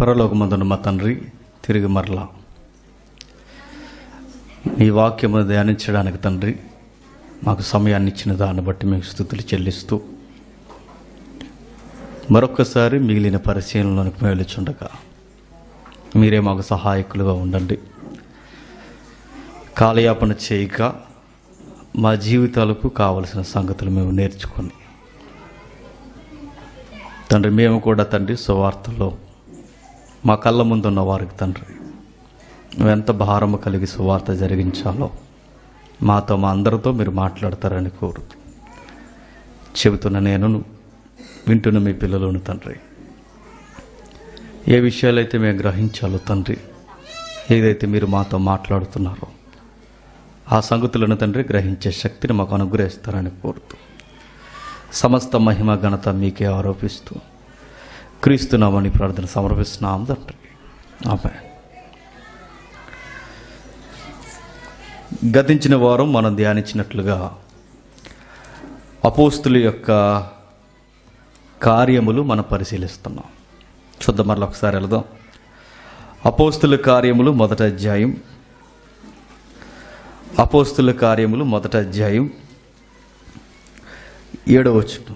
పరలోకమందున మా తండ్రి తిరిగి మరలా ఈ వాక్యము ధ్యానించడానికి తండ్రి మాకు సమయాన్ని ఇచ్చిన దాన్ని బట్టి మీకు స్థుతులు చెల్లిస్తూ మరొక్కసారి మిగిలిన పరిశీలనలకు మేలుచుండగా మీరే మాకు సహాయకులుగా ఉండండి కాలయాపన చేయక మా జీవితాలకు కావలసిన సంగతులు మేము నేర్చుకొని తండ్రి మేము కూడా తండ్రి సువార్తలో మా కళ్ళ ముందున్న వారికి తండ్రి ఎంత భారము కలిగి సువార్త జరిగించాలో మాతో మా అందరితో మీరు మాట్లాడతారని కోరుతూ చెబుతున్న నేను వింటున్న మీ పిల్లలను తండ్రి ఏ విషయాలైతే మేము గ్రహించాలో తండ్రి ఏదైతే మీరు మాతో మాట్లాడుతున్నారో ఆ సంగతులను తండ్రి గ్రహించే శక్తిని మాకు అనుగ్రహిస్తారని కోరుతూ సమస్త మహిమ ఘనత మీకే ఆరోపిస్తూ క్రీస్తున్నామని ప్రార్థన సమర్పిస్తున్నాం తండ్రి ఆమె గతించిన వారం మనం ధ్యానించినట్లుగా అపోస్తుల యొక్క కార్యములు మనం పరిశీలిస్తున్నాం చూద్దాం మరలా ఒకసారి వెళదాం అపోస్తుల కార్యములు మొదటి అధ్యాయం అపోస్తుల కార్యములు మొదటి అధ్యాయం ఏడవచ్చు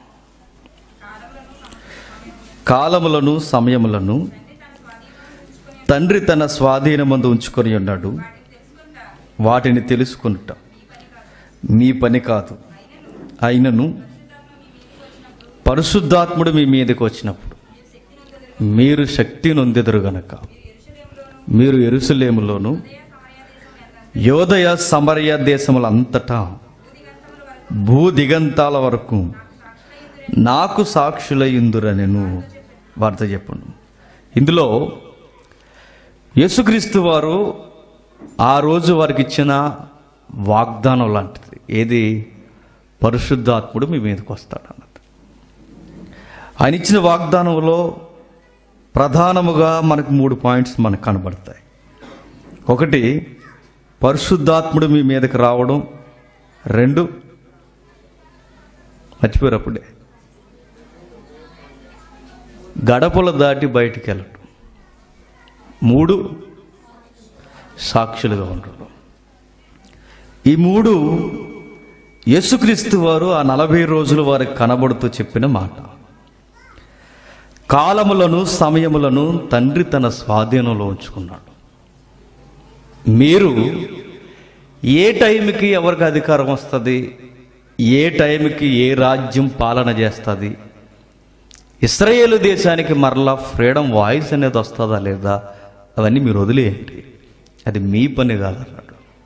కాలములను సమయములను తండ్రి తన స్వాధీనమందు ఉంచుకొని ఉన్నాడు వాటిని తెలుసుకునుట మీ పని కాదు అయినను పరిశుద్ధాత్ముడు మీ మీదకి వచ్చినప్పుడు మీరు శక్తి నొందెదరు గనక మీరు ఎరుసలేములోను యోదయ సమరయ దేశములంతటా భూ దిగంతాల వరకు నాకు సాక్షులయ్యుందురనెను వార్త చెప్పండు ఇందులో యేసుక్రీస్తు వారు ఆ రోజు వారికి ఇచ్చిన వాగ్దానం లాంటిది ఏది పరిశుద్ధాత్ముడు మీ మీదకి వస్తాడు అన్నది ఆయన ఇచ్చిన వాగ్దానంలో ప్రధానముగా మనకు మూడు పాయింట్స్ మనకు కనబడతాయి ఒకటి పరిశుద్ధాత్ముడు మీ మీదకి రావడం రెండు మర్చిపోయారు అప్పుడే గడపలు దాటి బయటికి వెళ్ళడం మూడు సాక్షులుగా ఉండడం ఈ మూడు యేసుక్రీస్తు వారు ఆ నలభై రోజులు వారికి కనబడుతూ చెప్పిన మాట కాలములను సమయములను తండ్రి తన స్వాధీనంలో ఉంచుకున్నాడు మీరు ఏ టైంకి ఎవరికి అధికారం వస్తుంది ఏ టైంకి ఏ రాజ్యం పాలన చేస్తుంది ఇస్రాయేలు దేశానికి మరలా ఫ్రీడమ్ వాయిస్ అనేది వస్తుందా లేదా అవన్నీ మీరు వదిలేయండి అది మీ పని కాదన్నాడు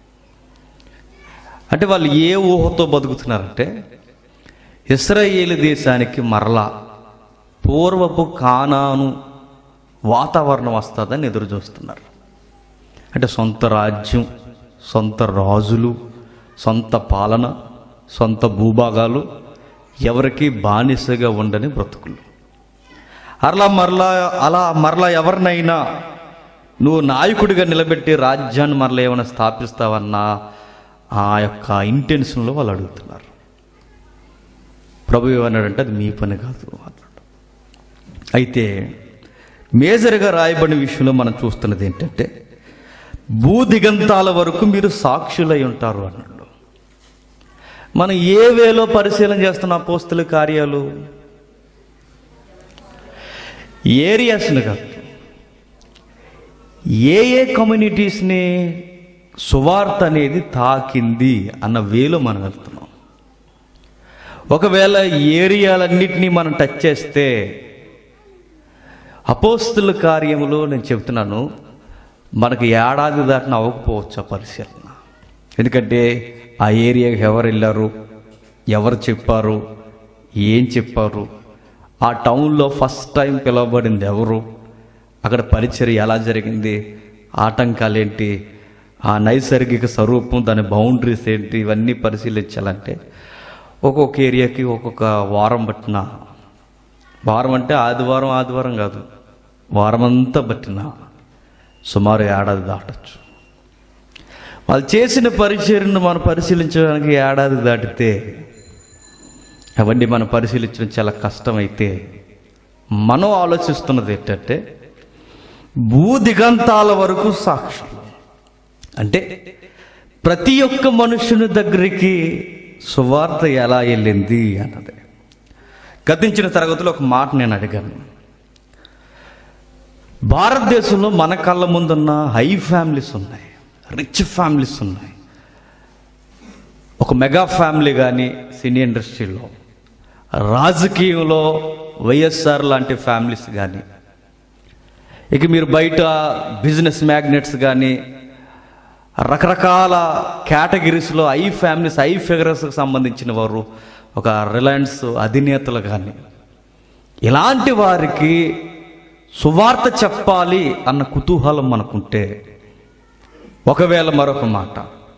అంటే వాళ్ళు ఏ ఊహతో బతుకుతున్నారంటే ఇస్రాయేలు దేశానికి మరలా పూర్వపు కానాను వాతావరణం వస్తుందని ఎదురు చూస్తున్నారు అంటే సొంత రాజ్యం సొంత రాజులు సొంత పాలన సొంత భూభాగాలు ఎవరికి బానిసగా ఉండని బ్రతుకులు అలా మరలా అలా మరలా ఎవరినైనా నువ్వు నాయకుడిగా నిలబెట్టి రాజ్యాన్ని మరలా ఏమైనా స్థాపిస్తావన్నా ఆ యొక్క ఇంటెన్షన్లో వాళ్ళు అడుగుతున్నారు ప్రభు ఏమన్నాడంటే అది మీ పని కాదు అన్నాడు అయితే మేజర్గా రాయబడిన విషయంలో మనం చూస్తున్నది ఏంటంటే భూదిగంతాల వరకు మీరు సాక్షులై ఉంటారు అన్నాడు మనం ఏ వేలో పరిశీలన చేస్తున్న పోస్తుల కార్యాలు ఏరియాస్ని కాదు ఏ ఏ కమ్యూనిటీస్ని సువార్త అనేది తాకింది అన్న వేలో మనం వెళ్తున్నాం ఒకవేళ ఏరియాలన్నిటినీ మనం టచ్ చేస్తే అపోస్తుల కార్యములో నేను చెప్తున్నాను మనకు ఏడాది దాటిన అవ్వకపోవచ్చు ఆ పరిశీలన ఎందుకంటే ఆ ఏరియాకి ఎవరు వెళ్ళారు ఎవరు చెప్పారు ఏం చెప్పారు ఆ టౌన్లో ఫస్ట్ టైం పిలువబడింది ఎవరు అక్కడ పరిచర్య ఎలా జరిగింది ఆటంకాలు ఏంటి ఆ నైసర్గిక స్వరూపం దాని బౌండరీస్ ఏంటి ఇవన్నీ పరిశీలించాలంటే ఒక్కొక్క ఏరియాకి ఒక్కొక్క వారం పట్టిన వారం అంటే ఆదివారం ఆదివారం కాదు వారం అంతా పట్టిన సుమారు ఏడాది దాటచ్చు వాళ్ళు చేసిన పరిచర్ను మనం పరిశీలించడానికి ఏడాది దాటితే అవన్నీ మనం పరిశీలించడం చాలా కష్టమైతే మనం ఆలోచిస్తున్నది ఏంటంటే భూ దిగంతాల వరకు సాక్షులు అంటే ప్రతి ఒక్క మనుషుని దగ్గరికి సువార్త ఎలా వెళ్ళింది అన్నది గతించిన తరగతిలో ఒక మాట నేను అడిగాను భారతదేశంలో మన కళ్ళ ముందున్న హై ఫ్యామిలీస్ ఉన్నాయి రిచ్ ఫ్యామిలీస్ ఉన్నాయి ఒక మెగా ఫ్యామిలీ కానీ సినీ ఇండస్ట్రీలో రాజకీయంలో వైఎస్ఆర్ లాంటి ఫ్యామిలీస్ కానీ ఇక మీరు బయట బిజినెస్ మ్యాగ్నెట్స్ కానీ రకరకాల కేటగిరీస్లో ఐ ఫ్యామిలీస్ ఐ ఫిగర్స్కి సంబంధించిన వారు ఒక రిలయన్స్ అధినేతలు కానీ ఇలాంటి వారికి సువార్త చెప్పాలి అన్న కుతూహలం మనకుంటే ఒకవేళ మరొక మాట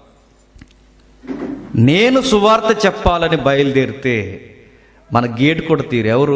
నేను సువార్త చెప్పాలని బయలుదేరితే మన గేట్ కూడా తీరు ఎవరు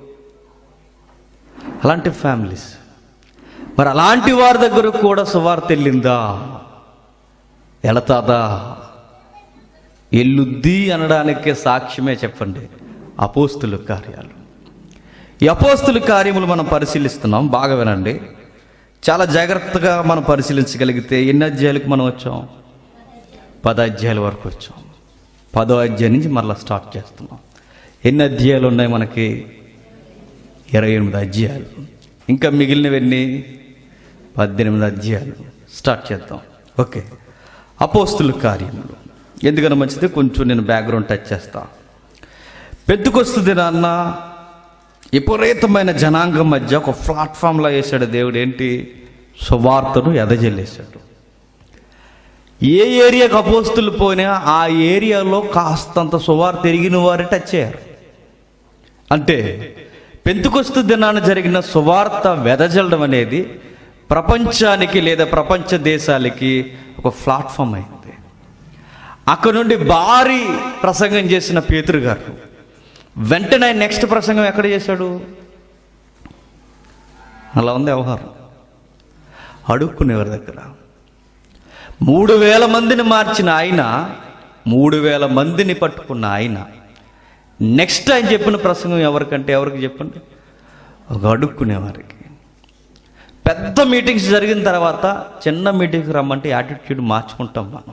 అలాంటి ఫ్యామిలీస్ మరి అలాంటి వారి దగ్గర కూడా సువార్త వెళ్ళిందా వెళతాదా ఎల్లుద్ది అనడానికే సాక్ష్యమే చెప్పండి అపోస్తుల కార్యాలు ఈ అపోస్తుల కార్యములు మనం పరిశీలిస్తున్నాం బాగా వినండి చాలా జాగ్రత్తగా మనం పరిశీలించగలిగితే ఎన్ని అధ్యాయులకు మనం వచ్చాం పద అధ్యాయుల వరకు వచ్చాం పదో అధ్యాయం నుంచి మరలా స్టార్ట్ చేస్తున్నాం ఎన్ని అధ్యాయాలు ఉన్నాయి మనకి ఇరవై ఎనిమిది అధ్యాయాలు ఇంకా మిగిలినవన్నీ పద్దెనిమిది అధ్యాయాలు స్టార్ట్ చేద్దాం ఓకే అపోస్తుల కార్యములు ఎందుకన్నా మంచిది కొంచెం నేను బ్యాక్గ్రౌండ్ టచ్ చేస్తా పెద్దుకొస్తుంది నాన్న విపరీతమైన జనాంగం మధ్య ఒక ప్లాట్ఫామ్లో వేసాడు దేవుడు ఏంటి సువార్తను ఎదజల్లేశాడు ఏ ఏరియాకు అపోస్తులు పోయినా ఆ ఏరియాలో కాస్తంత సువార్త ఎరిగిన వారే టచ్ అయ్యారు అంటే పెంతుకొస్తు దినాన జరిగిన సువార్త వెదజల్లడం అనేది ప్రపంచానికి లేదా ప్రపంచ దేశాలకి ఒక ప్లాట్ఫామ్ అయింది అక్కడ నుండి భారీ ప్రసంగం చేసిన పేతురు గారు వెంటనే నెక్స్ట్ ప్రసంగం ఎక్కడ చేశాడు అలా ఉంది వ్యవహారం అడుక్కునేవారి దగ్గర మూడు వేల మందిని మార్చిన ఆయన మూడు వేల మందిని పట్టుకున్న ఆయన నెక్స్ట్ ఆయన చెప్పిన ప్రసంగం ఎవరికంటే ఎవరికి చెప్పండి ఒక అడుక్కునేవారికి పెద్ద మీటింగ్స్ జరిగిన తర్వాత చిన్న మీటింగ్కి రమ్మంటే యాటిట్యూడ్ మార్చుకుంటాం మనం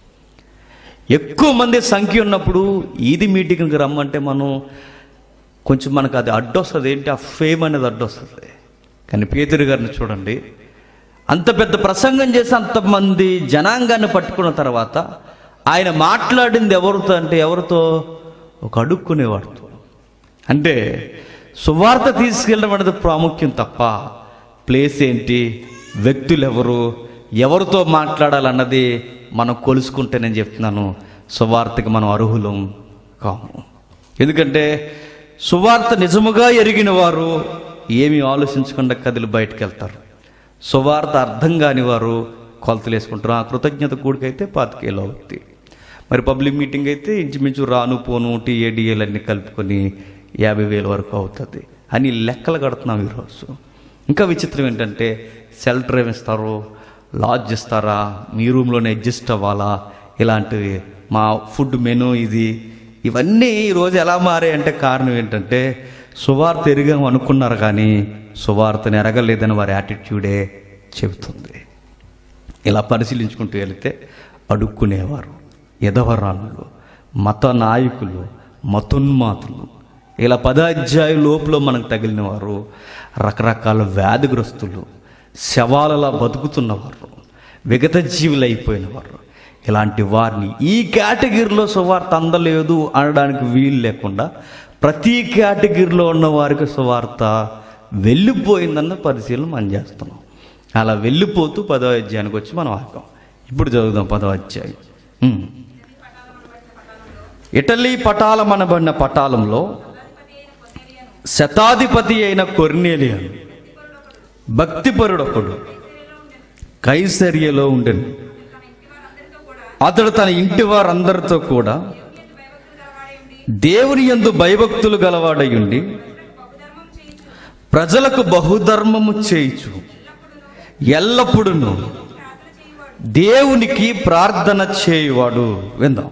ఎక్కువ మంది సంఖ్య ఉన్నప్పుడు ఈది మీటింగ్కి రమ్మంటే మనం కొంచెం మనకు అది అడ్డొస్తుంది ఏంటి ఆ ఫేమ్ అనేది అడ్డొస్తుంది కానీ పేతురు గారిని చూడండి అంత పెద్ద ప్రసంగం చేసి అంతమంది జనాంగాన్ని పట్టుకున్న తర్వాత ఆయన మాట్లాడింది ఎవరితో అంటే ఎవరితో ఒక అడుక్కునేవాడితో అంటే సువార్త తీసుకెళ్ళడం అనేది ప్రాముఖ్యం తప్ప ప్లేస్ ఏంటి వ్యక్తులు ఎవరు ఎవరితో మాట్లాడాలన్నది మనం కొలుసుకుంటే నేను చెప్తున్నాను సువార్తకి మనం అర్హులం కాము ఎందుకంటే సువార్త నిజముగా ఎరిగిన వారు ఏమీ ఆలోచించకుండా కదిలి బయటకు వెళ్తారు సువార్త అర్థం కాని వారు కొలతలు వేసుకుంటారు ఆ కృతజ్ఞత కూడికైతే పాతికేళ్ళు అవుతుంది మరి పబ్లిక్ మీటింగ్ అయితే ఇంచుమించు రాను పోను టీఏడిఏలు అన్నీ కలుపుకొని యాభై వేల వరకు అవుతుంది అని లెక్కలు కడుతున్నాం ఈరోజు ఇంకా విచిత్రం ఏంటంటే సెల్ డ్రైవ్ ఇస్తారు లాడ్జ్ ఇస్తారా మీ రూమ్లోనే అడ్జస్ట్ అవ్వాలా ఇలాంటివి మా ఫుడ్ మెనూ ఇది ఇవన్నీ ఈరోజు ఎలా మారాయంటే కారణం ఏంటంటే సువార్త ఎరిగాం అనుకున్నారు కానీ సువార్తను ఎరగలేదని వారి యాటిట్యూడే చెబుతుంది ఇలా పరిశీలించుకుంటూ వెళితే అడుక్కునేవారు ఎదవరాళ్ళు మత నాయకులు మతోన్మాతులు ఇలా పదాధ్యాయ లోపల మనకు తగిలిన వారు రకరకాల వ్యాధిగ్రస్తులు శవాలలా బతుకుతున్నవారు విగత జీవులు అయిపోయిన వారు ఇలాంటి వారిని ఈ కేటగిరీలో సువార్త అందలేదు అనడానికి వీలు లేకుండా ప్రతి కేటగిరీలో ఉన్న వారికి సువార్త వెళ్ళిపోయిందన్న పరిశీలన మనం చేస్తున్నాం అలా వెళ్ళిపోతూ పదో అధ్యాయానికి వచ్చి మనం ఆగాం ఇప్పుడు చదువుదాం పదో అధ్యాయం ఉమ్. ఇటలీ పటాలం అనబడిన పటాలంలో శతాధిపతి అయిన కొర్నేలియన్ భక్తిపరుడొకడు కైసర్యలో ఉండెను అతడు తన ఇంటి వారందరితో కూడా దేవుని యందు భయభక్తులు గలవాడయుండి ప్రజలకు బహుధర్మము చేయుచు ఎల్లప్పుడూ దేవునికి ప్రార్థన చేయువాడు విందాం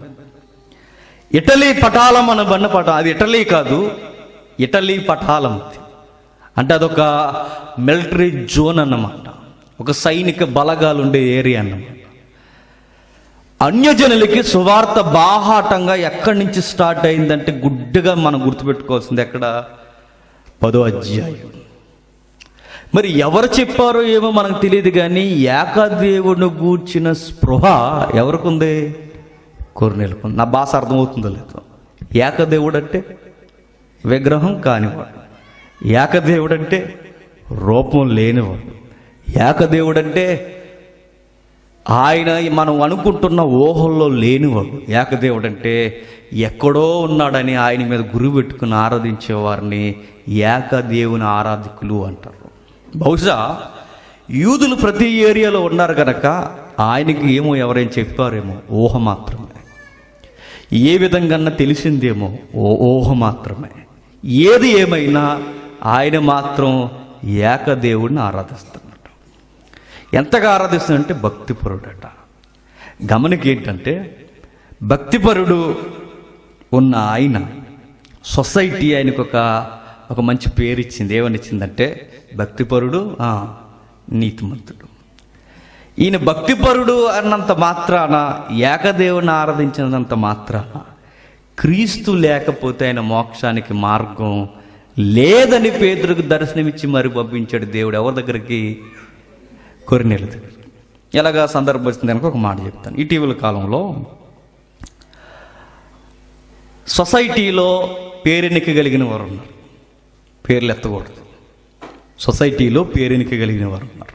ఇటలీ పటాలం అనబడిన పట అది ఇటలీ కాదు ఇటలీ పటాలం అది. అంటే అదొక మిలిటరీ జోన్ అన్నమాట ఒక సైనిక బలగాలు ఉండే ఏరియా అన్నమాట అన్యజనులకి సువార్త బాహాటంగా ఎక్కడి నుంచి స్టార్ట్ అయిందంటే గుడ్డగా మనం గుర్తుపెట్టుకోవాల్సింది ఎక్కడ పదో అధ్యాయం మరి ఎవరు చెప్పారో ఏమో మనకు తెలియదు కానీ ఏకదేవుడిని గూర్చిన స్పృహ ఎవరికుంది కొర్నేలకు నా భాష అర్థమవుతుందో లేదో ఏకదేవుడు అంటే విగ్రహం కానివాడు ఏకదేవుడు అంటే రూపం లేనివాడు ఏకదేవుడు అంటే ఆయన మనం అనుకుంటున్న ఊహల్లో లేనివాడు ఏకదేవుడు అంటే ఎక్కడో ఉన్నాడని ఆయన మీద గురి పెట్టుకుని ఆరాధించే వారిని ఏకదేవుని ఆరాధికులు అంటారు బహుశా యూదులు ప్రతి ఏరియాలో ఉన్నారు కనుక ఆయనకి ఏమో ఎవరైనా చెప్పారేమో ఊహ మాత్రమే ఏ విధంగా తెలిసిందేమో ఓ ఊహ మాత్రమే ఏది ఏమైనా ఆయన మాత్రం ఏకదేవుడిని ఆరాధిస్తున్నాడు ఎంతగా ఆరాధిస్తున్నాడంటే భక్తిపరుడట గమనిక ఏంటంటే భక్తిపరుడు ఉన్న ఆయన సొసైటీ ఆయనకు ఒక ఒక మంచి పేరు ఇచ్చింది ఏమని ఇచ్చిందంటే భక్తిపరుడు ఆ, నీతిమంతుడు ఈయన భక్తిపరుడు అన్నంత మాత్రాన ఏకదేవుని ఆరాధించినంత మాత్రాన క్రీస్తు లేకపోతే ఆయన మోక్షానికి మార్గం లేదని పేదరికి దర్శనమిచ్చి మరి పంపించాడు దేవుడు ఎవరి దగ్గరికి కొరినేళ్ళ దగ్గరికి ఎలాగా సందర్భం వచ్చింది కనుక ఒక మాట చెప్తాను ఇటీవల కాలంలో సొసైటీలో పేరెన్నిక కలిగిన వారు ఉన్నారు పేర్లు ఎత్తకూడదు సొసైటీలో పేరెన్నిక కలిగిన వారు ఉన్నారు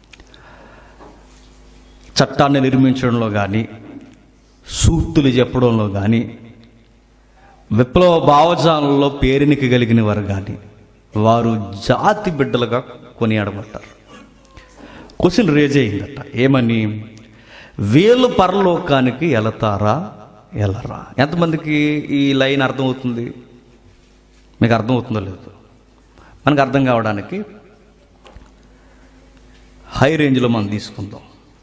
చట్టాన్ని నిర్మించడంలో కానీ సూక్తులు చెప్పడంలో కానీ విప్లవ భావజాలంలో పేరెనిక కలిగిన వారు కానీ వారు జాతి బిడ్డలుగా కొనియాడబడ్డారు క్వశ్చన్ రేజ్ అయిందట ఏమని వీళ్ళు పరలోకానికి వెళతారా వెళ్ళరా ఎంతమందికి ఈ లైన్ అర్థమవుతుంది మీకు అర్థమవుతుందో లేదు మనకు అర్థం కావడానికి హై రేంజ్లో మనం తీసుకుందాం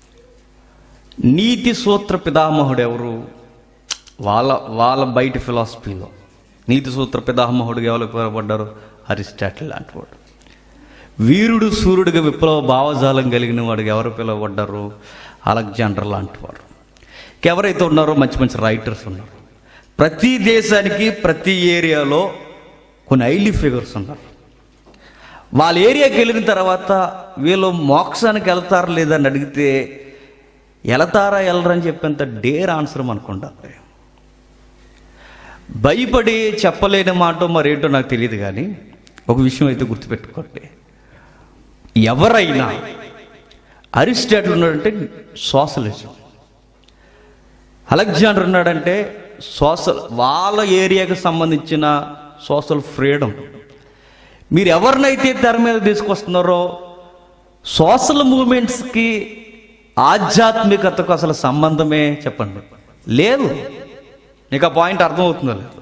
నీతి సూత్ర పితామహుడు ఎవరు వాళ్ళ వాళ్ళ బయట ఫిలాసఫీలో నీతి సూత్ర పితామహుడు ఎవరు పిలువబడ్డారు అరిస్టాటిల్ లాంటి వాడు వీరుడు సూర్యుడిగా విప్లవ భావజాలం కలిగిన వాడికి ఎవరు పిలువబడ్డారు అలెగ్జాండర్ లాంటి వారు ఎవరైతే ఉన్నారో మంచి మంచి రైటర్స్ ఉన్నారు ప్రతి దేశానికి ప్రతి ఏరియాలో కొన్ని ఐలీ ఫిగర్స్ ఉన్నారు వాళ్ళ ఏరియాకి వెళ్ళిన తర్వాత వీళ్ళు మోక్షానికి వెళ్తారా లేదా అని అడిగితే వెళతారా వెళ్ళరని చెప్పేంత డేర్ ఆన్సర్ అనుకుంటా భయపడి చెప్పలేని మాట మరేంటో నాకు తెలియదు కానీ ఒక విషయం అయితే గుర్తుపెట్టుకోండి ఎవరైనా అరిస్టాటిల్ ఉన్నాడంటే సోషలిజం అలెగ్జాండర్ ఉన్నాడంటే సోషల్ వాళ్ళ ఏరియాకి సంబంధించిన సోషల్ ఫ్రీడమ్ మీరు ఎవరినైతే తెర మీద తీసుకొస్తున్నారో సోషల్ మూమెంట్స్కి ఆధ్యాత్మికతకు అసలు సంబంధమే చెప్పండి లేదు నీకు ఆ పాయింట్ అర్థమవుతుందో లేదు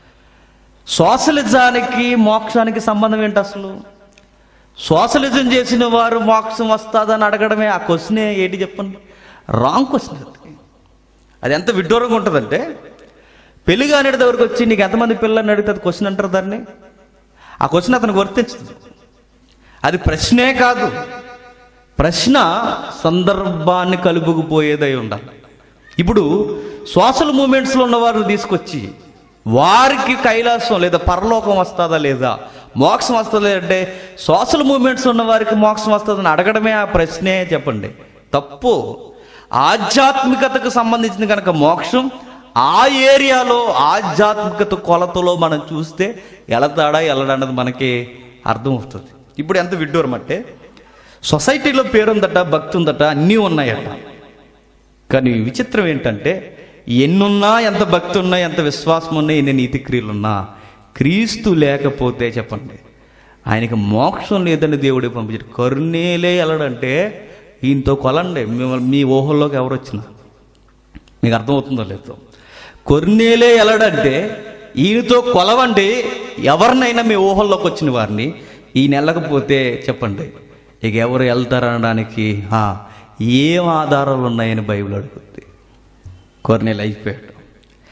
సోషలిజానికి మోక్షానికి సంబంధం ఏంటి అసలు సోషలిజం చేసిన వారు మోక్షం వస్తుందని అడగడమే ఆ క్వశ్చనే ఏంటి చెప్పండి రాంగ్ క్వశ్చన్ అది అది ఎంత విడ్డూరంగా ఉంటుందంటే పెళ్లి కాని దగ్గరకు వచ్చి నీకు ఎంతమంది పిల్లల్ని అడిగితే అది క్వశ్చన్ అంటారు దాన్ని ఆ క్వశ్చన్ అతను వర్తించదు అది ప్రశ్నే కాదు ప్రశ్న సందర్భాన్ని కలుపుకుపోయేదై ఉండాలి ఇప్పుడు సోషల్ మూమెంట్స్లో ఉన్న వారిని తీసుకొచ్చి వారికి కైలాసం లేదా పరలోకం వస్తుందా లేదా మోక్షం వస్తుందా అంటే సోషల్ మూమెంట్స్ ఉన్న వారికి మోక్షం వస్తుందని అడగడమే ఆ ప్రశ్నే చెప్పండి తప్పు ఆధ్యాత్మికతకు సంబంధించిన కనుక మోక్షం ఆ ఏరియాలో ఆధ్యాత్మికత కొలతలో మనం చూస్తే ఎలతాడా ఎలడన్నది మనకి అర్థమవుతుంది ఇప్పుడు ఎంత విడ్డూరం అంటే సొసైటీలో పేరుందట భక్తి ఉందట అన్నీ ఉన్నాయట కానీ విచిత్రం ఏంటంటే ఎన్నున్నా ఎంత భక్తి ఉన్నా ఎంత విశ్వాసం ఉన్నా ఎన్ని నీతి క్రియలున్నా క్రీస్తు లేకపోతే చెప్పండి ఆయనకి మోక్షం లేదని దేవుడే పంపించాడు కరుణేలే వెళ్ళడంటే ఈయనతో కొలండి మిమ్మల్ని మీ ఊహల్లోకి ఎవరు వచ్చినా మీకు అర్థమవుతుందో లేదో కొన్నేలే వెళ్ళడంటే ఈయనతో కొలవండి ఎవరినైనా మీ ఊహల్లోకి వచ్చిన వారిని ఈయన వెళ్ళకపోతే చెప్పండి ఇక ఎవరు వెళ్తారనడానికి "ఆ, ఏం ఆధారాలు ఉన్నాయని బైబిల్ అడుగుద్ది కొన్నేళ్ళు అయిపోయాడు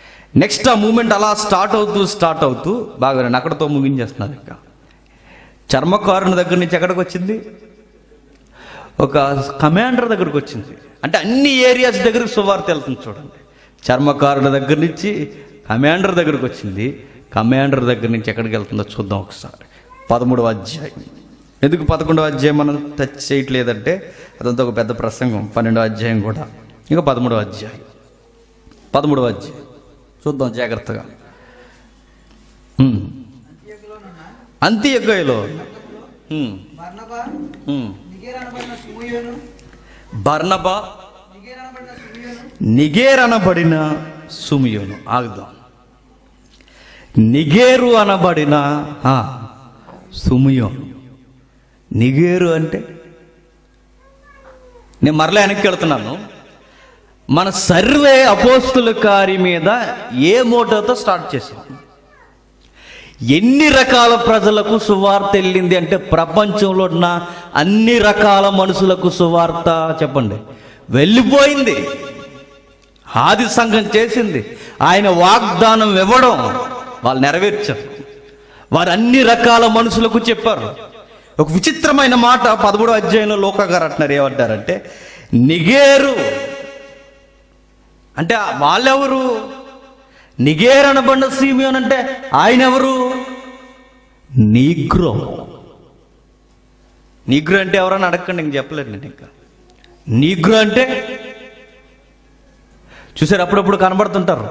నెక్స్ట్ ఆ మూమెంట్ అలా స్టార్ట్ అవుతూ స్టార్ట్ అవుతూ బాగా నేను అక్కడతో ముగించేస్తున్నాను ఇంకా చర్మకారుని దగ్గర నుంచి ఎక్కడికి వచ్చింది ఒక కమాండర్ దగ్గరకు వచ్చింది అంటే అన్ని ఏరియాస్ దగ్గరకు సువార్త వెళ్తుంది చూడండి చర్మకారుల దగ్గర నుంచి కమాండర్ దగ్గరకు వచ్చింది కమాండర్ దగ్గర నుంచి ఎక్కడికి వెళ్తుందో చూద్దాం ఒకసారి పదమూడవ అధ్యాయం ఎందుకు పదకొండవ అధ్యాయం మనం టచ్ చేయట్లేదంటే అదంతా ఒక పెద్ద ప్రసంగం పన్నెండవ అధ్యాయం కూడా ఇంకా పదమూడవ అధ్యాయం పదమూడవ అధ్యాయం చూద్దాం జాగ్రత్తగా ఉమ్. అంత్యొక్కయలో ఉమ్. బర్నబా ఉమ్. నిగేర్ అనబడిన సుమయోను బర్నబా నిగేర్ అనబడిన సుమయోను నిగేర్ అనబడిన సుమియోను ఆగుదాం నిగేరు అనబడిన ఆ, సుమియోను నిగేరు అంటే నేను మరలా వెనక్కి వెళ్తున్నాను మన సర్వే అపోస్తుల కార్య మీద ఏ మోటోతో స్టార్ట్ చేసాం ఎన్ని రకాల ప్రజలకు సువార్త వెళ్ళింది అంటే ప్రపంచంలో ఉన్న అన్ని రకాల మనుషులకు సువార్త చెప్పండి వెళ్ళిపోయింది ఆది సంఘం చేసింది ఆయన వాగ్దానం ఇవ్వడం వాళ్ళు నెరవేర్చారు వారు అన్ని రకాల మనుషులకు చెప్పారు ఒక విచిత్రమైన మాట పదమూడో అధ్యాయంలో లోక గారు అంటున్నారు ఏమంటారంటే నిగేరు అంటే వాళ్ళెవరు నిగేర్ అనబడిన సీమియోన్ అంటే ఆయన ఎవరు నీగ్రో నీగ్రో అంటే ఎవరని అడగండి ఇంక చెప్పలేదు నేను ఇంకా నీగ్రో అంటే చూసారు అప్పుడప్పుడు కనబడుతుంటారు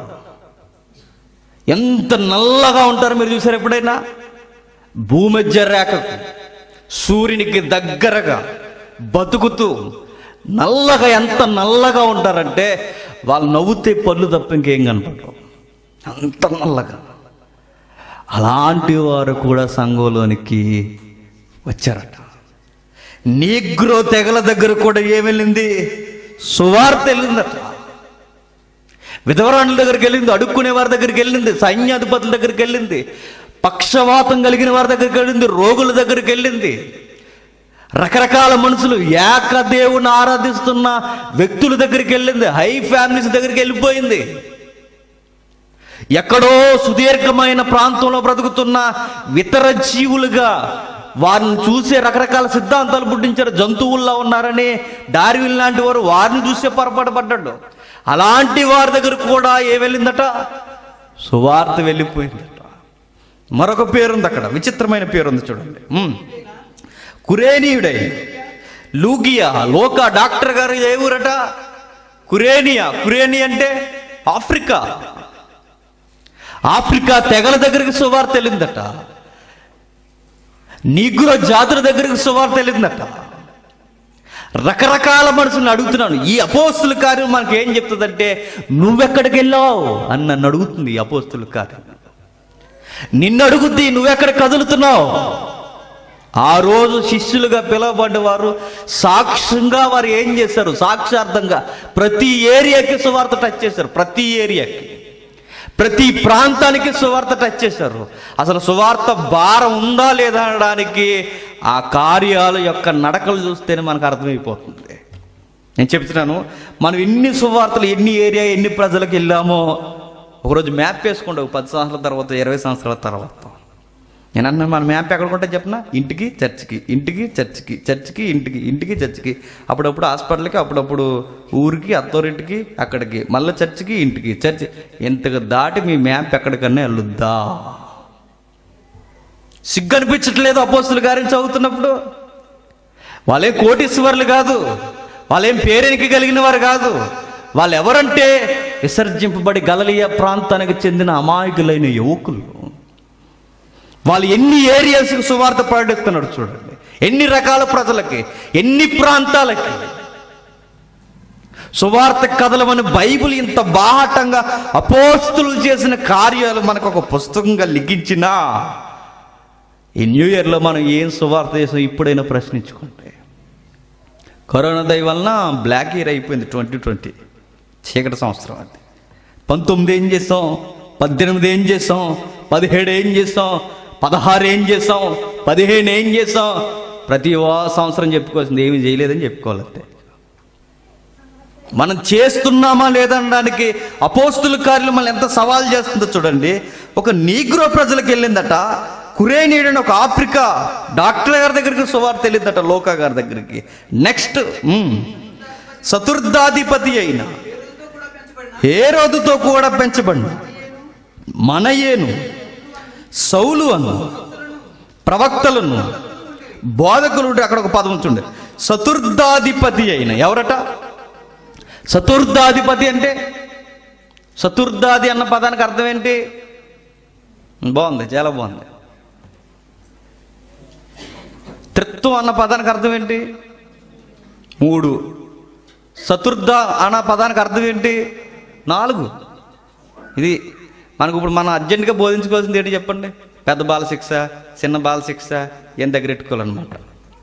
ఎంత నల్లగా ఉంటారు మీరు చూసారు ఎప్పుడైనా భూమధ్య రేఖకు సూర్యునికి దగ్గరగా బతుకుతూ నల్లగా ఎంత నల్లగా ఉంటారంటే వాళ్ళు నవ్వుతే పళ్ళు తప్ప ఇంకేం కనపడరు అంత నల్లగా అలాంటి వారు కూడా సంఘంలోనికి వచ్చారట నీగ్రో తెగల దగ్గర కూడా ఏం వెళ్ళింది సువార్త వెళ్ళిందట విధవరాణుల దగ్గరికి వెళ్ళింది అడుక్కునే వారి దగ్గరికి వెళ్ళింది సైన్యాధిపతుల దగ్గరికి వెళ్ళింది పక్షవాతం కలిగిన వారి దగ్గరికి వెళ్ళింది రోగుల దగ్గరికి వెళ్ళింది రకరకాల మనుషులు ఏకదేవుని ఆరాధిస్తున్న వ్యక్తుల దగ్గరికి వెళ్ళింది హై ఫ్యామిలీస్ దగ్గరికి వెళ్ళిపోయింది ఎక్కడో సుదీర్ఘమైన ప్రాంతంలో బ్రతుకుతున్న ఇతర జీవులుగా వారిని చూసే రకరకాల సిద్ధాంతాలు పుట్టించారు జంతువుల్లో ఉన్నారని డార్విన్ లాంటి వారు వారిని చూసే పొరపాటు పడ్డాడు అలాంటి వారి దగ్గర కూడా ఏ వెళ్ళిందట సువార్త వెళ్ళిపోయిందట మరొక పేరుంది అక్కడ విచిత్రమైన పేరుంది చూడండి ఉమ్. కురేనీయుడై లూగియా లోక డాక్టర్ గారు ఏ ఊరట కురేనియా కురేని అంటే ఆఫ్రికా ఆఫ్రికా తెగల దగ్గరికి సువార్త వెళ్ళిందట నీగ్రో జాతుల దగ్గరికి సువార్త వెళ్ళిందట రకరకాల మనుషులను అడుగుతున్నాను ఈ అపోస్తుల కార్యం మనకి ఏం చెప్తుందంటే నువ్వెక్కడికి వెళ్ళావు అని నన్ను అడుగుతుంది ఈ అపోస్తుల కార్యం నిన్ను అడుగుద్ది నువ్వెక్కడ కదులుతున్నావు ఆ రోజు శిష్యులుగా పిలువబడ్డవారు సాక్ష్యంగా వారు ఏం చేశారు సాక్షార్థంగా ప్రతి ఏరియాకి సువార్త టచ్ చేశారు ప్రతి ఏరియాకి ప్రతి ప్రాంతానికి సువార్త టచ్ చేశారు అసలు సువార్త భారం ఉందా లేదా అనడానికి ఆ కార్యాల యొక్క నడకలు చూస్తేనే మనకు అర్థమైపోతుంది నేను చెప్తున్నాను మనం ఎన్ని సువార్తలు ఎన్ని ఏరియా ఎన్ని ప్రజలకు వెళ్ళామో ఒకరోజు మ్యాప్ వేసుకోండి ఒక పది సంవత్సరాల తర్వాత ఇరవై సంవత్సరాల తర్వాత నేను అన్నా మన మ్యాప్ ఎక్కడ కొంటే చెప్పనా ఇంటికి చర్చికి ఇంటికి చర్చికి చర్చికి ఇంటికి ఇంటికి చర్చికి అప్పుడప్పుడు హాస్పిటల్కి అప్పుడప్పుడు ఊరికి అత్తోరింటికి అక్కడికి మళ్ళీ చర్చికి ఇంటికి చర్చి ఇంతకు దాటి మీ మ్యాప్ ఎక్కడికన్నా వెళ్ళొద్దా సిగ్గు అనిపించట్లేదు అపోస్తులు గారిని చదువుతున్నప్పుడు వాళ్ళేం కోటీశ్వర్లు కాదు వాళ్ళేం పేరెనికి కలిగిన వారు కాదు వాళ్ళు ఎవరంటే విసర్జింపబడి గలలియ ప్రాంతానికి చెందిన అమాయకులైన యువకులు వాళ్ళు ఎన్ని ఏరియాస్కి సువార్త ప్రకటిస్తున్నాడు చూడండి ఎన్ని రకాల ప్రజలకి ఎన్ని ప్రాంతాలకి సువార్త కథలమని బైబిల్ ఇంత బాహటంగా అపోస్తులు చేసిన కార్యాలు మనకు ఒక పుస్తకంగా లిఖించినా ఈ న్యూ ఇయర్లో మనం ఏం సువార్త చేసాం ఇప్పుడైనా ప్రశ్నించుకుంటే కరోనా దయ వలన బ్లాక్ ఇయర్ అయిపోయింది ట్వంటీ ట్వంటీ చీకటి సంవత్సరం అది పంతొమ్మిది ఏం చేసాం పద్దెనిమిది ఏం చేసాం పదిహేడు ఏం చేసాం పదహారు ఏం చేసాం పదిహేను ఏం చేసాం ప్రతి వా- సంవత్సరం చెప్పుకోవాల్సింది ఏమీ చేయలేదని చెప్పుకోవాలి అంతే మనం చేస్తున్నామా లేదనడానికి అపోస్తుల కార్యాలు మనం ఎంత సవాల్ చేస్తుందో చూడండి ఒక నీగ్రో ప్రజలకు వెళ్ళిందట కురేనీయుడు అని ఒక ఆఫ్రికా డాక్టర్ గారి దగ్గరికి సువార్త తెలియదట లోకా గారి దగ్గరికి నెక్స్ట్ మ్, చతుర్థాధిపతి అయిన పేరుతో కూడా పెంచబడిన ఏ రోజుతో కూడా పెంచబడిన మనయేను సౌలు అను ప్రవక్తలను బోధకులు ఉంటే అక్కడ ఒక పదం ఉంచుండే చతుర్థాధిపతి అయిన ఎవరట చతుర్థాధిపతి అంటే చతుర్థాది అన్న పదానికి అర్థం ఏంటి బాగుంది చాలా బాగుంది త్రిత్వం అన్న పదానికి అర్థం ఏంటి మూడు చతుర్థ అన్న పదానికి అర్థం ఏంటి నాలుగు ఇది మనకు ఇప్పుడు మనం అర్జెంటుగా బోధించుకోవాల్సింది ఏంటి చెప్పండి పెద్ద బాల శిక్ష చిన్న బాల శిక్ష ఏం దగ్గర పెట్టుకోవాలన్నమాట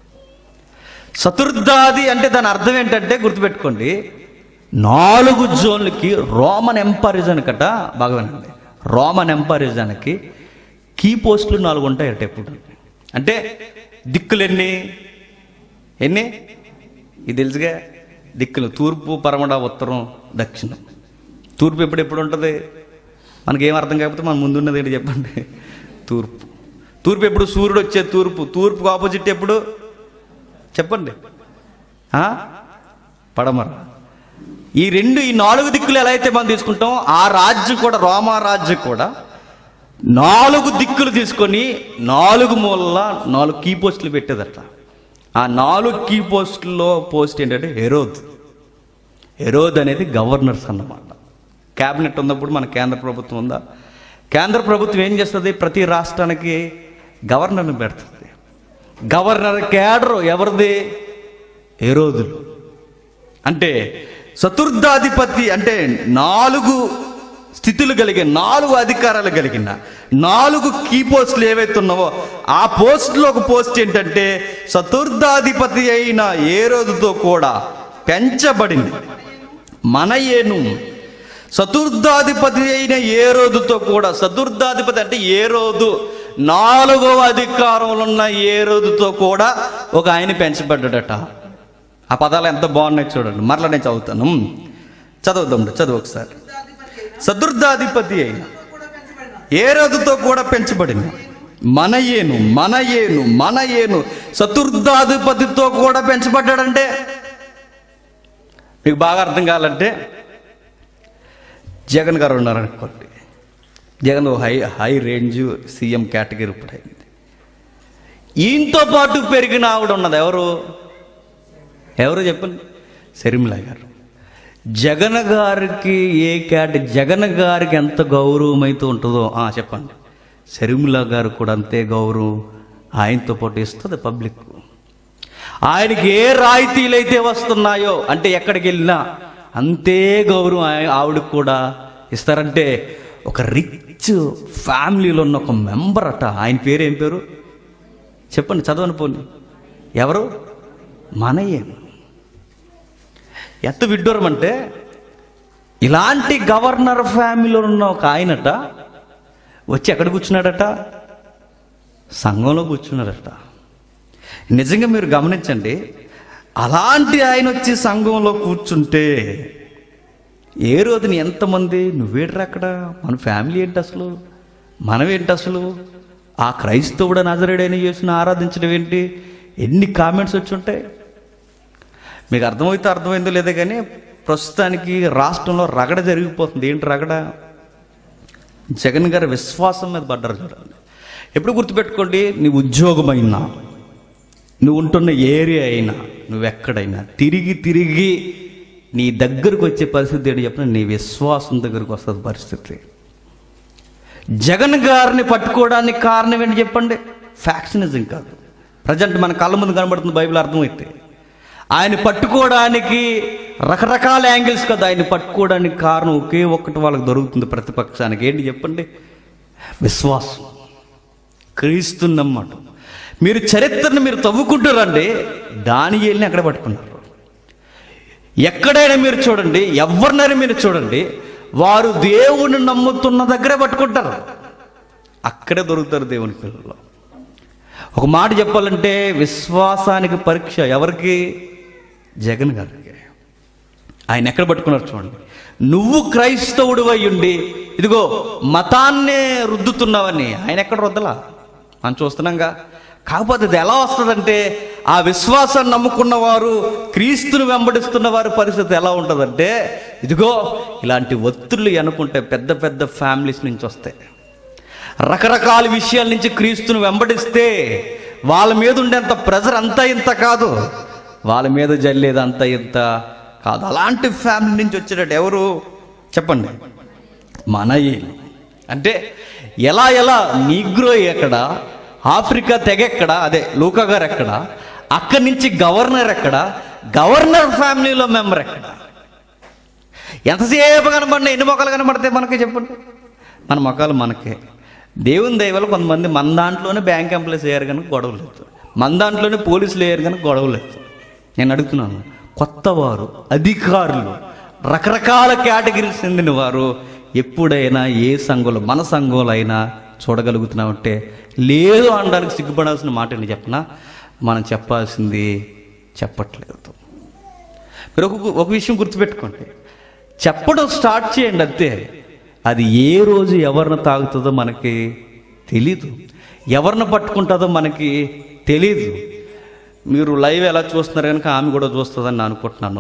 చతుర్థాది అంటే దాని అర్థం ఏంటంటే గుర్తుపెట్టుకోండి నాలుగు జోన్లకి రోమన్ ఎంపరిజన్కట బాగా వినండి రోమన్ ఎంపరిజన్కి కీ పోస్టులు నాలుగు ఉంటాయట ఎప్పుడు అంటే దిక్కులు ఎన్ని ఎన్ని ఇది తెలుసుగా దిక్కులు తూర్పు పరమడ ఉత్తరం దక్షిణం తూర్పు ఎప్పుడు ఎప్పుడు ఉంటుంది మనకేం అర్థం కాకపోతే మన ముందున్నది ఏంటి చెప్పండి తూర్పు తూర్పు ఎప్పుడు సూర్యుడు వచ్చే తూర్పు తూర్పుకు ఆపోజిట్ ఎప్పుడు చెప్పండి ఆ? పడమర ఈ రెండు ఈ నాలుగు దిక్కులు ఎలా అయితే మనం తీసుకుంటాం ఆ రాజ్యం కూడా రోమా రాజ్యం కూడా నాలుగు దిక్కులు తీసుకొని నాలుగు మూలల నాలుగు కీ పోస్టులు పెట్టేదట ఆ నాలుగు కీ పోస్టుల్లో పోస్ట్ ఏంటంటే హెరోద్ హెరోద్ అనేది గవర్నర్స్ అన్నమాట క్యాబినెట్ ఉన్నప్పుడు మన కేంద్ర ప్రభుత్వం ఉందా కేంద్ర ప్రభుత్వం ఏం చేస్తుంది ప్రతి రాష్ట్రానికి గవర్నర్ని పెడుతుంది గవర్నర్ క్యాడర్ ఎవరిది హెరోదులు అంటే చతుర్థాధిపతి అంటే నాలుగు స్థితులు కలిగిన నాలుగు అధికారాలు కలిగిన నాలుగు కీ పోస్టులు ఏవైతే ఉన్నావో ఆ పోస్టులో ఒక పోస్ట్ ఏంటంటే చతుర్థాధిపతి అయిన ఏ రోజుతో కూడా పెంచబడింది మన ఏను చతుర్థాధిపతి అయిన ఏ రోజుతో కూడా చతుర్థాధిపతి అంటే ఏ రోజు నాలుగవ అధికారంలో ఉన్న ఏ రోజుతో కూడా ఒక ఆయన పెంచబడ్డాడట ఆ పదాలు ఎంత బాగున్నాయి చూడండి మరలా నేను చదువుతాను చదువుదాం చదువు ఒకసారి చతుర్థాధిపతి అయిన చతుర్థాధిపతి అయిన కూడా పెంచబడిన ఏ రోజుతో కూడా పెంచబడింది మన ఏను మన ఏను మన ఏను చతుర్థాధిపతితో కూడా పెంచబడ్డాడంటే మీకు బాగా అర్థం కావాలంటే జగన్ గారు ఉన్నారనుకోండి జగన్ ఓ high high range CM category ఇప్పుడు అయింది ఈయనతో పాటు పెరిగిన ఆవిడ ఉన్నది ఎవరు ఎవరు చెప్పండి శర్మిల గారు జగన్ గారికి ఏ క్యాట జగన్ గారికి ఎంత గౌరవం అయితే ఉంటుందో ఆ, చెప్పండి శర్మిల గారు కూడా అంతే గౌరవం ఆయనతో పాటు ఇస్తుంది పబ్లిక్ ఆయనకి ఏ రాయితీలు అయితే వస్తున్నాయో అంటే ఎక్కడికి వెళ్ళినా అంతే గౌరవం ఆయ- ఆవిడకి కూడా ఇస్తారంటే ఒక రిచ్ ఫ్యామిలీలో ఉన్న ఒక మెంబర్ అట ఆయన పేరు ఏం పేరు చెప్పండి చదవని పోని ఎవరు మనయ్య ఎంత విడ్డూరం అంటే ఇలాంటి గవర్నర్ ఫ్యామిలీలో ఉన్న ఒక ఆయనట వచ్చి ఎక్కడ కూర్చున్నాడట సంఘంలో కూర్చున్నాడట నిజంగా మీరు గమనించండి అలాంటి ఆయన వచ్చి సంఘంలో కూర్చుంటే ఏ రోజుని ఎంతమంది నువ్వేట్రా అక్కడ మన ఫ్యామిలీ ఏంటి అసలు మనం ఏంటి అసలు ఆ క్రైస్తవుడు నజరేడైన చేసిన ఆరాధించడం ఏంటి ఎన్ని కామెంట్స్ వచ్చి ఉంటాయి మీకు అర్థమైతే అర్థమైందో లేదో కానీ ప్రస్తుతానికి రాష్ట్రంలో రగడ జరిగిపోతుంది ఏంటి రగడ జగన్ గారి విశ్వాసం మీద పడ్డారు చూడండి ఎప్పుడు గుర్తుపెట్టుకోండి నీ ఉద్యోగమైనా నువ్వు ఉంటున్న ఏరియా అయినా నువ్వెక్కడైనా తిరిగి తిరిగి నీ దగ్గరకు వచ్చే పరిస్థితి ఏంటి చెప్పిన నీ విశ్వాసం దగ్గరకు వస్తుంది పరిస్థితి జగన్ గారిని పట్టుకోవడానికి కారణం ఏంటి చెప్పండి ఫ్యాక్షనిజం కాదు ప్రజెంట్ మన కళ్ళ ముందు కనబడుతుంది బైబిల్ అర్థమైతే ఆయన పట్టుకోవడానికి రకరకాల యాంగిల్స్ కదా ఆయన పట్టుకోవడానికి కారణం ఒకే ఒక్కటి వాళ్ళకి దొరుకుతుంది ప్రతిపక్షానికి ఏంటి చెప్పండి విశ్వాసం క్రీస్తున్నమాట మీరు చరిత్రను మీరు తవ్వుకుంటారండి దాని వెళ్ళి అక్కడ పట్టుకున్నారు ఎక్కడైనా మీరు చూడండి ఎవరినైనా మీరు చూడండి వారు దేవుని నమ్ముతున్న దగ్గరే పట్టుకుంటారు అక్కడే దొరుకుతారు దేవుని పిల్లలు ఒక మాట చెప్పాలంటే విశ్వాసానికి పరీక్ష ఎవరికి జగన్ గారికి ఆయన ఎక్కడ పట్టుకున్నారు చూడండి నువ్వు క్రైస్తవుడు ఉండి ఇదిగో మతాన్నే రుద్దుతున్నావని ఆయన ఎక్కడ రుద్దలా మనం చూస్తున్నాంగా కాకపోతే అది ఎలా వస్తుందంటే ఆ విశ్వాసాన్ని నమ్ముకున్న వారు క్రీస్తుని వెంబడిస్తున్న వారి పరిస్థితి ఎలా ఉంటుందంటే ఇదిగో ఇలాంటి ఒత్తిళ్ళు అనుకుంటే పెద్ద పెద్ద ఫ్యామిలీస్ నుంచి వస్తాయి రకరకాల విషయాల నుంచి క్రీస్తుని వెంబడిస్తే వాళ్ళ మీద ఉండేంత ప్రెజర్ అంతా ఇంత కాదు వాళ్ళ మీద జల్లేది అంత ఇంత కాదు అలాంటి ఫ్యామిలీ నుంచి వచ్చేటట్టు ఎవరు చెప్పండి మనయేలు అంటే ఎలా ఎలా నీగ్రో ఎక్కడ ఆఫ్రికా తెగ ఎక్కడ అదే లూకా గారు ఎక్కడ అక్కడి నుంచి గవర్నర్ ఎక్కడ గవర్నర్ ఫ్యామిలీలో మెంబర్ ఎక్కడ ఎంతసేపు కనబడినా ఎన్ని మొక్కలు కనబడతాయి మనకి చెప్పండి మన మొక్కలు మనకే దేవుని దయవల్ల కొంతమంది మన దాంట్లోనే బ్యాంక్ ఎంప్లాయీస్ అయ్యారు కనుక గొడవ లేదు మన దాంట్లోనే పోలీసులు అయ్యారు కనుక గొడవ లేదు నేను అడుగుతున్నాను కొత్తవారు అధికారులు రకరకాల కేటగిరీకి చెందిన వారు ఎప్పుడైనా ఏ సంఘంలో మన సంఘంలో అయినా చూడగలుగుతున్నామంటే లేదు అనడానికి సిగ్గుపడాల్సిన మాట ఏంటి చెప్పనా మనం చెప్పాల్సింది చెప్పట్లేదు మీరు ఒక ఒక విషయం గుర్తుపెట్టుకోండి చెప్పడం స్టార్ట్ చేయండి అంతే అది ఏ రోజు ఎవరిని తాగుతుందో మనకి తెలీదు ఎవరిని పట్టుకుంటుందో మనకి తెలీదు మీరు లైవ్ ఎలా చూస్తున్నారు కనుక ఆమె కూడా చూస్తుందని నేను అనుకుంటున్నాను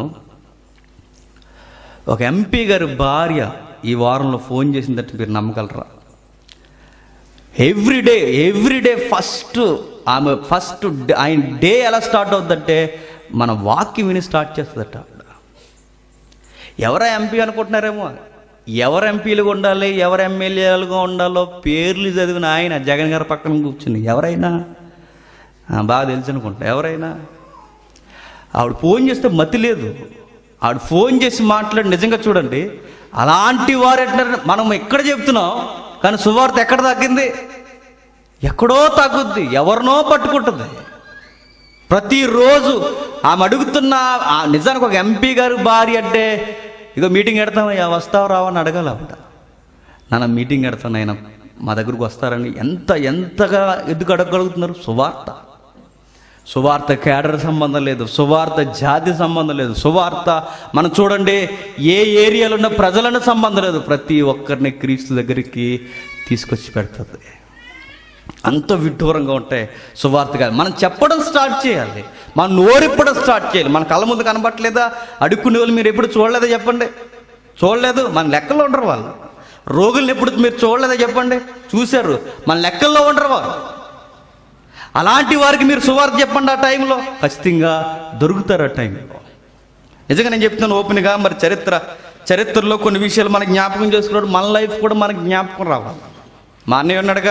ఒక ఎంపీ గారి భార్య ఈ వారంలో ఫోన్ చేసిందంటే మీరు నమ్మగలరా ఎవ్రీడే ఎవ్రీడే ఫస్ట్ ఆమె ఫస్ట్ ఆయన డే ఎలా స్టార్ట్ అవుతుందంటే మన వాక్యం విని స్టార్ట్ చేస్తుందట ఆవిడ ఎవరా ఎంపీ అనుకుంటున్నారేమో ఎవరు ఎంపీలుగా ఉండాలి ఎవరు ఎమ్మెల్యేలుగా ఉండాలో పేర్లు చదివిన ఆయన జగన్ గారి పక్కన కూర్చుని ఎవరైనా ఆ, బాగా తెలుసు అనుకుంటా ఎవరైనా ఆవిడ ఫోన్ చేస్తే మతి లేదు ఆవిడ ఫోన్ చేసి మాట్లాడి నిజంగా చూడండి అలాంటి వారు ఎట్లా మనం ఎక్కడ చెప్తున్నాం కానీ సువార్త ఎక్కడ తగ్గింది ఎక్కడో తగ్గుద్ది ఎవరినో పట్టుకుంటుంది ప్రతిరోజు ఆమె అడుగుతున్న ఆ నిజానికి ఒక ఎంపీ గారు భార్య అంటే ఇదో మీటింగ్ పెడతామయ్యా వస్తావు రావు అని అడగాలి ఆవిడ నాన్న మీటింగ్ పెడతాను ఆయన మా దగ్గరకు వస్తారని ఎంత ఎంతగా ఎందుకు అడగగలుగుతున్నారు సువార్త సువార్త కేడర్ సంబంధం లేదు సువార్త జాతి సంబంధం లేదు సువార్త మనం చూడండి ఏ ఏరియాలో ఉన్న ప్రజలను సంబంధం లేదు ప్రతి ఒక్కరిని క్రీస్తు దగ్గరికి తీసుకొచ్చి పెడుతుంది అంత విడ్డూరంగా ఉంటాయి సువార్తగా మనం చెప్పడం స్టార్ట్ చేయాలి మనం నోరిప్పడం స్టార్ట్ చేయాలి మన కళ్ళ ముందు కనబట్టలేదా అడుక్కునే వాళ్ళు మీరు ఎప్పుడు చూడలేదా చెప్పండి చూడలేదు మన లెక్కల్లో ఉండరు వాళ్ళు రోగుల్ని ఎప్పుడు మీరు చూడలేదా చెప్పండి చూశారు మన లెక్కల్లో ఉండరు వాళ్ళు అలాంటి వారికి మీరు సువార్త చెప్పండి ఆ టైంలో ఖచ్చితంగా దొరుకుతారు ఆ టైంలో నిజంగా నేను చెప్తున్నాను ఓపెన్గా మరి చరిత్ర చరిత్రలో కొన్ని విషయాలు మనకి జ్ఞాపకం చేసుకున్నాడు మన లైఫ్ కూడా మనకి జ్ఞాపకం రావాలి మా అన్నయ్య ఉన్నాడుగా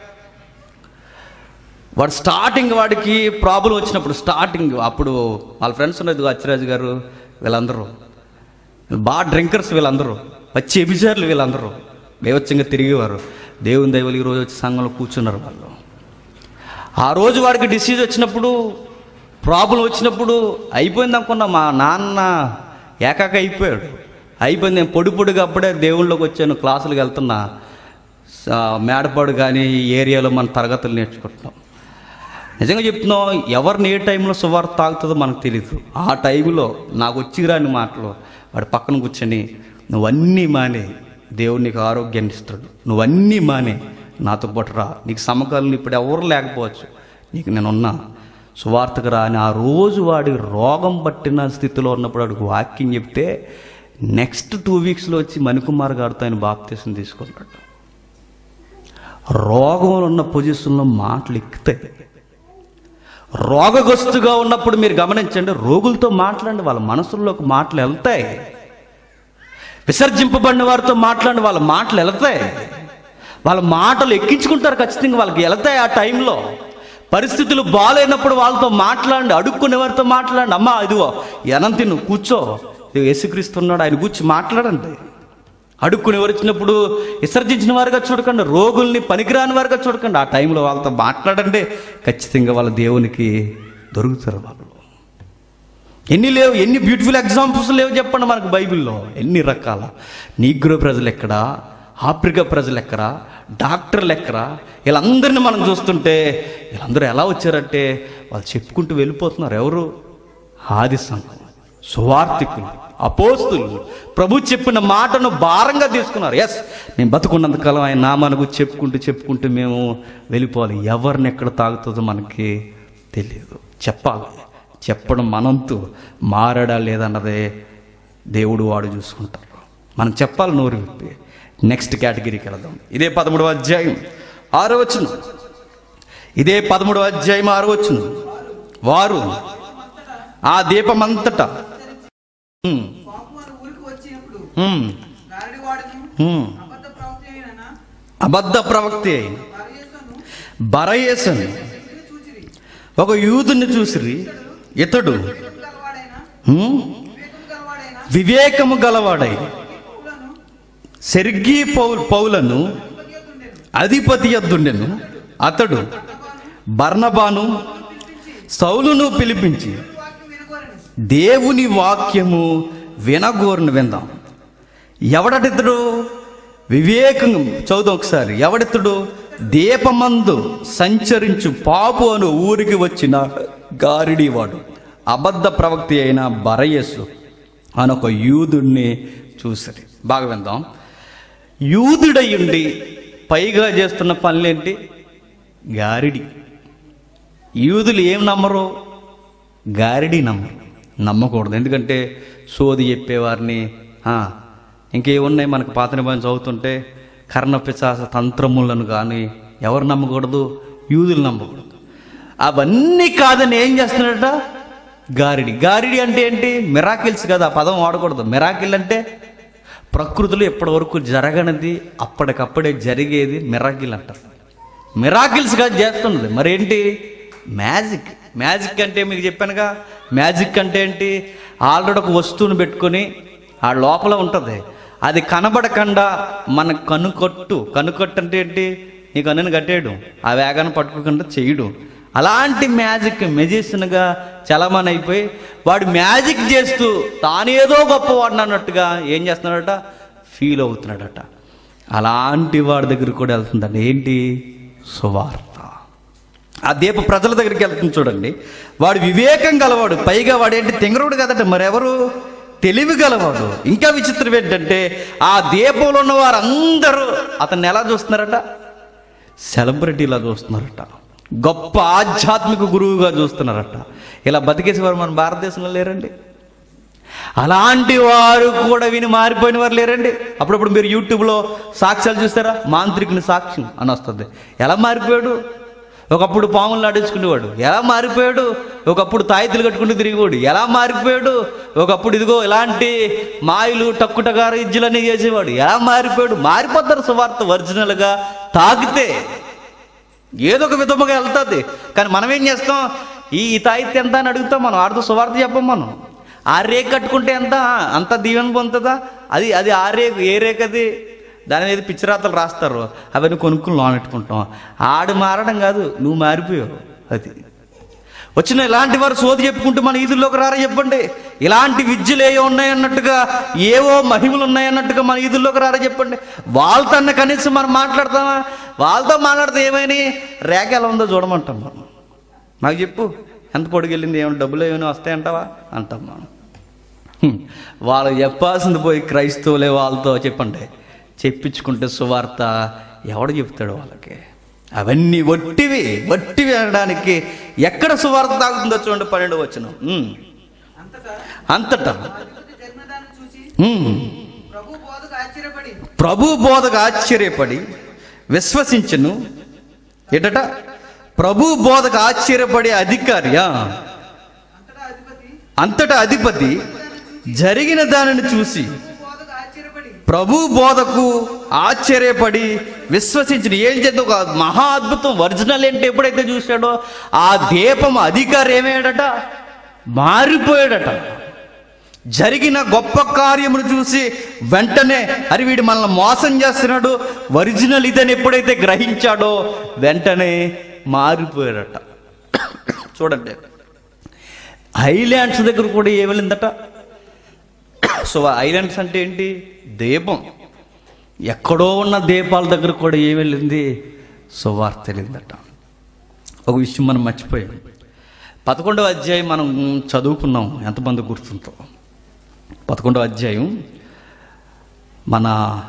వాడు స్టార్టింగ్ వాడికి ప్రాబ్లం వచ్చినప్పుడు స్టార్టింగ్ అప్పుడు వాళ్ళ ఫ్రెండ్స్ ఉన్నది అచ్చిరాజు గారు వీళ్ళందరూ బాగా డ్రింకర్స్ వీళ్ళందరూ వచ్చి ఎబిచారులు వీళ్ళందరూ దేవచ్చంగా తిరిగేవారు దేవుని దైవలు ఈరోజు వచ్చి సంఘంలో కూర్చున్నారు వాళ్ళు ఆ రోజు వాడికి డిసీజ్ వచ్చినప్పుడు ప్రాబ్లం వచ్చినప్పుడు అయిపోయింది అనుకున్నా మా నాన్న ఏకాక అయిపోయాడు అయిపోయింది నేను పొడి పొడిగా అప్పుడే దేవుళ్ళలోకి వచ్చాను క్లాసులకు వెళ్తున్నా స- మేడపాడు కానీ ఈ ఏరియాలో మన తరగతులు నేర్చుకుంటున్నాం నిజంగా చెప్తున్నాం ఎవరిని ఏ టైంలో సువార్త తాగుతుందో మనకు తెలియదు ఆ టైంలో నాకు వచ్చి రాని మాటలు వాడి పక్కన కూర్చొని నువ్వన్నీ మానే దేవుడు నీకు ఆరోగ్యాన్ని ఇస్తాడు నువ్వన్నీ మానే నాతో పాటు రా నీకు సమకాలం ఇప్పుడు ఎవరు లేకపోవచ్చు నీకు నేనున్నా సువార్తకు రా అని ఆ రోజు వాడి రోగం పట్టిన స్థితిలో ఉన్నప్పుడు వాడికి వాక్యం చెప్తే నెక్స్ట్ టూ వీక్స్లో వచ్చి మణికుమార్ గారితో ఆయన బాప్తీసం తీసుకున్నాడు రోగంలో ఉన్న పొజిషన్లో మాటలు ఎక్కుతాయి రోగగ్రస్తుగా ఉన్నప్పుడు మీరు గమనించండి రోగులతో మాట్లాడండి వాళ్ళ మనసుల్లోకి మాటలు వెళ్తాయి విసర్జింపబడిన వారితో మాట్లాడి వాళ్ళ మాటలు వెళ్తాయి వాళ్ళ మాటలు ఎక్కించుకుంటారు ఖచ్చితంగా వాళ్ళకి వెళ్తాయి ఆ టైంలో పరిస్థితులు బాగాలేనప్పుడు వాళ్ళతో మాట్లాడండి అడుక్కునే వారితో మాట్లాడండి అమ్మా ఇదిగో ఎనంతి నువ్వు కూర్చో ఇదిగో యేసుక్రీస్తున్నాడు ఆయన కూర్చి మాట్లాడండి అడుక్కునే వారు వచ్చినప్పుడు విసర్జించిన వారుగా చూడకండి రోగుల్ని పనికిరాని వారుగా చూడకండి ఆ టైంలో వాళ్ళతో మాట్లాడండి ఖచ్చితంగా వాళ్ళ దేవునికి దొరుకుతారు వాళ్ళు ఎన్ని లేవు ఎన్ని బ్యూటిఫుల్ ఎగ్జాంపుల్స్ లేవు చెప్పండి మనకు బైబిల్లో ఎన్ని రకాల నీగ్రో ప్రజలు ఎక్కడ ఆఫ్రికా ప్రజలు ఎక్కడ డాక్టర్లు ఎక్కడ వీళ్ళందరినీ మనం చూస్తుంటే వీళ్ళందరూ ఎలా వచ్చారంటే వాళ్ళు చెప్పుకుంటూ వెళ్ళిపోతున్నారు ఎవరు ఆది సంఘం సువార్థికులు అపోస్తులు ప్రభు చెప్పిన మాటను భారంగా తీసుకున్నారు ఎస్ నేను బతుకున్నంతకాలం ఆయన నామానకు చెప్పుకుంటూ చెప్పుకుంటూ మేము వెళ్ళిపోవాలి ఎవరిని ఎక్కడ తాగుతుందో మనకి తెలియదు చెప్పాలి చెప్పడం మనంతు మారడా లేదన్నదే దేవుడు వాడు చూసుకుంటారు మనం చెప్పాలి నోరు విప్పి నెక్స్ట్ కేటగిరీకి వెళదాం ఇదే పదమూడవ అధ్యాయం ఆరో వచ్చును ఇదే పదమూడవ అధ్యాయం ఆరో వచ్చును వారు ఆ దీపమంతటా ఉమ్, పాపు అని ఊరికి వచ్చినప్పుడు ఉమ్, గారడి వాడును ఉమ్, అబద్ధ ప్రవక్త అయిన అబద్ధ ప్రవక్తి అయిన పరయేసును బరయేసను ఇంటిని చూచిరి ఒక యూదుని చూసిరి ఇతడు వివేకం గలవాడైన ఉమ్, వివేకం గలవాడైన వివేకము గలవాడై ఈ పౌలను సెర్గీ పౌ పౌలను ఉపయోగించుండెను అధిపతి యొద్దుండెను అతడు బర్నబాను సౌలును పిలిపించి వాక్యం వినగోరని దేవుని వాక్యము వినగోరును విందాం ఎవడటితడు వివేకం చదువు ఒకసారి ఎవడితడు దీపమందు సంచరించు పాపు అను ఊరికి వచ్చిన గారిడివాడు అబద్ధ ప్రవక్తి అయిన బరయస్సు అని ఒక యూదుడిని చూసరి బాగా విందాం యూదుడయ్యుండి పైగా చేస్తున్న పనులేంటి గారిడి యూదులు ఏం నమ్మరు గారిడి నమ్మరు నమ్మకూడదు ఎందుకంటే సోది చెప్పేవారిని ఆ, ఇంకేమున్నాయి మనకు పాత నిబంధన చదువుతుంటే కర్ణపిశాస తంత్రములను కానీ ఎవరు నమ్మకూడదు యూదులు నమ్మకూడదు అవన్నీ కాదని ఏం చేస్తున్నాడట గారిడి గారిడి అంటే ఏంటి మిరాకిల్స్ కదా ఆ పదం వాడకూడదు మిరాకిల్ అంటే ప్రకృతిలో ఇప్పటి వరకు జరగనిది అప్పటికప్పుడే జరిగేది మిరాకిల్ అంటారు మిరాకిల్స్ కాదు చేస్తున్నది మరేంటి మ్యాజిక్ మ్యాజిక్ అంటే మీకు చెప్పానుగా మ్యాజిక్ అంటే ఏంటి ఆల్రెడీ ఒక వస్తువును పెట్టుకొని ఆ లోపల ఉంటుంది అది కనబడకుండా మన కనుకొట్టు కనుకొట్టు అంటే ఏంటి నీ కన్నుని కట్టేయడు ఆ వేగాన్ని పట్టుకోకుండా చేయడు అలాంటి మ్యాజిక్ మెజిషియన్గా చలమని అయిపోయి వాడు మ్యాజిక్ చేస్తూ తానేదో గొప్పవాడిని అన్నట్టుగా ఏం చేస్తున్నాడట ఫీల్ అవుతున్నాడట అలాంటి వాడి దగ్గర కూడా వెళ్తుందండి ఏంటి సువార్త ఆ దీప ప్రజల దగ్గరికి వెళ్తుంది చూడండి వాడు వివేకం గలవాడు పైగా వాడేంటి తింగరుడు కదట మరెవరు తెలివి గలవాడు ఇంకా విచిత్రం ఏంటంటే ఆ దీపంలో ఉన్న వారందరూ అతన్ని ఎలా చూస్తున్నారట సెలబ్రిటీలా చూస్తున్నారట గొప్ప ఆధ్యాత్మిక గురువుగా చూస్తున్నారట ఇలా బతికేసేవారు మన భారతదేశంలో లేరండి అలాంటి వారు కూడా విని మారిపోయిన వారు లేరండి అప్పుడప్పుడు మీరు యూట్యూబ్లో సాక్ష్యాలు చూస్తారా మాంత్రికుని సాక్ష్యం అని వస్తుంది ఎలా మారిపోయాడు ఒకప్పుడు పాములు నడుచుకునేవాడు ఎలా మారిపోయాడు ఒకప్పుడు తాయితులు కట్టుకుంటూ తిరిగేవాడు ఎలా మారిపోయాడు ఒకప్పుడు ఇదిగో ఇలాంటి మాయలు టక్కుటగారు ఇజ్జులన్నీ చేసేవాడు ఎలా మారిపోయాడు మారిపోతారు సువార్త ఒరిజినల్గా తాగితే ఏదో ఒక విధముగా వెళ్తుంది కానీ మనం ఏం చేస్తాం ఈ ఈ తాయిత్తి ఎంత అని అడుగుతాం మనం ఆడితో సువార్త చెప్పం మనం ఆ రేక్ కట్టుకుంటే ఎంత అంత దీవెన పొందుతుందా అది అది ఆ రేకు ఏ రేక్ అది దాని మీద పిచ్చిరాతలు రాస్తారు అవన్నీ కొనుక్కుని లోన్ పెట్టుకుంటాం ఆడు మారడం కాదు నువ్వు మారిపోయావు అది వచ్చిన ఇలాంటి వారు సోది చెప్పుకుంటూ మన ఈదుల్లోకి రారా చెప్పండి ఇలాంటి విద్యలు ఏవో ఉన్నాయన్నట్టుగా ఏవో మహిమలు ఉన్నాయన్నట్టుగా మన ఈదుల్లోకి రారా చెప్పండి వాళ్ళతో అన్న కనీసం మనం మాట్లాడతామా వాళ్ళతో మాట్లాడితే ఏమైనా రేఖ ఎలా ఉందో చూడమంటాం మనం నాకు చెప్పు ఎంత పొడిగెళ్ళింది ఏమైనా డబ్బులు ఏమైనా వస్తాయంటావా అంటాం మనం హ్మ్. వాళ్ళు చెప్పాల్సింది పోయి క్రైస్తవులే వాళ్ళతో చెప్పండి చెప్పించుకుంటే సువార్త ఎవడు చెప్తాడు వాళ్ళకి అవన్నీ వట్టివి వట్టివి అనడానికి ఎక్కడ సువార్త తాగుతుందో చూడండి పన్నెండు వచ్చిన అంతటా అంతటా అధిపతి జరిగిన దాన్ని చూసి హ్మ్. ప్రభు బోధకు ఆశ్చర్యపడి ప్రభు బోధకు ఆశ్చర్యపడి విశ్వసించను ఎటట ప్రభు బోధకు ఆశ్చర్యపడే అధికారియా అంతటా అధిపతి అంతటా అధిపతి జరిగిన దానిని చూసి ప్రభు బోధకు ఆశ్చర్యపడి ప్రభు బోధకు ఆశ్చర్యపడి విశ్వసించిన ఏం చేద్దాం ఒక మహా అద్భుతం ఒరిజినల్ ఏంటి ఎప్పుడైతే చూశాడో ఆ దీపం అధికారి ఏమయ్యాడట మారిపోయాడట జరిగిన గొప్ప కార్యమును చూసి వెంటనే అరి వీడు మనల్ని మోసం చేస్తున్నాడు ఒరిజినల్ ఇదని ఎప్పుడైతే గ్రహించాడో వెంటనే మారిపోయాడట చూడండి ఐలాండ్స్ దగ్గర కూడా ఏ వెళ్ళిందట సో ఐలాండ్స్ అంటే ఏంటి దీపం ఎక్కడో ఉన్న దీపాల దగ్గర కూడా ఏ వెళ్ళింది సువార్త వెళ్ళిందట ఒక విషయం మనం మర్చిపోయాం పదకొండవ అధ్యాయం మనం చదువుకున్నాం ఎంతమంది గుర్తుందో పదకొండవ అధ్యాయం మన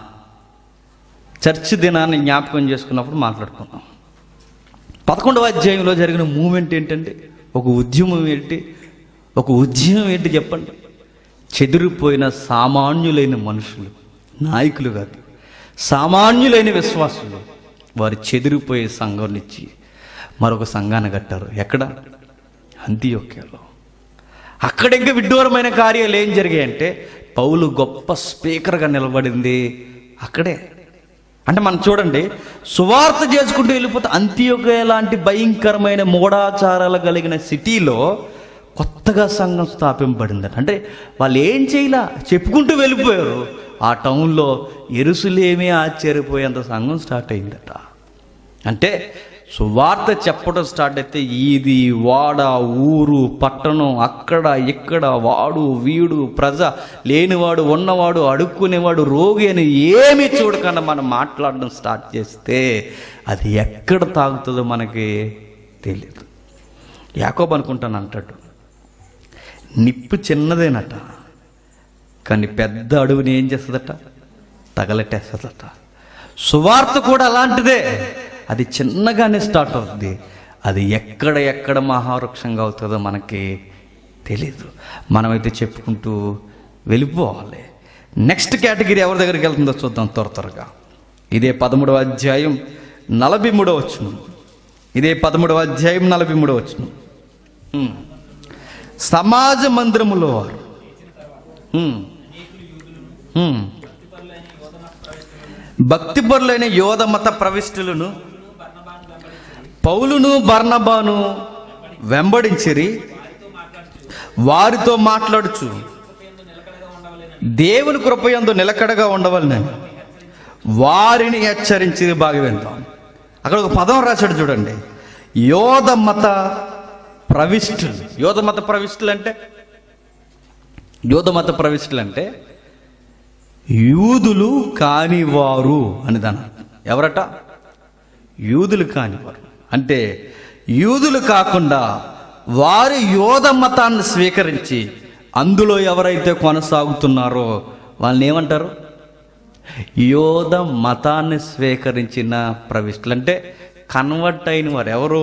చర్చ్ దినాన్ని జ్ఞాపకం చేసుకున్నప్పుడు మాట్లాడుకున్నాం పదకొండవ అధ్యాయంలో జరిగిన మూమెంట్ ఏంటంటే ఒక ఉద్యమం ఏంటి ఒక ఉద్యమం ఏంటి చెప్పండి చెదిరిపోయిన సామాన్యులైన మనుషులు నాయకులు కాదు సామాన్యులైన విశ్వాసులు వారు చెదిరిపోయే సంఘాన్నిచ్చి మరొక సంఘాన్ని కట్టారు ఎక్కడ అంత్యోక్యలో అక్కడ ఇంకా విడ్డూరమైన కార్యాలు ఏం జరిగాయంటే పౌలు గొప్ప స్పీకర్గా నిలబడింది అక్కడే అంటే మనం చూడండి సువార్త చేసుకుంటూ వెళ్ళిపోతే అంత్యోగయ లాంటి భయంకరమైన మూఢాచారాలు కలిగిన సిటీలో కొత్తగా సంఘం స్థాపింపబడిందట అంటే వాళ్ళు ఏం చేయలా చెప్పుకుంటూ వెళ్ళిపోయారు ఆ టౌన్లో ఎరుసులేమీ ఆశ్చర్యపోయేంత సంఘం స్టార్ట్ అయిందట అంటే సువార్త చెప్పడం స్టార్ట్ అయితే ఈది వాడ ఊరు పట్టణం అక్కడ ఇక్కడ వాడు వీడు ప్రజ లేనివాడు ఉన్నవాడు అడుక్కునేవాడు రోగి అని ఏమీ చూడకుండా మనం మాట్లాడడం స్టార్ట్ చేస్తే అది ఎక్కడ తాగుతుందో మనకి తెలియదు యాకోబ్ అనుకుంటాను అంటాడు నిప్పు చిన్నదేనట కానీ పెద్ద అడుగుని ఏం చేస్తుందట తగలెట్టేస్తుందట సువార్త కూడా అలాంటిదే అది చిన్నగానే స్టార్ట్ అవుతుంది అది ఎక్కడ ఎక్కడ మహావృక్షంగా అవుతుందో మనకి తెలీదు మనమైతే చెప్పుకుంటూ వెళ్ళిపోవాలి నెక్స్ట్ కేటగిరీ ఎవరి దగ్గరికి వెళ్తుందో చూద్దాం త్వర త్వరగా ఇదే పదమూడవ అధ్యాయం నలభై మూడవ వచ్చును ఇదే పదమూడవ అధ్యాయం నలభై మూడవ వచ్చును ఉమ్. సమాజ మందిరములో వారు ఉమ్. ఉమ్. భక్తిపరులైన యోధ మత ప్రవిష్టులను పౌలును బర్నబాను వెంబడించిరి వారితో మాట్లాడుచు దేవుని కృపయందు నిలకడగా ఉండవలనని వారిని హెచ్చరించి బాగా విందాం అక్కడ ఒక పదం రాశాడు చూడండి యోధ మత ప్రవిష్టులు యోధ మత ప్రవిష్టులు అంటే యోధ మత ప్రవిష్టులు అంటే యూదులు కానివారు అని దాని అర్థం. ఎవరట యూదులు కానివారు అంటే యూదులు కాకుండా వారి యోధ మతాన్ని స్వీకరించి అందులో ఎవరైతే కొనసాగుతున్నారో వాళ్ళని ఏమంటారు యోధ మతాన్ని స్వీకరించిన ప్రవిష్టులు అంటే కన్వర్ట్ అయిన వారు ఎవరు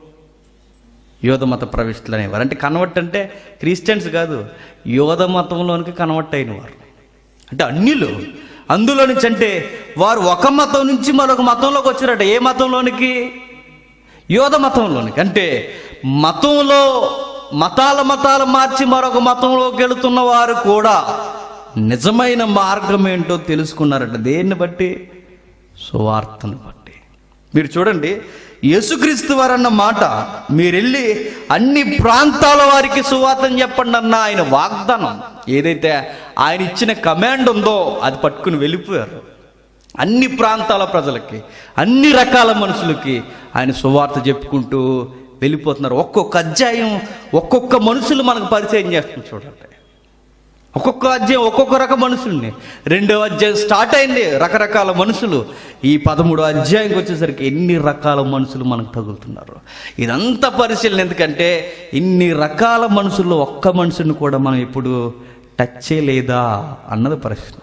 యోధ మత ప్రవిష్టులు అనేవారు అంటే కన్వర్ట్ అంటే క్రిస్టియన్స్ కాదు యోధ మతంలోనికి కన్వర్ట్ అయిన వారు అంటే అన్యులు అందులో నుంచి అంటే వారు ఒక మతం నుంచి మరొక మతంలోకి వచ్చారట ఏ మతంలోనికి యోధ మతంలోనికి అంటే మతంలో మతాల మతాలు మార్చి మరొక మతంలోకి వెళుతున్న వారు కూడా నిజమైన మార్గం ఏంటో తెలుసుకున్నారట దేన్ని బట్టి సువార్తను బట్టి మీరు చూడండి యేసుక్రీస్తు వారన్న మాట మీరెళ్ళి అన్ని ప్రాంతాల వారికి సువార్తను చెప్పండి అన్న ఆయన వాగ్దానం ఏదైతే ఆయన ఇచ్చిన కమాండ్ ఉందో అది పట్టుకుని వెళ్ళిపోయారు అన్ని ప్రాంతాల ప్రజలకి అన్ని రకాల మనుషులకి ఆయన సువార్త చెప్పుకుంటూ వెళ్ళిపోతున్నారు ఒక్కొక్క అధ్యాయం ఒక్కొక్క మనుషులు మనకు పరిచయం చేస్తుంది చూడండి ఒక్కొక్క అధ్యాయం ఒక్కొక్క రకం మనుషుల్ని రెండో అధ్యాయం స్టార్ట్ అయింది రకరకాల మనుషులు ఈ పదమూడో అధ్యాయంకి వచ్చేసరికి ఎన్ని రకాల మనుషులు మనకు తగులుతున్నారు ఇదంతా పరిశీలన ఎందుకంటే ఇన్ని రకాల మనుషులు ఒక్క మనుషుని కూడా మనం ఇప్పుడు టచ్ చేయలేదా అన్నది ప్రశ్న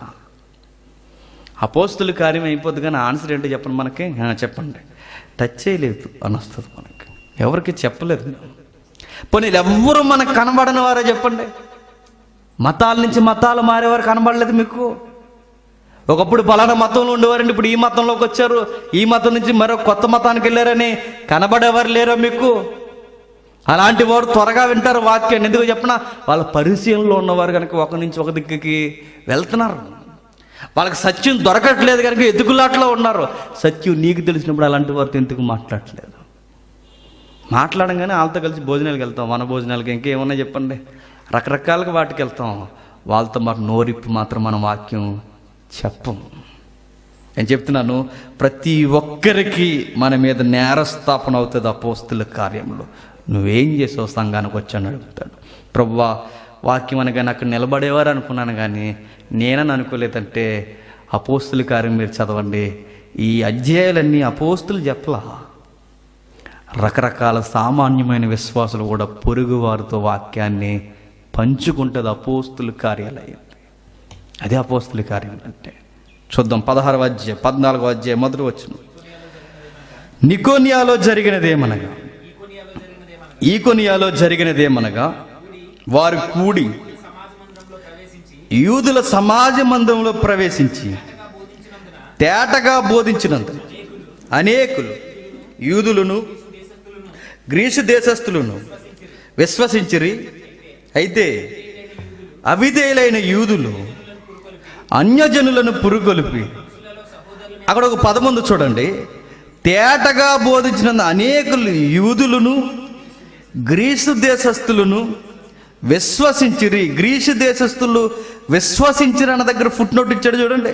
అపోస్తుల కార్యం అయిపోద్ది కానీ ఆన్సర్ ఏంటో చెప్పండి మనకి ఆ, చెప్పండి టచ్ చేయలేదు అని వస్తుంది మనకి ఎవరికి చెప్పలేదు పోనీ ఎవ్వరూ మనకు కనబడని వారే చెప్పండి మతాల నుంచి మతాలు మారేవారు కనబడలేదు మీకు ఒకప్పుడు పలానా మతంలో ఉండేవారండి ఇప్పుడు ఈ మతంలోకి వచ్చారు ఈ మతం నుంచి మరో కొత్త మతానికి వెళ్ళారని కనబడేవారు లేరా మీకు అలాంటి వారు త్వరగా వింటారు వాక్యాన్ని ఎందుకు చెప్పిన వాళ్ళ పరిశీలనలో ఉన్నవారు కనుక ఒక నుంచి ఒక దిక్కుకి వెళ్తున్నారు వాళ్ళకి సత్యం దొరకట్లేదు కనుక ఎదుగులాట్లో ఉన్నారు సత్యం నీకు తెలిసినప్పుడు అలాంటి వారితో ఎందుకు మాట్లాడట్లేదు మాట్లాడంగానే వాళ్ళతో కలిసి భోజనాలకు వెళ్తాం మన భోజనాలకి ఇంకేమన్నా చెప్పండి రకరకాలుగా వాటికి వెళ్తాం వాళ్ళతో మాకు నోరిప్పి మాత్రం మన వాక్యం చెప్పం నేను చెప్తున్నాను ప్రతి ఒక్కరికి మన మీద నేరస్థాపన అవుతుంది అపోస్తుల కార్యంలో నువ్వేం చేసావు సంఘానికి వచ్చాను అడుగుతాడు ప్రవ్వా వాక్యం అనగానే అక్కడ నిలబడేవారు అనుకున్నాను కానీ నేనని అనుకోలేదంటే అపోస్తుల కార్యం మీరు చదవండి ఈ అధ్యాయాలన్నీ అపోస్తులు చెప్పలా రకరకాల సామాన్యమైన విశ్వాసులు కూడా పొరుగు వారితో వాక్యాన్ని పంచుకుంటుంది అపోస్తుల కార్యాలయం అదే అపోస్తుల కార్యం అంటే చూద్దాం పదహారు అధ్యాయం పద్నాలుగో అధ్యాయం మొదటి వచ్చిన నికోనియాలో జరిగినదేమనగా ఈకొనియాలో జరిగినదేమనగా వారు కూడి యూదుల సమాజ మందిరంలో ప్రవేశించి తేటగా బోధించినందున అనేకులు యూదులను గ్రీసు దేశస్థులను విశ్వసించిరి అయితే అవిధేయులైన యూదులు అన్యజనులను పురుగొలిపి అక్కడ ఒక పదముందు చూడండి తేటగా బోధించిన అనేకులు యూదులను గ్రీసు దేశస్థులను విశ్వసించిరి గ్రీసు దేశస్థులు విశ్వసించిరి అన్న దగ్గర ఫుట్ నోట్ ఇచ్చాడు చూడండి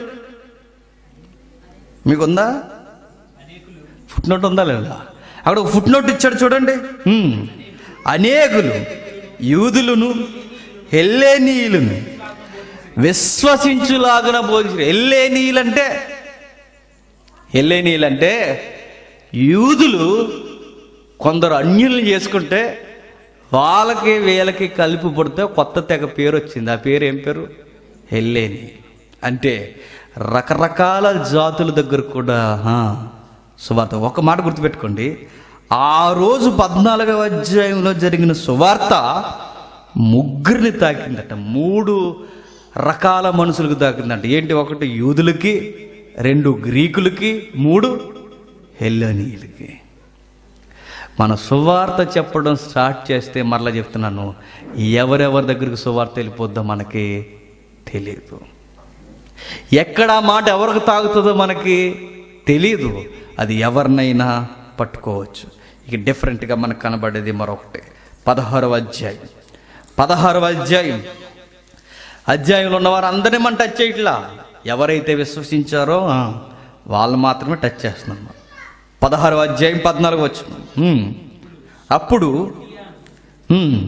మీకుందా ఫుట్ నోట్ ఉందా లేదా అక్కడ ఒక ఫుట్ నోట్ ఇచ్చాడు చూడండి హ్మ్. అనేకులు యూదులను హెల్లేనీయులను విశ్వసించులాగున బోధించారు హెల్లేనీయులు అంటే హెల్లేనీయులు అంటే యూదులు కొందరు అన్యుల్ని చేసుకుంటే వాళ్ళకి వీళ్ళకి కలిపి పుడితే కొత్త తెగ పేరు వచ్చింది ఆ పేరు ఏం పేరు హెల్లేని అంటే రకరకాల జాతుల దగ్గర కూడా ఆ, సువార్త ఒక మాట గుర్తుపెట్టుకోండి ఆ రోజు పద్నాలుగవ అధ్యాయంలో జరిగిన సువార్త ముగ్గురిని తాకిందట మూడు రకాల మనుషులకు తాకిందంట ఏంటి ఒకటి యూదులకి రెండు గ్రీకులకి మూడు హెల్లనీయులకి మన సువార్త చెప్పడం స్టార్ట్ చేస్తే మరలా చెప్తున్నాను ఎవరెవరి దగ్గరికి సువార్త వెళ్ళిపోద్దో మనకి తెలియదు ఎక్కడ ఆ మాట ఎవరికి తాగుతుందో మనకి తెలియదు అది ఎవరినైనా పట్టుకోవచ్చు ఇక డిఫరెంట్గా మనకు కనబడేది మరొకటి పదహారవ అధ్యాయం పదహారవ అధ్యాయం అధ్యాయంలో ఉన్నవారు అందరినీ మనం టచ్ చేయట్లా ఎవరైతే విశ్వసించారో ఆ, వాళ్ళు మాత్రమే టచ్ చేస్తున్నాం మనం. పదహారవ అధ్యాయం పద్నాలుగు వచ్చిన అప్పుడు హ్మ్,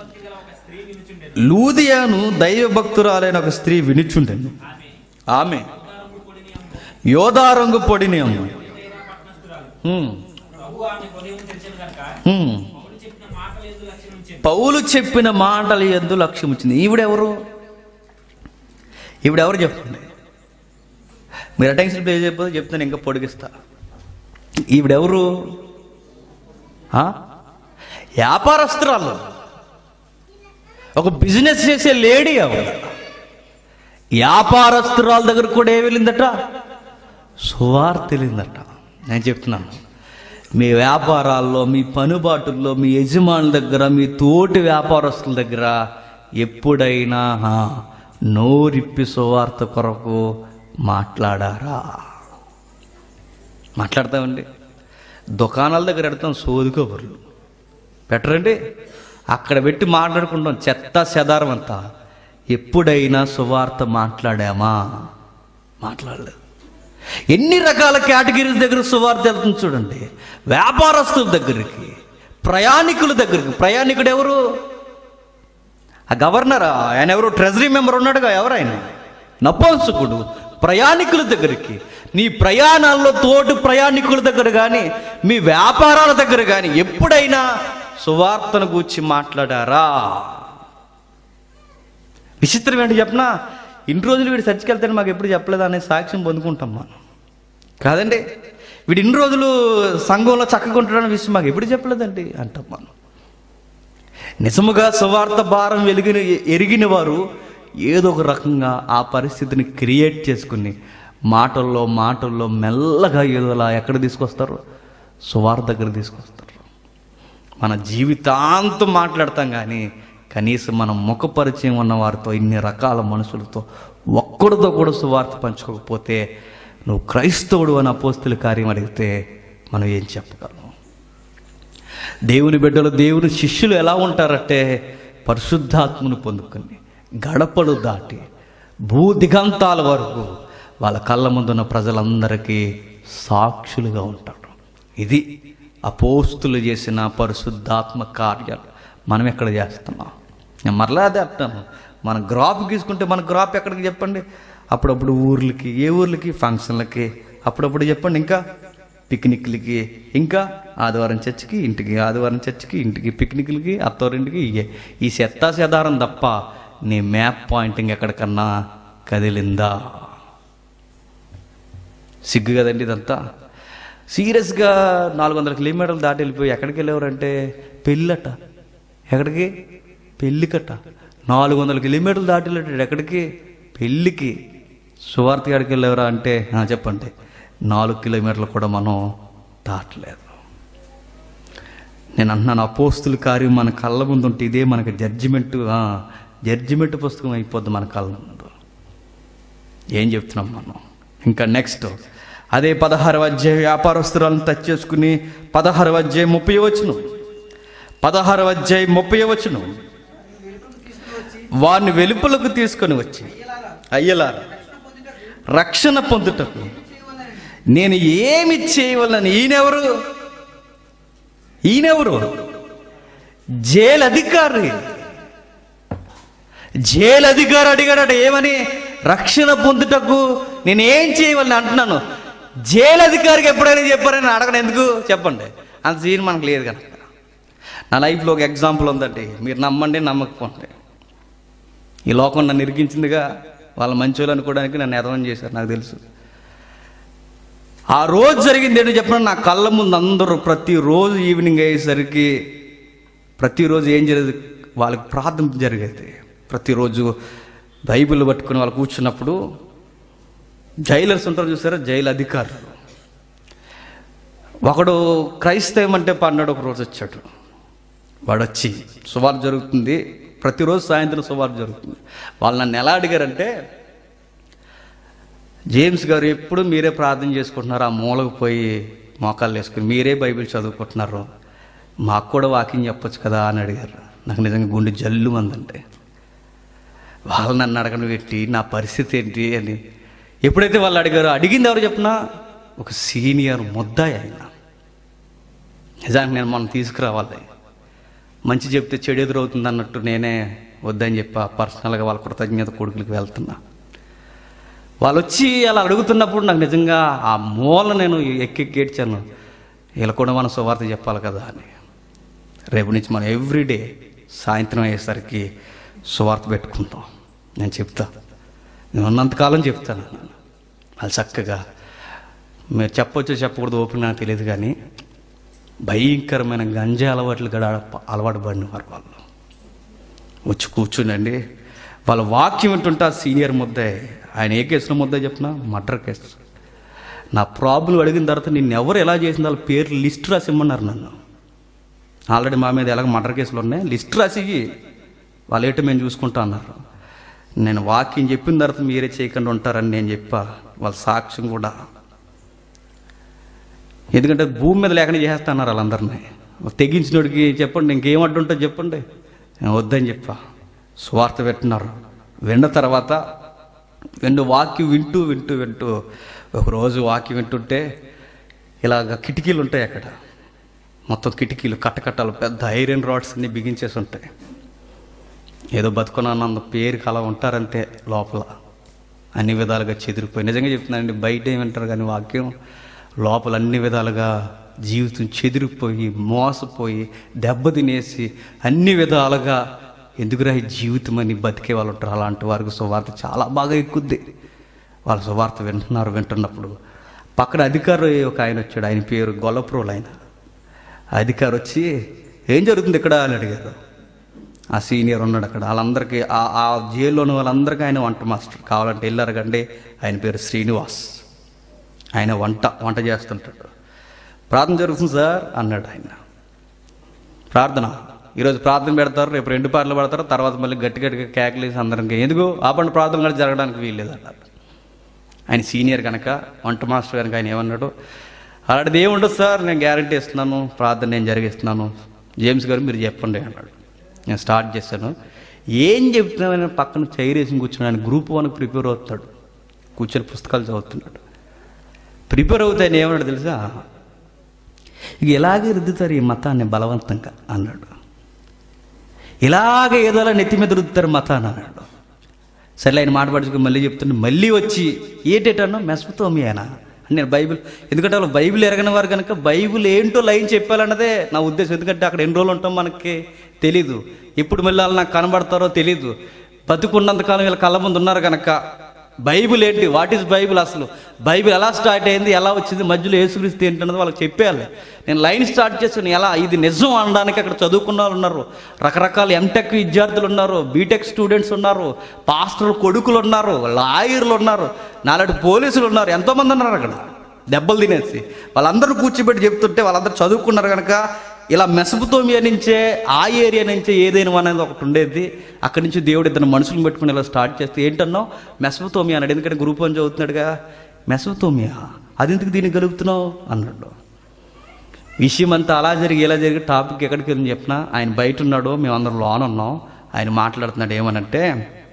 లూదియాను దైవభక్తురాలైన ఒక స్త్రీ వినిచుండెను ఆమె యోధారంగు పొడిని అమ్మ హ్మ్, హ్మ్. పౌలు చెప్పిన మాటలు ఎందు లక్ష్యం వచ్చింది ఈవిడెవరు ఈవిడెవరు చెప్పండి మీరు అటెన్షన్ పే చేయకపోతే చెప్తాను ఇంకా పొడిగిస్తా ఈవిడెవరు ఆ? వ్యాపారస్తురాలు ఒక బిజినెస్ చేసే లేడీ ఆవిడ వ్యాపారస్తురాల దగ్గర కూడా ఏ వెళ్ళిందట సువార్త వెళ్ళిందట నేను చెప్తున్నాను మీ వ్యాపారాల్లో మీ పనుబాటుల్లో మీ యజమానుల దగ్గర మీ తోటి వ్యాపారస్తుల దగ్గర ఎప్పుడైనా ఆ, నోరిప్పి సువార్త కొరకు మాట్లాడారా మాట్లాడతామండి దుకాణాల దగ్గర పెడతాం సోదుకోబర్లు పెట్టరండి అక్కడ పెట్టి మాట్లాడుకుంటాం చెత్త చెదారం అంతా ఎప్పుడైనా సువార్త మాట్లాడామా మాట్లాడలేదు ఎన్ని రకాల కేటగిరీస్ దగ్గర సువార్త వెళ్తుంది చూడండి వ్యాపారస్తుల దగ్గరికి ప్రయాణికుల దగ్గరికి ప్రయాణికుడు ఎవరు ఆ గవర్నర్ ఆయన ఎవరు ట్రెజరీ మెంబర్ ఉన్నాడుగా ఎవరైనా నపోంసకుడు ప్రయాణికుల దగ్గరికి నీ ప్రయాణాల్లో తోటి ప్రయాణికుల దగ్గర కానీ మీ వ్యాపారాల దగ్గర కానీ ఎప్పుడైనా సువార్తను గూర్చి మాట్లాడారా విచిత్రం ఏంటి చెప్పనా ఇన్ని రోజులు వీడు చర్చికి వెళ్తాడు మాకు ఎప్పుడు చెప్పలేదు అనే సాక్ష్యం పొందుకుంటాం మనం కాదండి వీడు ఇన్ని రోజులు సంఘంలో చక్కకుంటాడనే విషయం మాకు ఎప్పుడు చెప్పలేదండి అంటాం మనం నిజముగా సువార్త భారం వెలిగిన ఎరిగిన వారు ఏదో ఒక రకంగా ఆ పరిస్థితిని క్రియేట్ చేసుకుని మాటల్లో మాటల్లో మెల్లగా ఏదోలా ఎక్కడ తీసుకొస్తారు సువార్త దగ్గర తీసుకొస్తారు మన జీవితాంతం మాట్లాడతాం కానీ కనీసం మనం ముఖ పరిచయం ఉన్న వారితో ఇన్ని రకాల మనుషులతో ఒక్కడితో కూడా సువార్త పంచుకోకపోతే నువ్వు క్రైస్తవుడు అని అపోస్తుల కార్యం అడిగితే మనం ఏం చెప్పగలం దేవుని బిడ్డలు దేవుని శిష్యులు ఎలా ఉంటారంటే పరిశుద్ధాత్మను పొందుకొని గడపలు దాటి భూ దిగంతాల వరకు వాళ్ళ కళ్ళ ముందున్న ప్రజలందరికీ సాక్షులుగా ఉంటారు ఇది అపోస్తులు చేసిన పరిశుద్ధాత్మ కార్యాలు మనం ఎక్కడ చేస్తున్నాం నేను మరలా అదే అంటాను మన గ్రాఫ్ గీసుకుంటే మన గ్రాఫ్ ఎక్కడికి చెప్పండి అప్పుడప్పుడు ఊర్లకి ఏ ఊర్లకి ఫంక్షన్లకి అప్పుడప్పుడు చెప్పండి ఇంకా పిక్నిక్లకి ఇంకా ఆదివారం చర్చికి ఇంటికి ఆదివారం చర్చికి ఇంటికి పిక్నిక్లకి అత్తవారింటికి ఇయ్యే ఈ చెత్తా చెదారం తప్ప నీ మ్యాప్ పాయింటింగ్ ఎక్కడికన్నా కదిలిందా సిగ్గు కదండి ఇదంతా సీరియస్గా నాలుగు వందల కిలోమీటర్లు దాటి వెళ్ళిపోయి ఎక్కడికి వెళ్ళేవారంటే పెళ్ళట ఎక్కడికి పెళ్ళికట నాలుగు వందల కిలోమీటర్లు దాటి వెళ్ళాడు ఎక్కడికి పెళ్ళికి సువార్త ఎక్కడికి వెళ్ళేవరా అంటే "ఆ, చెప్పండి నాలుగు కిలోమీటర్లు కూడా మనం దాటలేదు నేను అంటున్నాను అపోస్తుల కార్యం మన కళ్ళ ముందు ఉంటే ఇదే మనకి జడ్జిమెంట్ జడ్జిమెంట్ పుస్తకం అయిపోద్ది మన కళ్ళ ముందు ఏం చెప్తున్నాం మనం ఇంకా నెక్స్ట్ అదే పదహారు అధ్యాయ వ్యాపారస్తురాలను టచ్ చేసుకుని పదహారు అధ్యాయం ముప్పై వచ్చును పదహారు అధ్యాయం ముప్పై వచ్చును వారిని వెలుపలకు తీసుకొని వచ్చి అయ్యలారా రక్షణ పొందుటకు నేను ఏమి చేయవలని ఈయనెవరు ఈయనెవరు జైలు అధికారి జైలు అధికారి అడిగాడట ఏమని రక్షణ పొందుటకు నేను ఏం చేయవాలని అంటున్నాను జైలు అధికారికి ఎప్పుడైనా చెప్పారని అడగను ఎందుకు చెప్పండి అంత సీన్ మనకు లేదు కనుక నా లైఫ్లో ఒక ఎగ్జాంపుల్ ఉందండి మీరు నమ్మండి నమ్మకపోండి ఈ లోకం నన్ను ఇరికించిందిగా వాళ్ళ మంచోళ్ళు అనుకోవడానికి నన్ను ఎదవం చేశారు నాకు తెలుసు ఆ రోజు జరిగింది ఏంటో చెప్పిన నా కళ్ళ ముందు అందరూ ప్రతిరోజు ఈవినింగ్ అయ్యేసరికి ప్రతిరోజు ఏం జరిగేది వాళ్ళకి ప్రార్థన జరిగేది ప్రతిరోజు బైబిల్ పట్టుకుని వాళ్ళు కూర్చున్నప్పుడు జైలర్స్ ఉంటారు చూసారా జైలు అధికారులు ఒకడు క్రైస్తవం అంటే పన్నాడు ఒక రోజు వచ్చాడు వాడు వచ్చి సువార్ జరుగుతుంది ప్రతిరోజు సాయంత్రం సువార్ జరుగుతుంది వాళ్ళు నన్ను ఎలా అడిగారంటే జేమ్స్ గారు ఎప్పుడు మీరే ప్రార్థన చేసుకుంటున్నారు ఆ మూలకు పోయి మోకాళ్ళు వేసుకుని మీరే బైబిల్ చదువుకుంటున్నారు మాకు కూడా వాకింగ్ చెప్పొచ్చు కదా అని అడిగారు నాకు నిజంగా గుండె జల్లు మందంటే వాళ్ళు నన్ను అడగను పెట్టి నా పరిస్థితి ఏంటి అని ఎప్పుడైతే వాళ్ళు అడిగారో అడిగింది ఎవరు చెప్పినా ఒక సీనియర్ ముద్దాయి ఆయన నిజానికి నేను మనం తీసుకురావాలి మంచి చెప్తే చెడు ఎదురవుతుంది అన్నట్టు నేనే వద్దని చెప్పా పర్సనల్గా వాళ్ళ కృతజ్ఞత కొడుకులకి వెళ్తున్నా వాళ్ళు వచ్చి అలా అడుగుతున్నప్పుడు నాకు నిజంగా ఆ మూల నేను ఎక్కెక్కి ఏడ్చాను వీళ్ళు కూడా మనం సువార్త చెప్పాలి కదా అని రేపు నుంచి మనం ఎవ్రీడే సాయంత్రం అయ్యేసరికి సువార్త పెట్టుకుంటాం నేను చెప్తా నేను ఉన్నంతకాలం చెప్తాను నేను వాళ్ళు చక్కగా మీరు చెప్పొచ్చో చెప్పకూడదు ఓపెన్ నాకు తెలియదు కానీ భయంకరమైన గంజా అలవాట్లు కూడా అలవాటు పడిన వారు వాళ్ళు వచ్చి కూర్చునండి వాళ్ళ వాక్యం వింటుంటే ఆ సీనియర్ ముద్దే ఆయన ఏ కేసులో ముద్ద చెప్పిన మర్డర్ కేసు నా ప్రాబ్లం అడిగిన తర్వాత నిన్ను ఎవరు ఎలా చేసిన వాళ్ళ పేర్లు లిస్ట్ రాసి ఇమ్మన్నారు నన్ను ఆల్రెడీ మా మీద ఎలాగ మర్డర్ కేసులు ఉన్నాయి లిస్ట్ రాసి ఇయ్యి. వాళ్ళు ఏంటో మేము చూసుకుంటా అన్నారు నేను వాక్యం చెప్పిన తర్వాత మీరే చేయకుండా ఉంటారని నేను చెప్పా వాళ్ళ సాక్ష్యం కూడా ఎందుకంటే భూమి మీద లేకుండా చేసేస్తున్నారు వాళ్ళందరినీ తెగించినోడికి చెప్పండి ఇంకేం అడ్డు ఉంటుందో చెప్పండి నేను వద్దని చెప్పా స్వార్థ పెట్టినారు విన్న తర్వాత విన్న వాక్యం వింటూ వింటూ వింటూ ఒకరోజు వాక్యం వింటుంటే ఇలాగ కిటికీలు ఉంటాయి అక్కడ మొత్తం కిటికీలు కట్టకట్టాలు పెద్ద ఐరన్ రాడ్స్ అన్ని బిగించేసి ఉంటాయి ఏదో బతుకున్నానంద పేరుకి అలా ఉంటారంతే లోపల అన్ని విధాలుగా చెదిరిపోయి నిజంగా చెప్తున్నానండి బయట ఏమంటారు కానీ వాక్యం లోపల అన్ని విధాలుగా జీవితం చెదిరిపోయి మోసపోయి దెబ్బ తినేసి అన్ని విధాలుగా ఎందుకురా ఈ జీవితం అని బతికే వాళ్ళు ఉంటారు అలాంటి వారికి సువార్త చాలా బాగా ఎక్కుద్ది వాళ్ళ సువార్త వింటున్నారు వింటున్నప్పుడు పక్కన అధికారి ఒక ఆయన వచ్చాడు ఆయన పేరు గొల్లప్రోలు ఆయన ఆ అధికారి వచ్చి ఏం జరుగుతుంది ఇక్కడ అని అడిగారు ఆ సీనియర్ ఉన్నాడు అక్కడ వాళ్ళందరికీ ఆ ఆ జైల్లో ఉన్న వాళ్ళందరికీ ఆయన వంట మాస్టర్ కావాలంటే వెళ్ళారు కండి ఆయన పేరు శ్రీనివాస్ ఆయన వంట వంట చేస్తుంటాడు ప్రార్థన జరుగుతుంది సార్ అన్నాడు ఆయన ప్రార్థన ఈరోజు ప్రార్థన పెడతారు రేపు రెండు పాటలు పెడతారు తర్వాత మళ్ళీ గట్టి గట్టిగా కేకలేసి అందరికి ఎందుకు ఆపండి ప్రార్థన కూడా జరగడానికి వీల్లేదు అన్నారు ఆయన సీనియర్ కనుక వంట మాస్టర్ కనుక ఆయన ఏమన్నాడు అలాంటిది ఏముండదు సార్ నేను గ్యారంటీ ఇస్తున్నాను ప్రార్థన నేను జరిగిస్తున్నాను జేమ్స్ గారు మీరు చెప్పండి అన్నాడు నేను స్టార్ట్ చేశాను ఏం చెప్తున్నామని పక్కన చైర్ వేసి కూర్చుని ఆయన గ్రూప్ వన్ ప్రిపేర్ అవుతాడు కూర్చొని పుస్తకాలు చదువుతున్నాడు ప్రిపేర్ అవుతే ఆయన ఏమన్నాడు తెలుసా ఇక ఇలాగే రుద్దుతారు ఈ మతాన్ని బలవంతంగా అన్నాడు ఇలాగ ఏదోలా నెత్తి మీద రుద్దుతారు మతాన్ని అన్నాడు సరే ఆయన మాట పడుచుకుని మళ్ళీ చెప్తుంటే మళ్ళీ వచ్చి ఏటేటన్నా మెస్పతోమియానా నేను బైబిల్ ఎందుకంటే వాళ్ళు బైబిల్ ఎరగని వారు కనుక బైబిల్ ఏంటో లైన్ చెప్పాలన్నదే నా ఉద్దేశం ఎందుకంటే అక్కడ ఎన్ని రోజులు ఉంటాం మనకి తెలీదు ఎప్పుడు మళ్ళీ వాళ్ళు నాకు కనబడతారో తెలీదు బతుకున్నంతకాలం వీళ్ళ కళ్ళ ముందు ఉన్నారు కనుక బైబిల్ ఏంటి వాట్ ఈస్ బైబిల్ అసలు బైబిల్ ఎలా స్టార్ట్ అయింది ఎలా వచ్చింది మధ్యలో యేసుక్రీస్తు ఏంటన్నది వాళ్ళకి చెప్పేయాలి నేను లైన్ స్టార్ట్ చేసాను ఎలా ఇది నిజం అనడానికి అక్కడ చదువుకున్న వాళ్ళు ఉన్నారు రకరకాల ఎంటెక్ విద్యార్థులు ఉన్నారు బీటెక్ స్టూడెంట్స్ ఉన్నారు పాస్టర్లు కొడుకులు ఉన్నారు లాయర్లు ఉన్నారు నాలాంటి పోలీసులు ఉన్నారు ఎంతోమంది ఉన్నారు అక్కడ దెబ్బలు తినేసి వాళ్ళందరూ కూర్చోబెట్టి చెప్తుంటే వాళ్ళందరూ చదువుకున్నారు కనుక ఇలా మెసపుతోమియా నుంచే ఆ ఏరియా నుంచే ఏదైనా అనేది ఒకటి ఉండేది అక్కడి నుంచి దేవుడు ఇద్దరు మనుషులను పెట్టుకుని ఇలా స్టార్ట్ చేస్తే ఏంటన్నావు మెసపుతోమియా అన్నాడు ఎందుకంటే గ్రూప్ అని చదువుతున్నాడుగా మెసపుతోమియా అది ఎందుకు దీన్ని గలుపుతున్నావు అన్నాడు విషయం అంతా అలా జరిగి ఇలా జరిగి టాపిక్ ఎక్కడికి వెళ్ళి చెప్పినా ఆయన బయట ఉన్నాడు మేమందరం లోన్ ఉన్నాం ఆయన మాట్లాడుతున్నాడు ఏమనంటే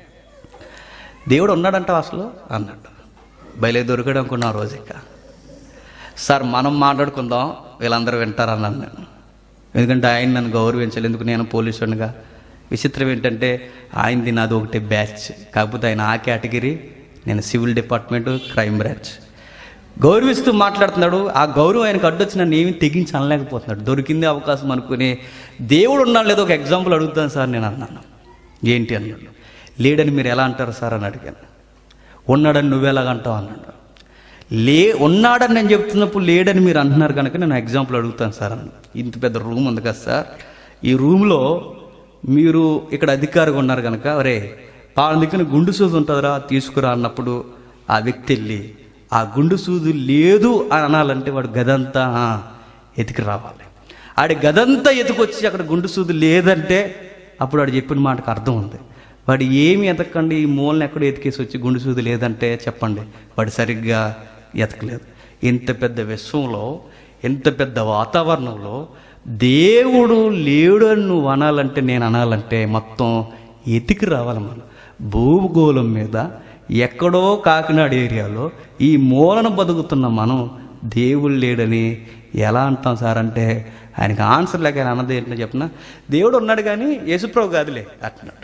దేవుడు ఉన్నాడంట అసలు అన్నాడు బయలు దొరికాడు అనుకున్నా ఆ రోజు ఇక సార్ మనం మాట్లాడుకుందాం వీళ్ళందరూ వింటారన్నాను నేను ఎందుకంటే ఆయన నన్ను గౌరవించాలి ఎందుకు నేను పోలీసునిగా విచిత్రం ఏంటంటే ఆయనది నాది ఒకటే బ్యాచ్ కాకపోతే ఆయన ఆ కేటగిరీ నేను సివిల్ డిపార్ట్మెంట్ క్రైమ్ బ్రాంచ్ గౌరవిస్తూ మాట్లాడుతున్నాడు ఆ గౌరవం ఆయనకు అడ్డొచ్చి నన్ను ఏమి తెగించి అనలేకపోతున్నాడు దొరికింది అవకాశం అనుకుని దేవుడు ఉన్నాడు లేదో ఒక ఎగ్జాంపుల్ అడుగుతాను సార్ నేను అన్నాను ఏంటి అన్నాడు లేడని మీరు ఎలా అంటారు సార్ అని అడిగాను ఉన్నాడని నువ్వెలాగంటావు అన్నాడు లే ఉన్నాడని నేను చెప్తున్నప్పుడు లేడని మీరు అంటున్నారు కనుక నేను ఎగ్జాంపుల్ అడుగుతాను సార్ అన్న ఇంత పెద్ద రూమ్ ఉంది కదా సార్ ఈ రూమ్లో మీరు ఇక్కడ అధికారిగా ఉన్నారు కనుక అరే పాలన దగ్గర గుండు సూది ఉంటుందిరా తీసుకురా అన్నప్పుడు ఆ వ్యక్తి వెళ్ళి ఆ గుండు సూది లేదు అని అనాలంటే వాడు గదంతా ఆ, ఎతికి రావాలి ఆడి గదంతా ఎతికొచ్చి అక్కడ గుండు సూది లేదంటే అప్పుడు వాడు చెప్పిన మాటకు అర్థం ఉంది వాడు ఏమి ఎతకండి ఈ మూలను ఎక్కడో ఎతికేసి వచ్చి గుండు సూది లేదంటే చెప్పండి వాడు సరిగ్గా ఎతకలేదు ఇంత పెద్ద విశ్వంలో ఇంత పెద్ద వాతావరణంలో దేవుడు లేడు అని నువ్వు అనాలంటే నేను అనాలంటే మొత్తం ఎతికి రావాలి మనం భూగోళం మీద ఎక్కడో కాకినాడ ఏరియాలో ఈ మూలను బతుకుతున్న మనం దేవుడు లేడని ఎలా అంటాం సార్ అంటే ఆయనకి ఆన్సర్ లేక ఆయన అన్నది ఏంటో చెప్పిన దేవుడు ఉన్నాడు కానీ యేసుప్రభు కాదులే అంటున్నాడు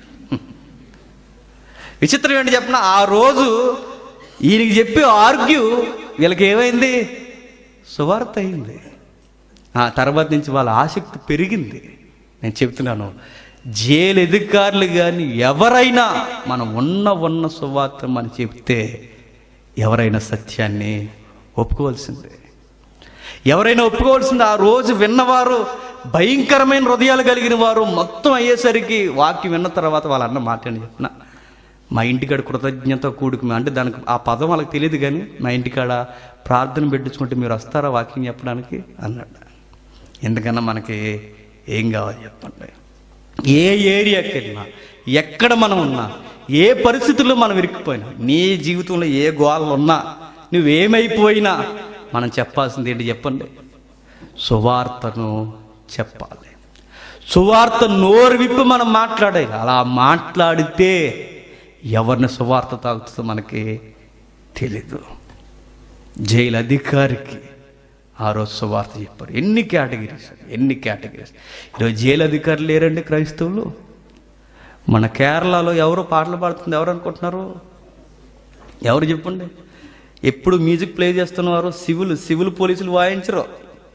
విచిత్రం ఏంటి చెప్పిన ఆ రోజు ఈయనకి చెప్పి ఆర్గ్యూ వీళ్ళకి ఏమైంది సువార్త అయింది ఆ తర్వాత నుంచి వాళ్ళ ఆసక్తి పెరిగింది నేను చెప్తున్నాను జైలు అధికారులు కానీ ఎవరైనా మనం ఉన్న ఉన్న సువార్త మనం చెప్తే ఎవరైనా సత్యాన్ని ఒప్పుకోవాల్సిందే ఎవరైనా ఒప్పుకోవాల్సింది ఆ రోజు విన్నవారు భయంకరమైన హృదయాలు కలిగిన వారు మొత్తం అయ్యేసరికి వాక్యం విన్న తర్వాత వాళ్ళ అన్న మాట అని చెప్పిన మా ఇంటికాడ కృతజ్ఞత కూడుకు అంటే దానికి ఆ పదం వాళ్ళకి తెలియదు కానీ మా ఇంటికాడ ప్రార్థన పెట్టించుకుంటే మీరు వస్తారా వాక్యం చెప్పడానికి అన్నాడు ఎందుకన్నా మనకి ఏం కావాలి చెప్పండి ఏ ఏరియాకి వెళ్ళినా ఎక్కడ మనం ఉన్నా ఏ పరిస్థితుల్లో మనం ఇరుక్కుపోయినా నీ జీవితంలో ఏ గోళ్ళు ఉన్నా నువ్వేమైపోయినా మనం చెప్పాల్సింది ఏంటి చెప్పండి సువార్తను చెప్పాలి సువార్త నోరు విప్పి మనం మాట్లాడాలి అలా మాట్లాడితే ఎవరిని సువార్త తాగుతుందో మనకి తెలీదు జైలు అధికారికి ఆ రోజు సువార్త చెప్పారు ఎన్ని కేటగిరీస్ ఎన్ని కేటగిరీస్ ఈరోజు జైలు అధికారులు లేరండి క్రైస్తవులు మన కేరళలో ఎవరు పాటలు పాడుతుంది ఎవరు అనుకుంటున్నారు ఎవరు చెప్పండి ఎప్పుడు మ్యూజిక్ ప్లే చేస్తున్నవారు సివిల్ సివిల్ పోలీసులు వాయించరు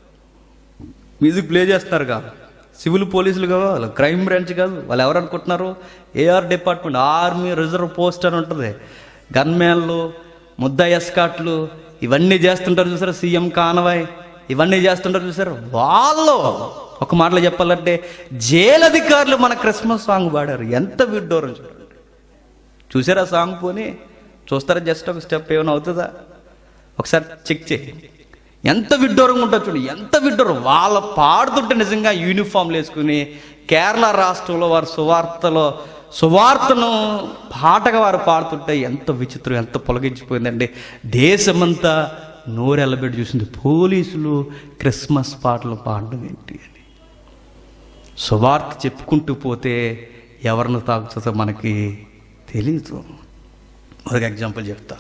మ్యూజిక్ ప్లే చేస్తున్నారు కాదు సివిల్ పోలీసులు కాదు వాళ్ళు క్రైమ్ బ్రాంచ్ కాదు వాళ్ళు ఎవరు అనుకుంటున్నారు AR department army reserve post అని ఉంటుంది గన్మ్యాన్లు ముద్ద ఎస్కాట్లు ఇవన్నీ చేస్తుంటారు చూసారు సీఎం కానవాయ్ ఇవన్నీ చేస్తుంటారు చూసారు వాళ్ళు ఒక మాటలో చెప్పాలంటే జైలు అధికారులు మన క్రిస్మస్ సాంగ్ పాడారు ఎంత విడ్డూరం చూడండి చూసారా సాంగ్ పోని చూస్తారా జస్ట్ ఒక స్టెప్ ఏమైనా అవుతుందా ఒకసారి చెక్ చేయి ఎంత విడ్డూరంగా ఉంటుంది చూడండి ఎంత విడ్డూరం వాళ్ళ పాడుతుంటే నిజంగా యూనిఫామ్లు వేసుకుని కేరళ రాష్ట్రంలో వారి సువార్తలో సువార్తను పాటగా వారు పాడుతుంటే ఎంత విచిత్రం ఎంత పొలగించిపోయిందండి దేశమంతా నోరెల్లబెట్టి చూసింది పోలీసులు క్రిస్మస్ పాటలు పాడడం ఏంటి అని సువార్త చెప్పుకుంటూ పోతే ఎవరిని తాగుతుందో మనకి తెలీదు ఒక ఎగ్జాంపుల్ చెప్తా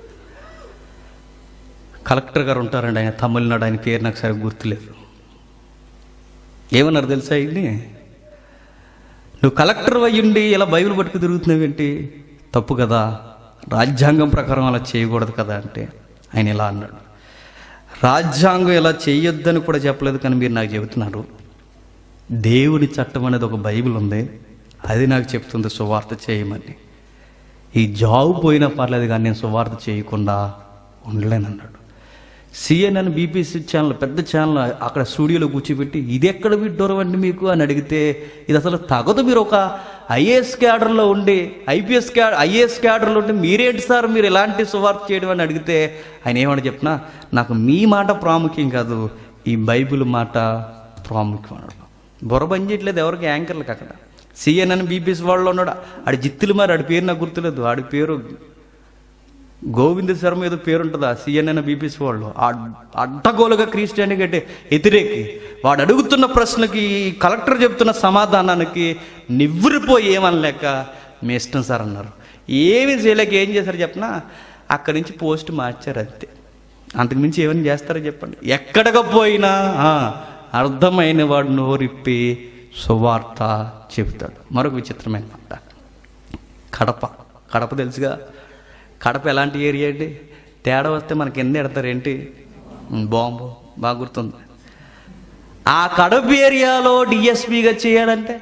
కలెక్టర్ గారు ఉంటారండి ఆయన తమిళనాడు ఆయన పేరు నాకు సరిగ్గా గుర్తులేదు ఏమన్నారు తెలుసా ఇది నువ్వు కలెక్టర్ అయ్యుండి ఇలా బైబిల్ పట్టుకు తిరుగుతున్నావేంటి తప్పు కదా రాజ్యాంగం ప్రకారం అలా చేయకూడదు కదా అంటే ఆయన ఇలా అన్నాడు రాజ్యాంగం ఇలా చేయొద్దని కూడా చెప్పలేదు కానీ మీరు నాకు చెబుతున్నారు దేవుని చట్టం అనేది ఒక బైబిల్ ఉంది అది నాకు చెప్తుంది సువార్త చేయమని ఈ జాబ్ పోయినా పర్లేదు కానీ నేను సువార్త చేయకుండా ఉండలేను అన్నాడు సిఎన్ఎన్ బీపీసీ ఛానల్ పెద్ద ఛానల్ అక్కడ స్టూడియోలో కూర్చోబెట్టి ఇది ఎక్కడ విడ్డోరం అండి మీకు అని అడిగితే ఇది అసలు తగదు మీరు ఒక ఐఏఎస్ క్యాడర్లో ఉండి ఐపీఎస్ క్యా ఐఏఎస్ క్యాడర్లో ఉండి మీరేంటి సార్ మీరు ఎలాంటి సువార్త చేయడం అని అడిగితే ఆయన ఏమని చెప్పినా నాకు మీ మాట ప్రాముఖ్యం కాదు ఈ బైబిల్ మాట ప్రాముఖ్యం అన్నాడు బుర్ర పని చేయట్లేదు ఎవరికి యాంకర్లకు అక్కడ సిఎన్ఎన్ బీబీసీ వాళ్ళు ఉన్నాడు ఆడి జిత్తులు మరి ఆడి పేరు నాకు గుర్తులేదు ఆడి పేరు గోవింద శర్మ ఏదో పేరుంటుందా సిఎన్ఎన్ బీబీసీ వాళ్ళు ఆ అడ్డగోలుగా క్రిస్టియాని కంటే వ్యతిరేకి వాడు అడుగుతున్న ప్రశ్నకి ఈ కలెక్టర్ చెప్తున్న సమాధానానికి నివ్వురిపోయి ఏమనలేక మీ ఇష్టం సార్ అన్నారు ఏమి చేయలేక ఏం చేశారు చెప్పనా అక్కడి నుంచి పోస్ట్ మార్చారు అంతే అంతకుమించి ఏమైనా చేస్తారో చెప్పండి ఎక్కడికి పోయినా ఆ, అర్థమైన వాడు నోరిప్పి సువార్త చెబుతాడు మరొక విచిత్రమైన మాట కడప కడప తెలుసుగా కడప ఎలాంటి ఏరియా అండి తేడా వస్తే మనకి ఎన్ని ఎడతారు ఏంటి ఉమ్, బాంబు బాగా గుర్తుంది ఆ కడప ఏరియాలో డిఎస్పీగా చేయాలంటే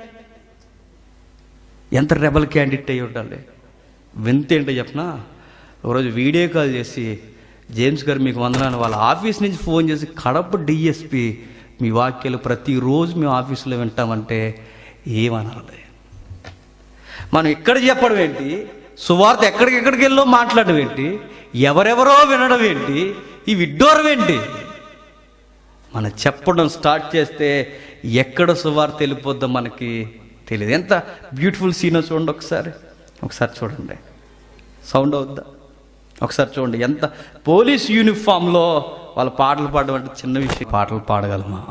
ఎంత రెబల్ క్యాండిడేట్ అయ్యి ఉండాలి వింత ఏంటో చెప్పనా ఒకరోజు వీడియో కాల్ చేసి జేమ్స్ గారు మీకు వందనాలు వాళ్ళ ఆఫీస్ నుంచి ఫోన్ చేసి కడప డిఎస్పి మీ వాక్యాలు ప్రతిరోజు మేము ఆఫీసులో వింటామంటే ఏమనాలి మనం ఇక్కడ చెప్పడం ఏంటి సువార్త ఎక్కడికెక్కడికి వెళ్ళో మాట్లాడడం ఏంటి ఎవరెవరో వినడం ఏంటి ఈ విడ్డోరం ఏంటి మనం చెప్పడం స్టార్ట్ చేస్తే ఎక్కడ సువార్త వెళ్ళిపోద్దో మనకి తెలియదు ఎంత బ్యూటిఫుల్ సీనో చూడండి ఒకసారి ఒకసారి చూడండి సౌండ్ అవుద్దా ఒకసారి చూడండి ఎంత పోలీస్ యూనిఫామ్లో వాళ్ళు పాటలు పాడడం అంటే చిన్న విషయం పాటలు పాడగలమా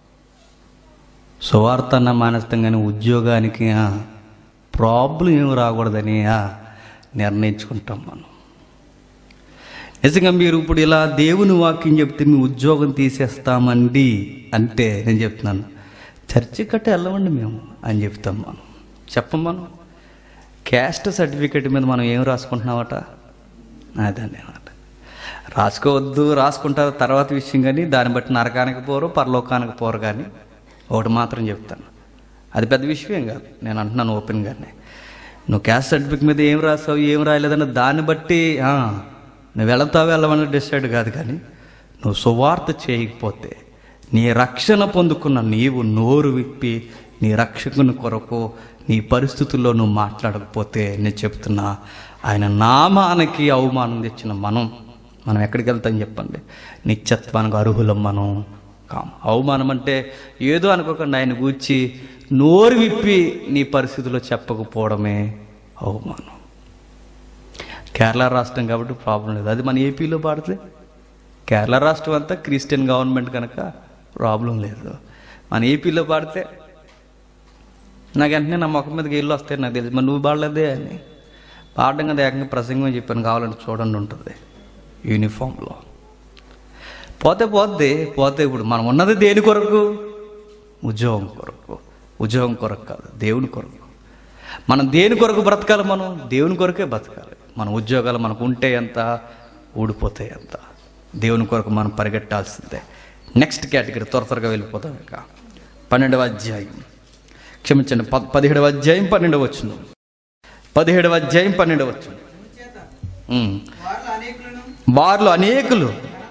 సువార్త అన్న మానేస్తాం కానీ ఉద్యోగానికి ప్రాబ్లం ఏమి రాకూడదని ఆ, నిర్ణయించుకుంటాం మనం నిజంగా మీరు ఇప్పుడు ఇలా దేవుని వాక్యం చెప్తే మీ ఉద్యోగం తీసేస్తామండి అంటే నేను చెప్తున్నాను చర్చి కట్ట వెళ్ళమండి మేము అని చెప్తాం మనం చెప్పం మనం క్యాస్ట్ సర్టిఫికేట్ మీద మనం ఏం రాసుకుంటున్నామట అదండి అన్నమాట రాసుకోవద్దు రాసుకుంటారు తర్వాత విషయం కానీ దాన్ని బట్టి నరకానికి పోరు పరలోకానికి పోరు కానీ ఒకటి మాత్రం చెప్తాను అది పెద్ద విషయం కాదు నేను అంటున్నాను ఓపెన్గానే నువ్వు క్యాస్ట్ సర్టిఫికేట్ మీద ఏం రాసావు ఏం రాయలేదన్న దాన్ని బట్టి ఆ, నువ్వు వెళతావు వెళ్ళమని డిసైడ్ కాదు కానీ నువ్వు సువార్త చేయకపోతే నీ రక్షణ పొందుకున్న నీవు నోరు విప్పి నీ రక్షకుని కొరకు నీ పరిస్థితుల్లో నువ్వు మాట్లాడకపోతే నేను చెప్తున్నా ఆయన నామానికి అవమానం తెచ్చిన మనం మనం ఎక్కడికి వెళ్తాం చెప్పండి నిత్యత్వానికి అర్హులం మనం కాం అవమానం అంటే ఏదో అనుకోకుండా ఆయన గూర్చి నోరు విప్పి నీ పరిస్థితిలో చెప్పకపోవడమే అవమానం కేరళ రాష్ట్రం కాబట్టి ప్రాబ్లం లేదు అది మన ఏపీలో పాడితే కేరళ రాష్ట్రం అంతా క్రిస్టియన్ గవర్నమెంట్ కనుక ప్రాబ్లం లేదు మన ఏపీలో పాడితే నాకు వెంటనే నా ముఖం మీదకి ఇల్లు వస్తాయి నాకు తెలుసు మరి నువ్వు పాడలేదే అని పాడడం కదా ఏకంగా ప్రసంగం చెప్పాను కావాలంటే చూడండి ఉంటుంది యూనిఫామ్లో పోతే పోతే పోతే ఇప్పుడు మనం ఉన్నది దేని కొరకు ఉద్యోగం కొరకు ఉద్యోగం కొరకు కాదు దేవుని కొరకు మనం దేని కొరకు బ్రతకాలి మనం దేవుని కొరకే బ్రతకాలి మన ఉద్యోగాలు మనకు ఉంటే ఎంత ఊడిపోతే ఎంత దేవుని కొరకు మనం పరిగెట్టాల్సిందే నెక్స్ట్ కేటగిరీ త్వర త్వరగా వెళ్ళిపోతాం ఇక పన్నెండవ అధ్యాయం క్షమించండి ప పదిహేడవ అధ్యాయం పన్నెండవ వచ్చును పదిహేడవ అధ్యాయం పన్నెండవ వచ్చును చేత ఉమ్. వారిలో అనేకులను వారిలో అనేకులు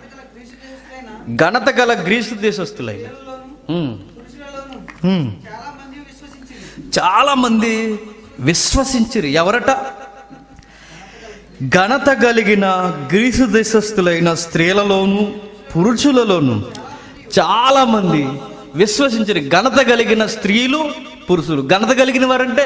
ఘనత గల గ్రీసు దేశస్థులైన గణత గల గ్రీసు దేశస్థులైన స్త్రీలలోను ఉమ్, పురుషులలోను ఉమ్. చాలా మంది విశ్వసించింది చాలా మంది విశ్వసించిరి ఎవరట ఘనత కలిగిన గ్రీసు దేశస్థులైన స్త్రీలలోను పురుషులలోను చాలా మంది విశ్వసించరు ఘనత కలిగిన స్త్రీలు పురుషులు ఘనత కలిగిన వారంటే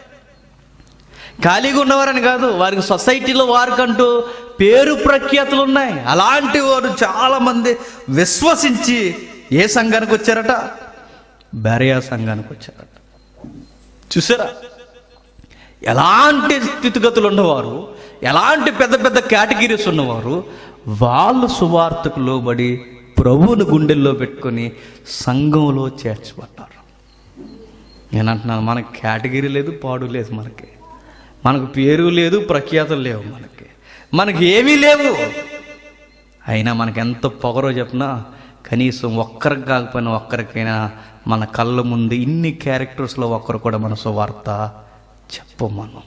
ఖాళీగా ఉన్నవారని కాదు వారికి సొసైటీలో వారికంటూ పేరు ప్రఖ్యాతులు ఉన్నాయి అలాంటి వారు చాలా మంది విశ్వసించి ఏ సంఘానికి వచ్చారట బెరయా సంఘానికి వచ్చారట చూసారా ఎలాంటి స్థితిగతులు ఉన్నవారు ఎలాంటి పెద్ద పెద్ద కేటగిరీస్ ఉన్నవారు వాళ్ళు సువార్తకు లోబడి ప్రభువుని గుండెల్లో పెట్టుకొని సంఘంలో చేర్చబడ్డారు నేను అంటున్నాను మనకి కేటగిరీ లేదు పాడు లేదు మనకి మనకు పేరు లేదు ప్రఖ్యాతులు లేవు మనకి మనకి ఏమీ లేవు అయినా మనకి ఎంత పొగరో చెప్పినా కనీసం ఒక్కరికి కాకపోయినా ఒక్కరికైనా మన కళ్ళ ముందు ఇన్ని క్యారెక్టర్స్లో ఒక్కరు కూడా మన సువార్త చెప్పం మనం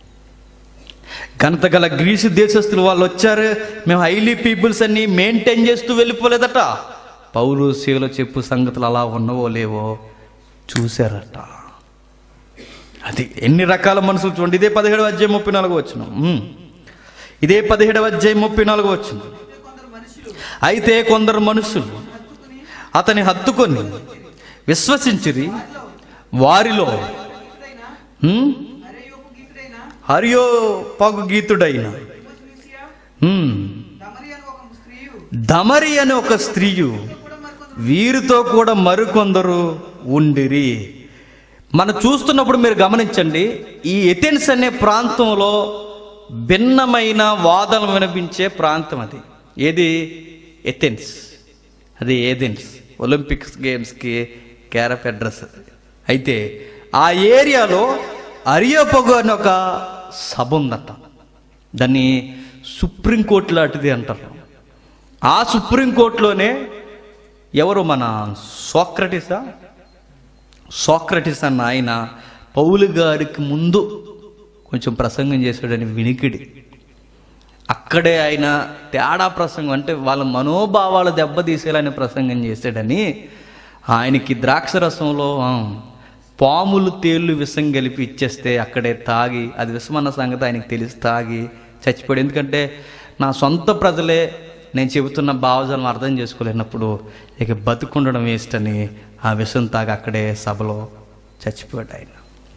ఘనత గల గ్రీసు దేశస్తులు వాళ్ళు వచ్చారు మేము హైలీ పీపుల్స్ అన్ని మెయింటైన్ చేస్తూ వెళ్ళిపోలేదట పౌరు శివులు చెప్పు సంగతులు అలా ఉన్నవో లేవో చూశారట అది ఎన్ని రకాల మనుషులు చూడండి ఇదే పదిహేడు అధ్యాయం ముప్పై నాలుగు వచ్చిన ఇదే పదిహేడవ అధ్యాయం ముప్పై నాలుగు వచ్చిన కొందరు మనుషులు అయితే కొందరు మనుషులు అతని హత్తుకొని విశ్వసించిరి వారిలో గీతుడైన హ్మ్, అరేయోపు గీతుడైన హరియో పగు గీతుడైన తిమోతియా, హ్మ్, దమరి అని ఒక స్త్రీయు దమరి అనే ఒక స్త్రీయు కూడా మరికొందరు వీరితో కూడా మరికొందరు ఉండిరి మనం చూస్తున్నప్పుడు మీరు గమనించండి ఈ ఎథెన్స్ అనే ప్రాంతంలో భిన్నమైన వాదనలు వినిపించే ప్రాంతం అది ఏది ఎథెన్స్ అది ఏథెన్స్ ఒలింపిక్స్ గేమ్స్కి క్యారఫ్ అడ్రస్ అది అయితే ఆ ఏరియాలో అరియోపగు అని ఒక సభ ఉందట దాన్ని సుప్రీంకోర్టు లాంటిది అంటారు ఆ సుప్రీంకోర్టులోనే ఎవరు మన సోక్రటిసా సోక్రటిస్ అన్న ఆయన పౌలు గారికి ముందు కొంచెం ప్రసంగం చేశాడని వినికిడి అక్కడే ఆయన తేడా ప్రసంగం అంటే వాళ్ళ మనోభావాలు దెబ్బతీసేలాని ప్రసంగం చేశాడని ఆయనకి ద్రాక్ష రసంలో ఆ, పాములు తేళ్ళు విషం కలిపి ఇచ్చేస్తే అక్కడే తాగి అది విషమన్న సంగతి ఆయనకి తెలిసి తాగి చచ్చిపోయాడు ఎందుకంటే నా సొంత ప్రజలే నేను చెబుతున్న భావజాలను అర్థం చేసుకోలేనప్పుడు ఇక బతుకుండడం వేస్ట్ అని ఆ విషం తాగి అక్కడే సభలో చచ్చిపోయాడు ఆయన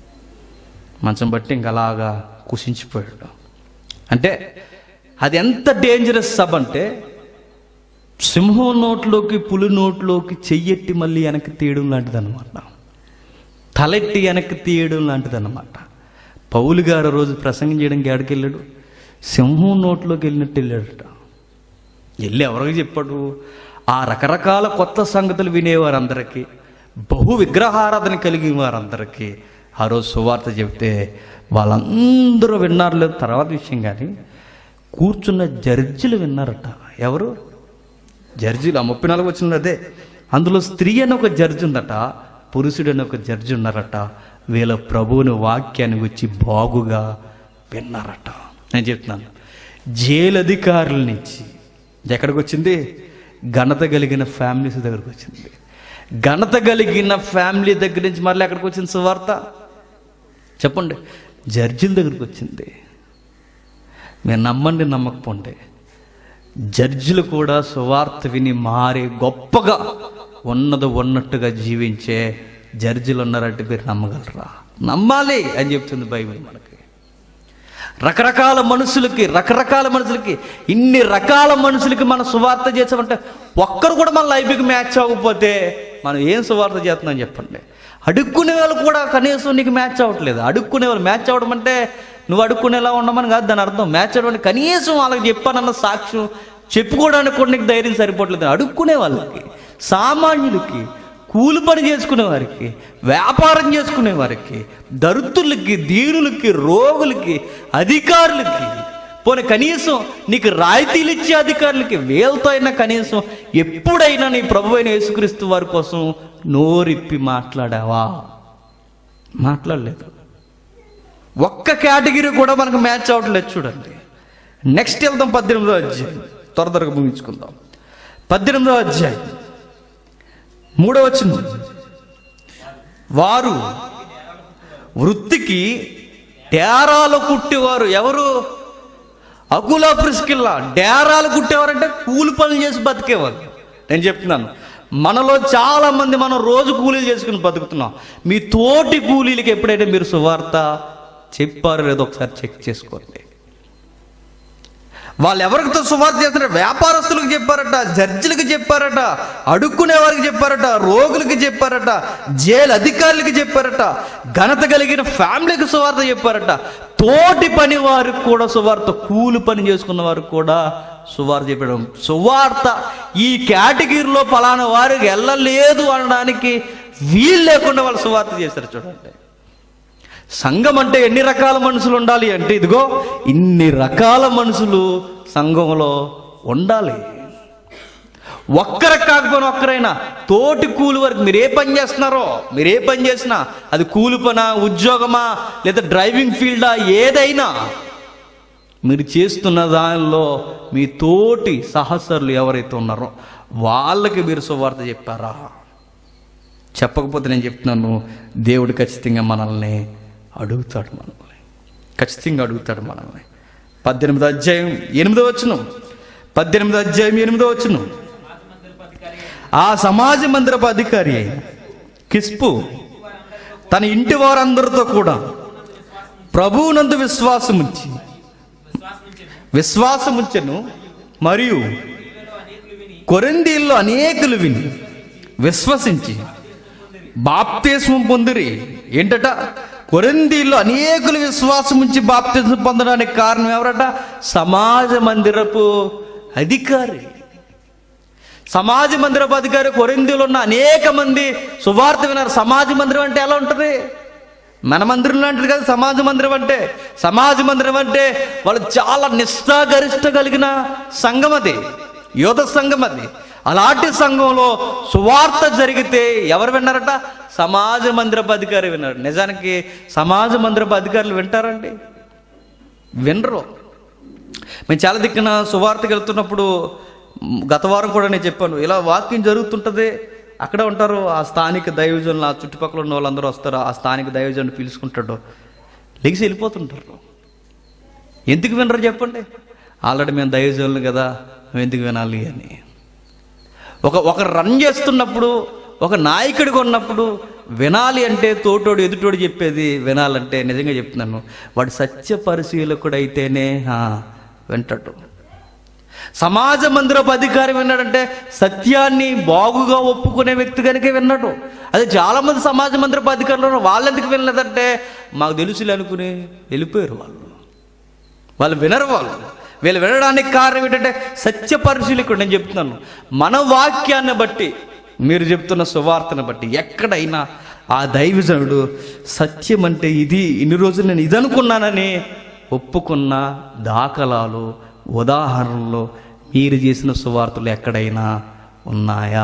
మంచం బట్టి ఇంక అలాగా కుషించిపోయాడు అంటే అది ఎంత డేంజరస్ సబ్ అంటే సింహం నోట్లోకి పులి నోట్లోకి చెయ్యెట్టి మళ్ళీ వెనక్కి తీయడం లాంటిది అనమాట తలెట్టి వెనక్కి తీయడం లాంటిది అనమాట పౌలు గారు రోజు ప్రసంగం చేయడానికి ఎక్కడికి వెళ్ళాడు సింహం నోట్లోకి వెళ్ళినట్టు వెళ్ళాడట వెళ్ళి ఎవరికి చెప్పాడు ఆ రకరకాల కొత్త సంగతులు వినేవారందరికీ బహు విగ్రహారాధన కలిగిన వారందరికీ ఆ రోజు సువార్త చెప్తే వాళ్ళందరూ విన్నారు లేదు తర్వాత విషయం కానీ కూర్చున్న జడ్జిలు విన్నారట ఎవరు జడ్జిలు ఆ ముప్పై నాలుగు వచ్చింది అదే అందులో స్త్రీ అని ఒక జడ్జి ఉందట పురుషుడు అని ఒక జడ్జి ఉన్నారట వీళ్ళ ప్రభువుని వాక్యాన్ని వచ్చి బాగుగా విన్నారట నేను చెప్తున్నాను జైలు అధికారుల నుంచి ఎక్కడికి వచ్చింది ఘనత కలిగిన ఫ్యామిలీస్ దగ్గరకు వచ్చింది ఘనత కలిగిన ఫ్యామిలీ దగ్గర నుంచి మళ్ళీ ఎక్కడికి వచ్చింది సువార్త చెప్పండి జడ్జిల దగ్గరికి వచ్చింది మీరు నమ్మండి నమ్మకపోండి జడ్జిలు కూడా సువార్త విని మారి గొప్పగా ఉన్నది ఉన్నట్టుగా జీవించే జడ్జిలు ఉన్నారంటే మీరు నమ్మగలరా నమ్మాలి అని చెప్తుంది బైబిల్ మనకి రకరకాల మనుషులకి రకరకాల మనుషులకి ఇన్ని రకాల మనుషులకి మనం సువార్త చేసామంటే ఒక్కరు కూడా మన లైఫ్కి మ్యాచ్ అవ్వకపోతే మనం ఏం సువార్త చేస్తున్నాం చెప్పండి అడుక్కునే వాళ్ళు కూడా కనీసం నీకు మ్యాచ్ అవ్వట్లేదు అడుక్కునే వాళ్ళు మ్యాచ్ అవ్వడం అంటే నువ్వు అడుక్కునేలా ఉండమని కాదు దాని అర్థం మ్యాచ్ అవ్వడం అంటే కనీసం వాళ్ళకి చెప్పానన్న సాక్ష్యం చెప్పుకోవడానికి కూడా నీకు ధైర్యం సరిపోవట్లేదు అడుక్కునే వాళ్ళకి సామాన్యులకి కూలి పని చేసుకునే వారికి వ్యాపారం చేసుకునే వారికి దరిద్రులకి దీనులకి రోగులకి అధికారులకి పోనీ కనీసం నీకు రాయితీలు ఇచ్చే అధికారులకి వీళ్ళతో అయినా కనీసం ఎప్పుడైనా నీ ప్రభు అయిన యేసుక్రీస్తు వారి కోసం నోరిప్పి మాట్లాడావా మాట్లాడలేదు ఒక్క కేటగిరీ కూడా మనకు మ్యాచ్ అవ్వట్లేదు చూడండి నెక్స్ట్ వెళ్దాం పద్దెనిమిదో అధ్యాయం త్వర త్వరగా ముగించుకుందాం పద్దెనిమిదో అధ్యాయం మూడో వచ్చింది వారు వృత్తికి డేరాలు కుట్టేవారు ఎవరు అకులా ప్రిస్కిల్లా డేరాలు కుట్టేవారంటే కూలి పనులు చేసి బతికేవారు నేను చెప్తున్నాను మనలో చాలా మంది మనం రోజు కూలీలు చేసుకుని బతుకుతున్నాం మీ తోటి కూలీలకి ఎప్పుడైతే మీరు సువార్త చెప్పారో లేదో ఒకసారి చెక్ చేసుకోండి వాళ్ళు ఎవరితో సువార్త చేస్తున్నారు వ్యాపారస్తులకు చెప్పారట జడ్జిలకు చెప్పారట అడుక్కునే వారికి చెప్పారట రోగులకి చెప్పారట జైలు అధికారులకి చెప్పారట ఘనత కలిగిన ఫ్యామిలీకి సువార్త చెప్పారట తోటి పని వారికి కూడా సువార్త కూలి పని చేసుకున్న వారికి కూడా సువార్త చెప్పడం సువార్త ఈ కేటగిరీలో ఫలానా వారికి వెళ్ళలేదు అనడానికి వీలు లేకుండా వాళ్ళు సువార్త చేశారు చూడండి సంఘం అంటే ఎన్ని రకాల మనుషులు ఉండాలి అంటే ఇదిగో ఇన్ని రకాల మనుషులు సంఘంలో ఉండాలి ఒక్కరు కాకపోయినా ఒక్కరైనా తోటి కూలి వరకు మీరు ఏ పని చేస్తున్నారో మీరు ఏ పని చేసినా అది కూలి పనా ఉద్యోగమా లేదా డ్రైవింగ్ ఫీల్డా ఏదైనా మీరు చేస్తున్న దానిలో మీ తోటి సహచరులు ఎవరైతే ఉన్నారో వాళ్ళకి మీరు సువార్త చెప్పారా చెప్పకపోతే నేను చెప్తున్నాను దేవుడు ఖచ్చితంగా మనల్ని అడుగుతాడు మనల్ని ఖచ్చితంగా అడుగుతాడు మనల్ని పద్దెనిమిదో అధ్యాయం ఎనిమిదో వచ్చును పద్దెనిమిదో అధ్యాయం ఎనిమిదో వచ్చును ఆ సమాజ మందిరపు అధికారి అయిన కిస్పు తన ఇంటి వారందరితో కూడా ప్రభువునందు విశ్వాసముంచి విశ్వాసముంచెను మరియు కొరిందీల్లో అనేకులు విని విశ్వసించి బాప్తిస్మం పొందిరి ఏంటట కొరిందీల్లో అనేకులు విశ్వాసం ఉంచి బాప్తిస్మం పొందడానికి కారణం ఎవరట సమాజ మందిరపు అధికారి సమాజ మందిరపు అధికారి కొరిందీలో ఉన్న అనేక మంది సువార్త విన్నారు సమాజ మందిరం అంటే ఎలా ఉంటుంది మన మందిరం లాంటిది కదా సమాజ మందిరం అంటే సమాజ మందిరం అంటే వాళ్ళు చాలా నిష్ఠాగరిష్ట కలిగిన సంఘం అది యోధ సంఘం అది అలాంటి సంఘంలో సువార్త జరిగితే ఎవరు విన్నారట సమాజ మందిరపు అధికారి విన్నారు నిజానికి సమాజ మందిరపు అధికారులు వింటారండి వినరు మేము చాలా దిక్కున సువార్తకి వెళ్తున్నప్పుడు మ్, గత వారం కూడా నేను చెప్పాను ఇలా వాక్యం జరుగుతుంటుంది అక్కడ ఉంటారు ఆ స్థానిక దైవజనులు ఆ చుట్టుపక్కల ఉన్న వాళ్ళందరూ వస్తారు ఆ స్థానిక దైవజనుడు పిలుచుకుంటాడు లెగిసి వెళ్ళిపోతుంటారు ఎందుకు వినరు చెప్పండి ఆల్రెడీ మేము దైవజనులు కదా మేము ఎందుకు వినాలి అని ఒక ఒక రన్ చేస్తున్నప్పుడు ఒక నాయకుడిగా ఉన్నప్పుడు వినాలి అంటే తోటోడు ఎదుటోడు చెప్పేది వినాలంటే నిజంగా చెప్తున్నాను వాడు సత్య పరిశీలకుడు అయితేనే ఆ, వింటాడు సమాజ మందిరపు అధికారి విన్నాడంటే సత్యాన్ని బాగుగా ఒప్పుకునే వ్యక్తి కనుక విన్నాడు అదే చాలా మంది సమాజ మందిరపు అధికారులు ఉన్నారు. వాళ్ళు ఎందుకు వినలేదంటే మాకు తెలుసులే అనుకుని వెళ్ళిపోయారు వాళ్ళు వాళ్ళు వినరు వాళ్ళు వీళ్ళు వినడానికి కారణం ఏంటంటే సత్య పరిశీలకుడు నేను చెప్తున్నాను మన వాక్యాన్ని బట్టి మీరు చెప్తున్న సువార్తను బట్టి ఎక్కడైనా ఆ దైవజనుడు సత్యం అంటే ఇది ఇన్ని రోజులు నేను ఇది అనుకున్నానని ఒప్పుకున్న దాఖలాలు ఉదాహరణలు మీరు చేసిన సువార్తలు ఎక్కడైనా ఉన్నాయా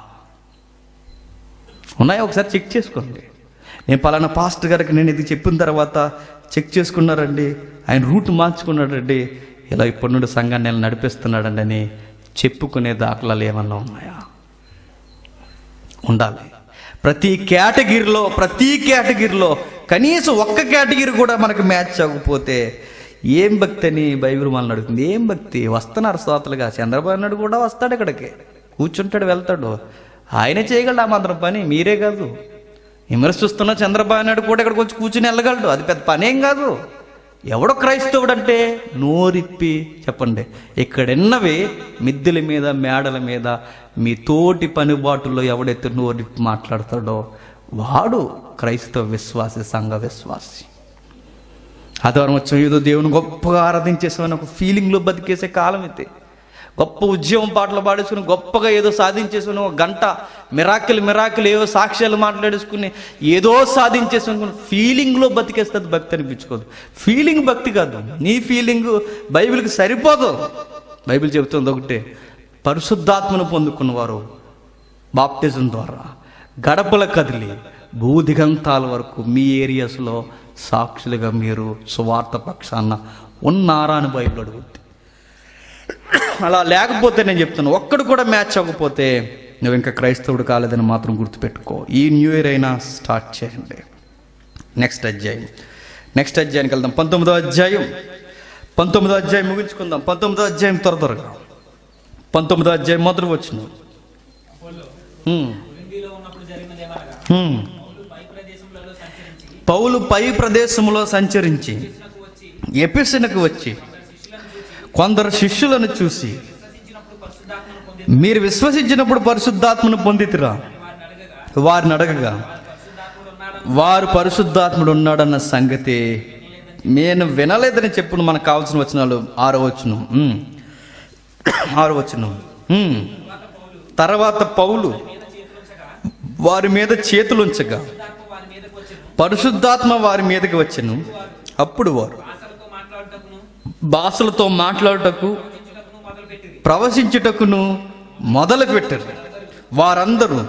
ఉన్నాయా ఒకసారి చెక్ చేసుకోండి నేను పలానా పాస్టర్ గారికి నేను ఇది చెప్పిన తర్వాత చెక్ చేసుకున్నారండి ఆయన రూట్ మార్చుకున్నాడండి ఇలా ఇప్పటి నుండి సంఘాన్ని ఇలా నడిపిస్తున్నాడండి అని చెప్పుకునే దాఖలాలు ఏమన్నా ఉన్నాయా ఉండాలి ప్రతి కేటగిరీలో ప్రతి కేటగిరీలో కనీసం ఒక్క కేటగిరీ కూడా మనకు మ్యాచ్ అవ్వకపోతే ఏం భక్తి అని బైబిల్ మనల్ని అడుగుతుంది ఏం భక్తి వస్తున్నారు శ్రోతలుగా చంద్రబాబు నాయుడు కూడా వస్తాడు ఇక్కడికి కూర్చుంటాడు వెళ్తాడు ఆయన చేయగలడు ఆ మాత్రం పని మీరే కాదు విమర్శిస్తున్న చంద్రబాబు నాయుడు కూడా ఇక్కడికి వచ్చి కూర్చుని వెళ్ళగలడు అది పెద్ద పనేం కాదు ఎవడో క్రైస్తవుడు అంటే నోరిప్పి చెప్పండి ఇక్కడెన్నవి మిద్దెల మీద మేడల మీద మీ తోటి పనిబాటుల్లో ఎవడైతే నోరిప్పి మాట్లాడతాడో వాడు క్రైస్తవ విశ్వాసి సంఘ విశ్వాసి ఆదివారం వచ్చాం ఏదో దేవుని గొప్పగా ఆరాధించేసామని ఒక ఫీలింగ్లో బతికేసే కాలం ఇది గొప్ప ఉద్యమం పాటలు పాడేసుకుని గొప్పగా ఏదో సాధించేసుకుని ఒక గంట మిరాకిల్ మిరాకిల్ ఏవో సాక్ష్యాలు మాట్లాడేసుకుని ఏదో సాధించేసుకుని ఫీలింగ్లో బతికేస్తుంది భక్తి అనిపించుకోదు ఫీలింగ్ భక్తి కాదు నీ ఫీలింగ్ బైబిల్కి సరిపోదు బైబిల్ చెబుతుంది ఒకటే పరిశుద్ధాత్మను పొందుకున్నవారు బాప్టిజం ద్వారా గడపల కదిలి భూదిగంతాల వరకు మీ ఏరియాస్లో సాక్షులుగా మీరు సువార్త పక్షాన ఉన్నారా అని బైబిల్ అడుగుద్ది అలా లేకపోతే నేను చెప్తాను ఒక్కడు కూడా మ్యాచ్ అవ్వకపోతే నువ్వు ఇంకా క్రైస్తవుడు కాలేదని మాత్రం గుర్తుపెట్టుకో ఈ న్యూ ఇయర్ అయినా స్టార్ట్ చేయండి నెక్స్ట్ అధ్యాయం నెక్స్ట్ అధ్యాయానికి వెళ్దాం పంతొమ్మిదో అధ్యాయం పంతొమ్మిదో అధ్యాయం ముగించుకుందాం పంతొమ్మిదో అధ్యాయం త్వర త్వరగా పంతొమ్మిదో అధ్యాయం మొదలు వచ్చిన పౌలు పై ప్రదేశంలో సంచరించి ఎపిసనకు వచ్చి కొందరు శిష్యులను చూసి మీరు విశ్వసించినప్పుడు పరిశుద్ధాత్మను పొందితిరా వారిని అడగగా వారు పరిశుద్ధాత్ముడు ఉన్నాడన్న సంగతి నేను వినలేదని చెప్పుడు మనకు కావాల్సిన వచనాలు ఆరో వచనం ఉమ్. ఆరో వచనం ఉమ్. తర్వాత పౌలు వారి మీద చేతులుంచగా పరిశుద్ధాత్మ వారి మీదకి వచ్చెను అప్పుడు వారు భాషలతో మాట్లాడుటకు ప్రవశించుటకును మొదలు పెట్టారు వారందరూ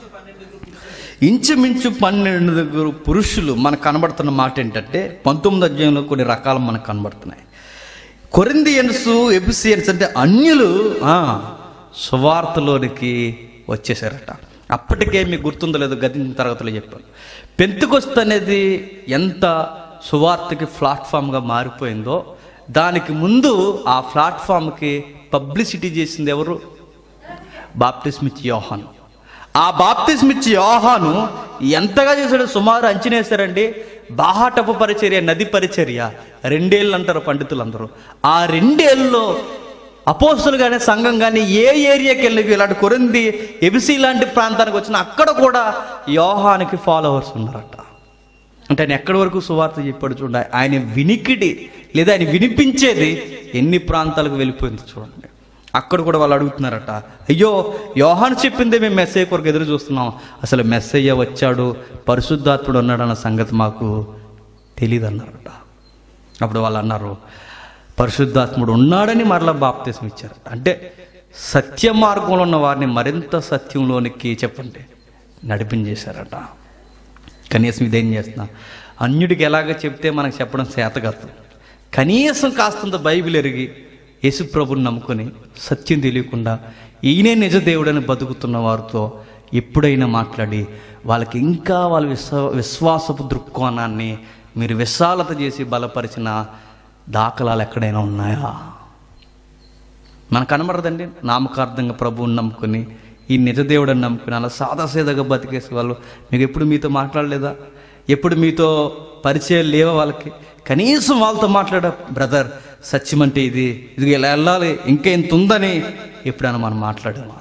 ఇంచుమించు పన్నెండుగురు పురుషులు మనకు కనబడుతున్న మాట ఏంటంటే పంతొమ్మిది అధ్యాయంలో కొన్ని రకాలు మనకు కనబడుతున్నాయి కొరిందియన్స్ ఎబిసియన్స్ అంటే అన్యులు ఆ, సువార్తలోనికి వచ్చేసారట అప్పటికే మీకు గుర్తుందో లేదో గతించిన తరగతిలో చెప్పాను పెంతుకొస్తు అనేది ఎంత సువార్తకి ప్లాట్ఫామ్గా మారిపోయిందో దానికి ముందు ఆ ప్లాట్ఫామ్కి పబ్లిసిటీ చేసింది ఎవరు బాప్తిస్మిచ్ యోహాను ఆ బాప్తిస్మిచ్ యోహాను ఎంతగా చేశాడో సుమారు అంచనా వేశారండి బాహాటపు పరిచర్య నది పరిచర్య రెండేళ్ళు అంటారు పండితులందరూ ఆ రెండేళ్ళలో అపోస్తులు కానీ సంఘం కానీ ఏ ఏరియాకి వెళ్ళి ఇలాంటి కొరింది ఎబిసి లాంటి ప్రాంతానికి వచ్చిన అక్కడ కూడా యోహానికి ఫాలోవర్స్ ఉన్నారట అంటే ఆయన ఎక్కడి వరకు సువార్త చెప్పాడు చూడండి ఆయన వినికిడి లేదా ఆయన వినిపించేది ఎన్ని ప్రాంతాలకు వెళ్ళిపోయింది చూడండి అక్కడ కూడా వాళ్ళు అడుగుతున్నారట అయ్యో యోహాను చెప్పిందే మేము మెస్సయ్య కొరకు ఎదురు చూస్తున్నాం అసలు మెస్సయ్య వచ్చాడు పరిశుద్ధాత్ముడు ఉన్నాడన్న సంగతి మాకు తెలియదు అన్నారట అప్పుడు వాళ్ళు అన్నారు పరిశుద్ధాత్ముడు ఉన్నాడని మరలా బాప్తీసం ఇచ్చారట అంటే సత్య మార్గంలో ఉన్న వారిని మరింత సత్యంలోనికి చెప్పండి నడిపించేశారట కనీసం ఇదేం చేస్తున్నా అన్యుడికి ఎలాగ చెప్తే మనకు చెప్పడం చేత కాదు కనీసం కాస్తంత బైబిల్ ఎరిగి యేసుప్రభుని నమ్ముకొని సత్యం తెలియకుండా ఈయనే నిజ దేవుడని బతుకుతున్న వారితో ఎప్పుడైనా మాట్లాడి వాళ్ళకి ఇంకా వాళ్ళ విశ్వ విశ్వాసపు దృక్కోణాన్ని మీరు విశాలత చేసి బలపరిచిన దాఖలాలు ఎక్కడైనా ఉన్నాయా మనకు కనబడదండి నామకార్థంగా ప్రభువుని నమ్ముకొని ఈ నిజదేవుడని నమ్ముకుని అలా సాదాసీదాగా బతికేసే వాళ్ళు మీకు ఎప్పుడు మీతో మాట్లాడలేదా ఎప్పుడు మీతో పరిచయం లేవా వాళ్ళకి కనీసం వాళ్ళతో మాట్లాడ బ్రదర్ సత్యం అంటే ఇది ఇది ఇలా వెళ్ళాలి ఇంకా ఇంత ఉందని ఎప్పుడైనా మనం మాట్లాడామా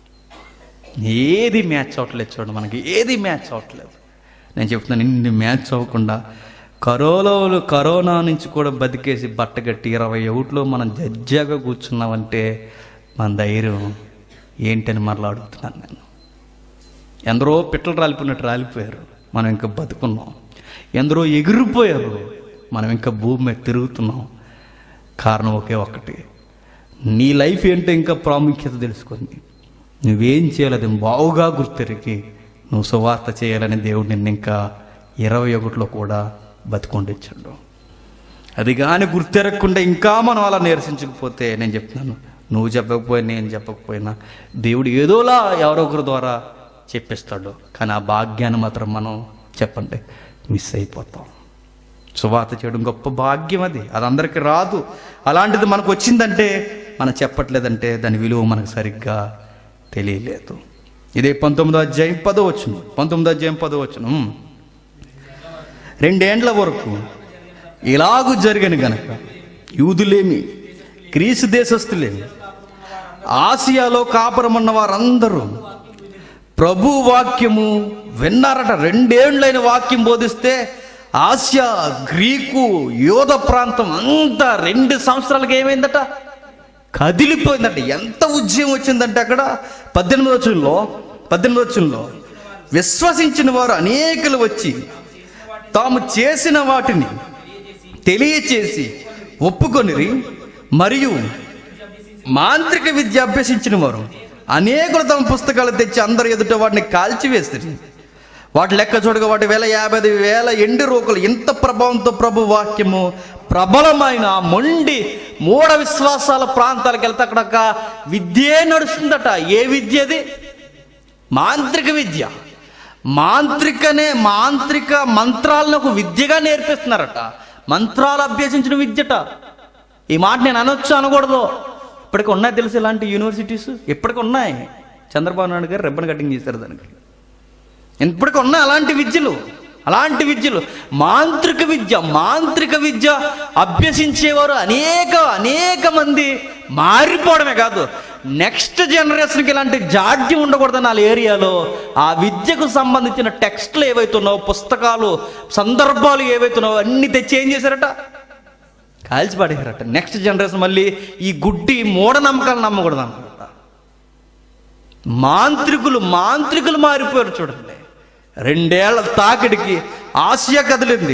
ఏది మ్యాచ్ అవ్వట్లేదు చూడండి మనకి ఏది మ్యాచ్ అవ్వట్లేదు నేను చెప్తున్నాను ఇన్ని మ్యాచ్ అవ్వకుండా కరోనాలో కరోనా నుంచి కూడా బతికేసి బట్టగట్టి ఇరవై ఒకటిలో మనం జడ్జాగా కూర్చున్నామంటే మన ధైర్యం ఏంటని మరలా అడుగుతున్నాను నేను ఎందరో పిట్టలు రాలిపోయినట్టు రాలిపోయారు మనం ఇంకా బతుకున్నాం ఎందరో ఎగిరిపోయారు మనం ఇంకా భూమి మీద తిరుగుతున్నాం కారణం ఒకే ఒక్కటి నీ లైఫ్ ఏంటో ఇంకా ప్రాముఖ్యత తెలుసుకుంది నువ్వేం చేయాలి అది బావుగా గుర్తెరిగి నువ్వు సువార్త చేయాలని దేవుడు నిన్ను ఇంకా ఇరవై ఒకటిలో కూడా బతికొండిచ్చాడు అది కానీ గుర్తెరగకుండా ఇంకా మనం అలా నిరసించకపోతే నేను చెప్తున్నాను నువ్వు చెప్పకపోయినా నేను చెప్పకపోయినా దేవుడు ఏదోలా ఎవరో ఒకరి ద్వారా చెప్పిస్తాడు కానీ ఆ భాగ్యాన్ని మాత్రం మనం చెప్పండి మిస్ అయిపోతాం సువార్త చేయడం గొప్ప భాగ్యం అది అది అందరికీ రాదు అలాంటిది మనకు వచ్చిందంటే మనం చెప్పట్లేదంటే దాని విలువ మనకు సరిగ్గా తెలియలేదు ఇదే పంతొమ్మిదో అధ్యాయం పదో వచ్చును పంతొమ్మిదో అధ్యాయం పదో వచ్చును రెండేండ్ల వరకు ఇలాగు జరిగను గనక యూదులేమి గ్రీసు దేశస్థులేమి ఆసియాలో కాపురమన్న వారందరూ ప్రభు వాక్యము విన్నారట రెండేండ్లైన వాక్యం బోధిస్తే ఆసియా గ్రీకు యోధ ప్రాంతం అంతా రెండు సంవత్సరాలకి ఏమైందట కదిలిపోయిందట ఎంత ఉద్యమం వచ్చిందంటే అక్కడ పద్దెనిమిది వచ్చుల్లో పద్దెనిమిది వచ్చుల్లో విశ్వసించిన వారు అనేకులు వచ్చి తాము చేసిన వాటిని తెలియచేసి ఒప్పుకొనిరి మరియు మాంత్రిక విద్య అభ్యసించిన వారు అనేకులు తమ పుస్తకాలు తెచ్చి అందరి ఎదుట వాటిని కాల్చివేస్తారు వాటి లెక్క చూడగా వాటి వేల యాభై ఐదు వేల ఎండి రోకులు ఇంత ప్రభావంతో ప్రభు వాక్యము ప్రబలమైన ఆ మొండి మూఢ విశ్వాసాల ప్రాంతాలకు వెళ్తే అక్కడ ఒక విద్యే నడుస్తుందట ఏ విద్య అది మాంత్రిక విద్య మాంత్రికనే మాంత్రిక మంత్రాలను ఒక విద్యగా నేర్పిస్తున్నారట మంత్రాలు అభ్యసించిన విద్యట ఈ మాట నేను అనొచ్చు అనకూడదు ఇప్పటికి ఉన్నాయి తెలుసు ఇలాంటి యూనివర్సిటీస్ ఇప్పటికి ఉన్నాయి చంద్రబాబు నాయుడు గారు రిబ్బన్ కటింగ్ చేశారు దానికి ఇప్పటికి ఉన్నాయి అలాంటి విద్యలు అలాంటి విద్యలు మాంత్రిక విద్య మాంత్రిక విద్య అభ్యసించేవారు అనేక అనేక మంది మారిపోవడమే కాదు నెక్స్ట్ జనరేషన్కి ఇలాంటి జాడ్యం ఉండకూడదని వాళ్ళ ఏరియాలో ఆ విద్యకు సంబంధించిన టెక్స్ట్లు ఏవైతున్నావో పుస్తకాలు సందర్భాలు ఏవైతున్నావో అన్ని తెచ్చి ఏం చేశారట కాల్చి పడేశారట నెక్స్ట్ జనరేషన్ మళ్ళీ ఈ గుడ్డి మూఢనమ్మకాలు నమ్మకూడదు అన్నమాట మాంత్రికులు మాంత్రికులు మారిపోయారు చూడండి రెండేళ్ల తాకిడికి ఆసియా కదిలింది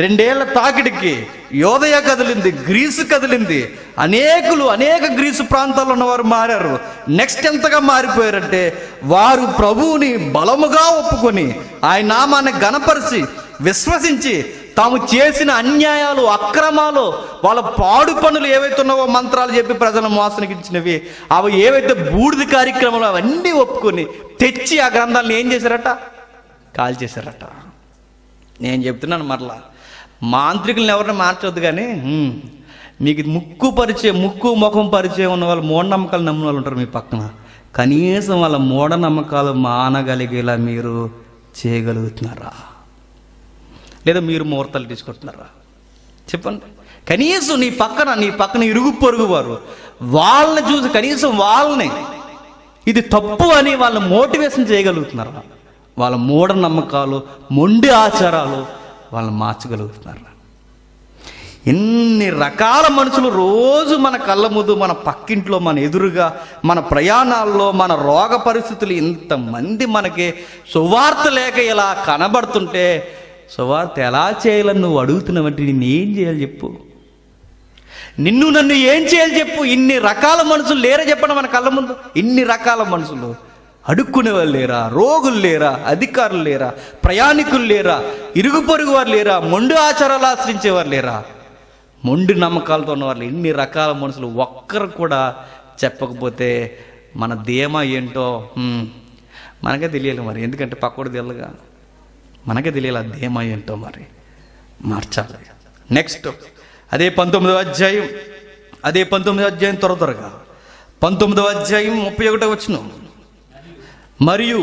రెండేళ్ల తాకిడికి యోదయ కదిలింది గ్రీసు కదిలింది అనేకులు అనేక గ్రీసు ప్రాంతాల్లో ఉన్నవారు మారారు నెక్స్ట్ ఎంతగా మారిపోయారంటే వారు ప్రభువుని బలముగా ఒప్పుకొని ఆయన నామాన్ని గణపరిచి విశ్వసించి తాము చేసిన అన్యాయాలు అక్రమాలు వాళ్ళ పాడు పనులు ఏవైతే ఉన్నావో మంత్రాలు చెప్పి ప్రజలను మోసనికించినవి అవి ఏవైతే బూడిద కార్యక్రమాలు అవన్నీ ఒప్పుకొని తెచ్చి ఆ గ్రంథాలను ఏం చేశారట కాల్ చేశారట నేను చెప్తున్నాను మరలా మాంత్రికులను ఎవరిని మార్చొద్దు కానీ హ్మ్, మీకు ముక్కు పరిచయం ముక్కు ముఖం పరిచయం ఉన్న వాళ్ళు మూఢనమ్మకాలు నమ్మిన వాళ్ళు ఉంటారు మీ పక్కన కనీసం వాళ్ళ మూఢనమ్మకాలు మానగలిగేలా మీరు చేయగలుగుతున్నారా లేదా మీరు ముహూర్తాలు తీసుకుంటున్నారా చెప్పండి కనీసం నీ పక్కన నీ పక్కన ఇరుగు పొరుగు వారు వాళ్ళని చూసి కనీసం వాళ్ళని ఇది తప్పు అని వాళ్ళ మోటివేషన్ చేయగలుగుతున్నారా వాళ్ళ మూఢనమ్మకాలు మొండి ఆచారాలు వాళ్ళని మార్చగలుగుతున్నారా ఎన్ని రకాల మనుషులు రోజు మన కళ్ళ ముందు మన పక్కింట్లో మన ఎదురుగా మన ప్రయాణాల్లో మన రోగ పరిస్థితులు ఇంతమంది మనకి సువార్త లేక ఇలా కనబడుతుంటే సువార్త ఎలా చేయాలని నువ్వు అడుగుతున్నావంటే నిన్ను ఏం చేయాలి చెప్పు నిన్ను నన్ను ఏం చేయాలి చెప్పు ఇన్ని రకాల మనుషులు లేరా చెప్పండి మన కళ్ళ ముందు ఇన్ని రకాల మనుషులు అడుక్కునే వాళ్ళు లేరా రోగులు లేరా అధికారులు లేరా ప్రయాణికులు లేరా ఇరుగు పొరుగు వారు లేరా మొండు ఆచారాలు ఆశ్రయించేవారు లేరా మొండి నమ్మకాలతో ఉన్నవాళ్ళు ఇన్ని రకాల మనుషులు ఒక్కరు కూడా చెప్పకపోతే మన ధీమా ఏంటో హ్మ్, మనకే తెలియాలి మరి ఎందుకంటే పక్కడు తెల్లగా మనకే తెలియాలి ఆ ధీమా ఏంటో మరి మార్చాలి నెక్స్ట్ అదే పంతొమ్మిదవ అధ్యాయం అదే పంతొమ్మిదవ అధ్యాయం త్వర త్వరగా పంతొమ్మిదవ అధ్యాయం ముప్పై ఒకటో వచ్చిన మరియు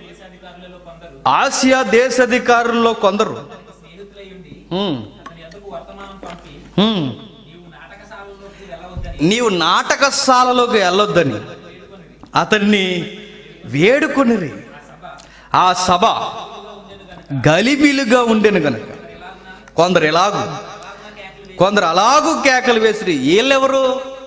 ఆసియా దేశాధికారుల్లో కొందరు హ్మ్, హ్మ్, నీవు నాటకశాలలోకి వెళ్ళొద్దని అతన్ని వేడుకొనిరి ఆ సభ గలిబిలుగా ఉండెను గనక కొందరు ఎలాగు కొందరు అలాగూ కేకలు వేసిరి వీళ్ళెవరు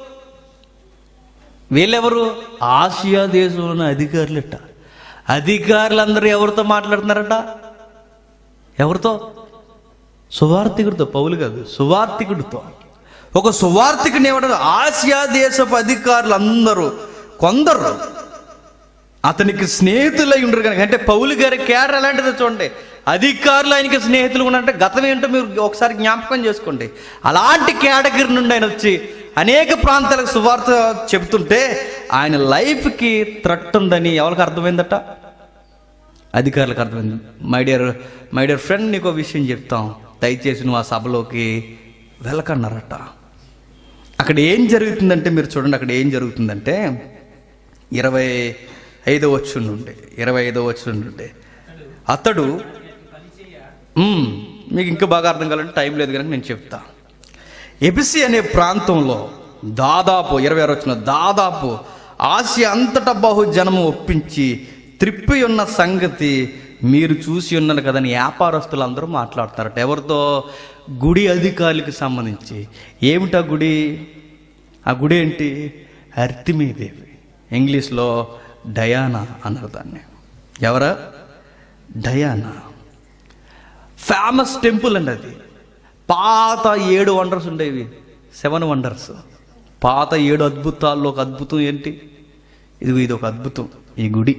వీళ్ళెవరు ఆసియా దేశంలోని అధికారులట అధికారులందరూ ఎవరితో మాట్లాడుతున్నారట ఎవరితో సువార్థికుడితో పౌలు కాదు సువార్థికుడితో ఒక సువార్థికుని ఎవడ ఆసియా దేశపు అధికారులు అందరూ కొందరు అతనికి స్నేహితులై ఉండరు కనుక అంటే పౌలు గారి కేడర్ ఎలాంటిదో చూడండి అధికారులు ఆయనకి స్నేహితులు ఉన్నంటే గతం ఏంటో మీరు ఒకసారి జ్ఞాపకం చేసుకోండి అలాంటి కేటగిరీ నుండి ఆయన వచ్చి అనేక ప్రాంతాలకు సువార్త చెబుతుంటే ఆయన లైఫ్కి థ్రట్ ఉందని ఎవరికి అర్థమైందట అధికారులకు అర్థమైంది my dear my dear friend నీకు ఒక విషయం చెప్తాం దయచేసి నువ్వు ఆ సభలోకి వెళ్ళకన్నారట అక్కడ ఏం జరుగుతుందంటే మీరు చూడండి అక్కడ ఏం జరుగుతుందంటే ఇరవై ఐదో వచ్చు నుండి ఇరవై ఐదో వచ్చు నుండి అతడు మ్మ్, మీకు ఇంకా బాగా అర్థం కావాలంటే టైం లేదు కనుక నేను చెప్తా ఎబిసి అనే ప్రాంతంలో దాదాపు ఇరవై ఆరు వచ్చిన దాదాపు ఆసియా అంతటా బహు జనము ఒప్పించి త్రిప్పి ఉన్న సంగతి మీరు చూసి ఉన్నారు కదని వ్యాపారస్తులు అందరూ మాట్లాడతారట ఎవరితో గుడి అధికారులకు సంబంధించి ఏమిటా గుడి ఆ గుడి ఏంటి అర్తిమీదేవి ఇంగ్లీష్లో డయానా అన్నారు దాన్ని ఎవరా డయానా ఫేమస్ టెంపుల్ అండి అది పాత ఏడు వండర్స్ ఉండేవి సెవెన్ వండర్స్ పాత ఏడు అద్భుతాల్లో ఒక అద్భుతం ఏంటి ఇది ఇది ఒక అద్భుతం ఈ గుడి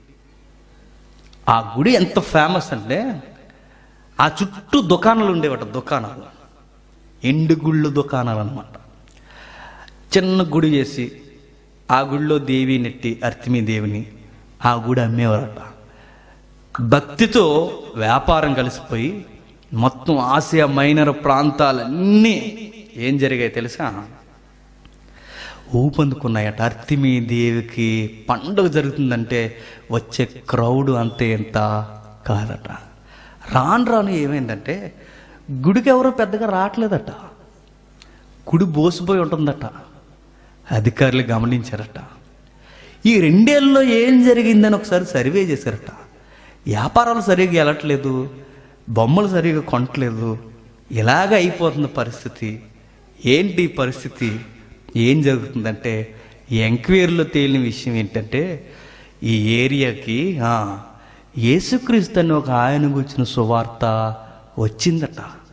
ఆ గుడి ఎంత ఫేమస్ అంటే ఆ చుట్టూ దుకాణాలు ఉండేవట దుకాణాలు ఎండు గుళ్ళు దుకాణాలు అనమాట చిన్న గుడి చేసి ఆ గుడిలో దేవి నెట్టి అర్తిమి దేవిని ఆ గుడి అమ్మేవారట భక్తితో వ్యాపారం కలిసిపోయి మొత్తం ఆసియా మైనర్ ప్రాంతాలన్నీ ఏం జరిగాయి తెలుసా ఊపందుకున్నాయట అర్తిమీ దేవికి పండుగ జరుగుతుందంటే వచ్చే క్రౌడ్ అంతే ఎంత కాదట రాను రాను ఏమైందంటే గుడికి ఎవరో పెద్దగా రావట్లేదట గుడి బోసిపోయి ఉంటుందట అధికారులు గమనించారట ఈ రెండేళ్ళలో ఏం జరిగిందని ఒకసారి సర్వే చేశారట వ్యాపారాలు సరిగ్గా వెళ్ళట్లేదు బొమ్మలు సరిగ్గా కొనట్లేదు ఇలాగ అయిపోతుంది పరిస్థితి ఏంటి ఈ పరిస్థితి ఏం జరుగుతుందంటే ఈ ఎంక్వైరీలో తేలిన విషయం ఏంటంటే ఈ ఏరియాకి ఆ, యేసుక్రీస్తు అని ఒక ఆయన గురించిన సువార్త వచ్చిందట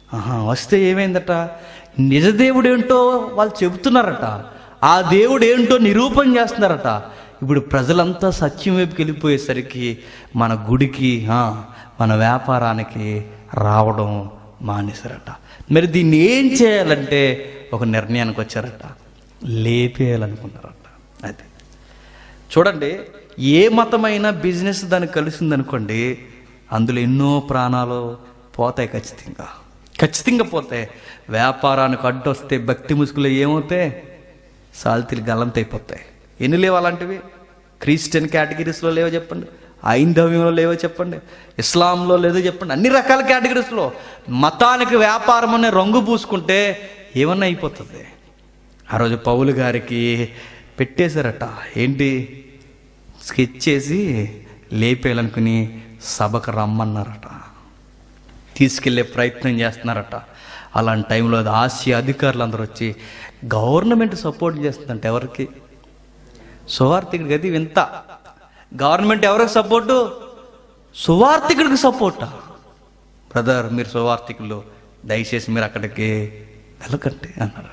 ఆహా, వస్తే ఏమైందట నిజదేవుడు ఏంటో వాళ్ళు చెబుతున్నారట ఆ దేవుడు ఏంటో నిరూపణ చేస్తున్నారట ఇప్పుడు ప్రజలంతా సత్యం వైపుకి వెళ్ళిపోయేసరికి మన గుడికి ఆ, మన వ్యాపారానికి రావడం మానేశారట మరి దీన్ని ఏం చేయాలంటే ఒక నిర్ణయానికి వచ్చారట లేపేయాలనుకున్నారట అది చూడండి ఏ మతమైనా బిజినెస్ దానికి కలిసిందనుకోండి అందులో ఎన్నో ప్రాణాలు పోతాయి ఖచ్చితంగా ఖచ్చితంగా పోతాయి వ్యాపారానికి అడ్డు వస్తే భక్తి ముసుగులు ఏమవుతాయి సాల్తీలు గల్లంతైపోతాయి ఎన్ని లేవు అలాంటివి క్రిస్టియన్ కేటగిరీస్లో లేవో చెప్పండి ఐంధవ్యంలో లేవో చెప్పండి ఇస్లాంలో లేదో చెప్పండి అన్ని రకాల కేటగిరీస్లో మతానికి వ్యాపారం అనే రంగు పూసుకుంటే ఏమన్నా అయిపోతుంది ఆ రోజు పౌలు గారికి పెట్టేశారట ఏంటి స్కెచ్ చేసి లేపేయాలనుకుని సభకు రమ్మన్నారట తీసుకెళ్లే ప్రయత్నం చేస్తున్నారట అలాంటి టైంలో అది ఆసియా అధికారులు అందరూ వచ్చి గవర్నమెంట్ సపోర్ట్ చేస్తుందంట ఎవరికి సువార్థికుడికి అది వింత గవర్నమెంట్ ఎవరికి సపోర్టు సువార్థికుడికి సపోర్టా బ్రదర్ మీరు సువార్థికులు దయచేసి మీరు అక్కడికి వెళ్ళకండి అన్నారంట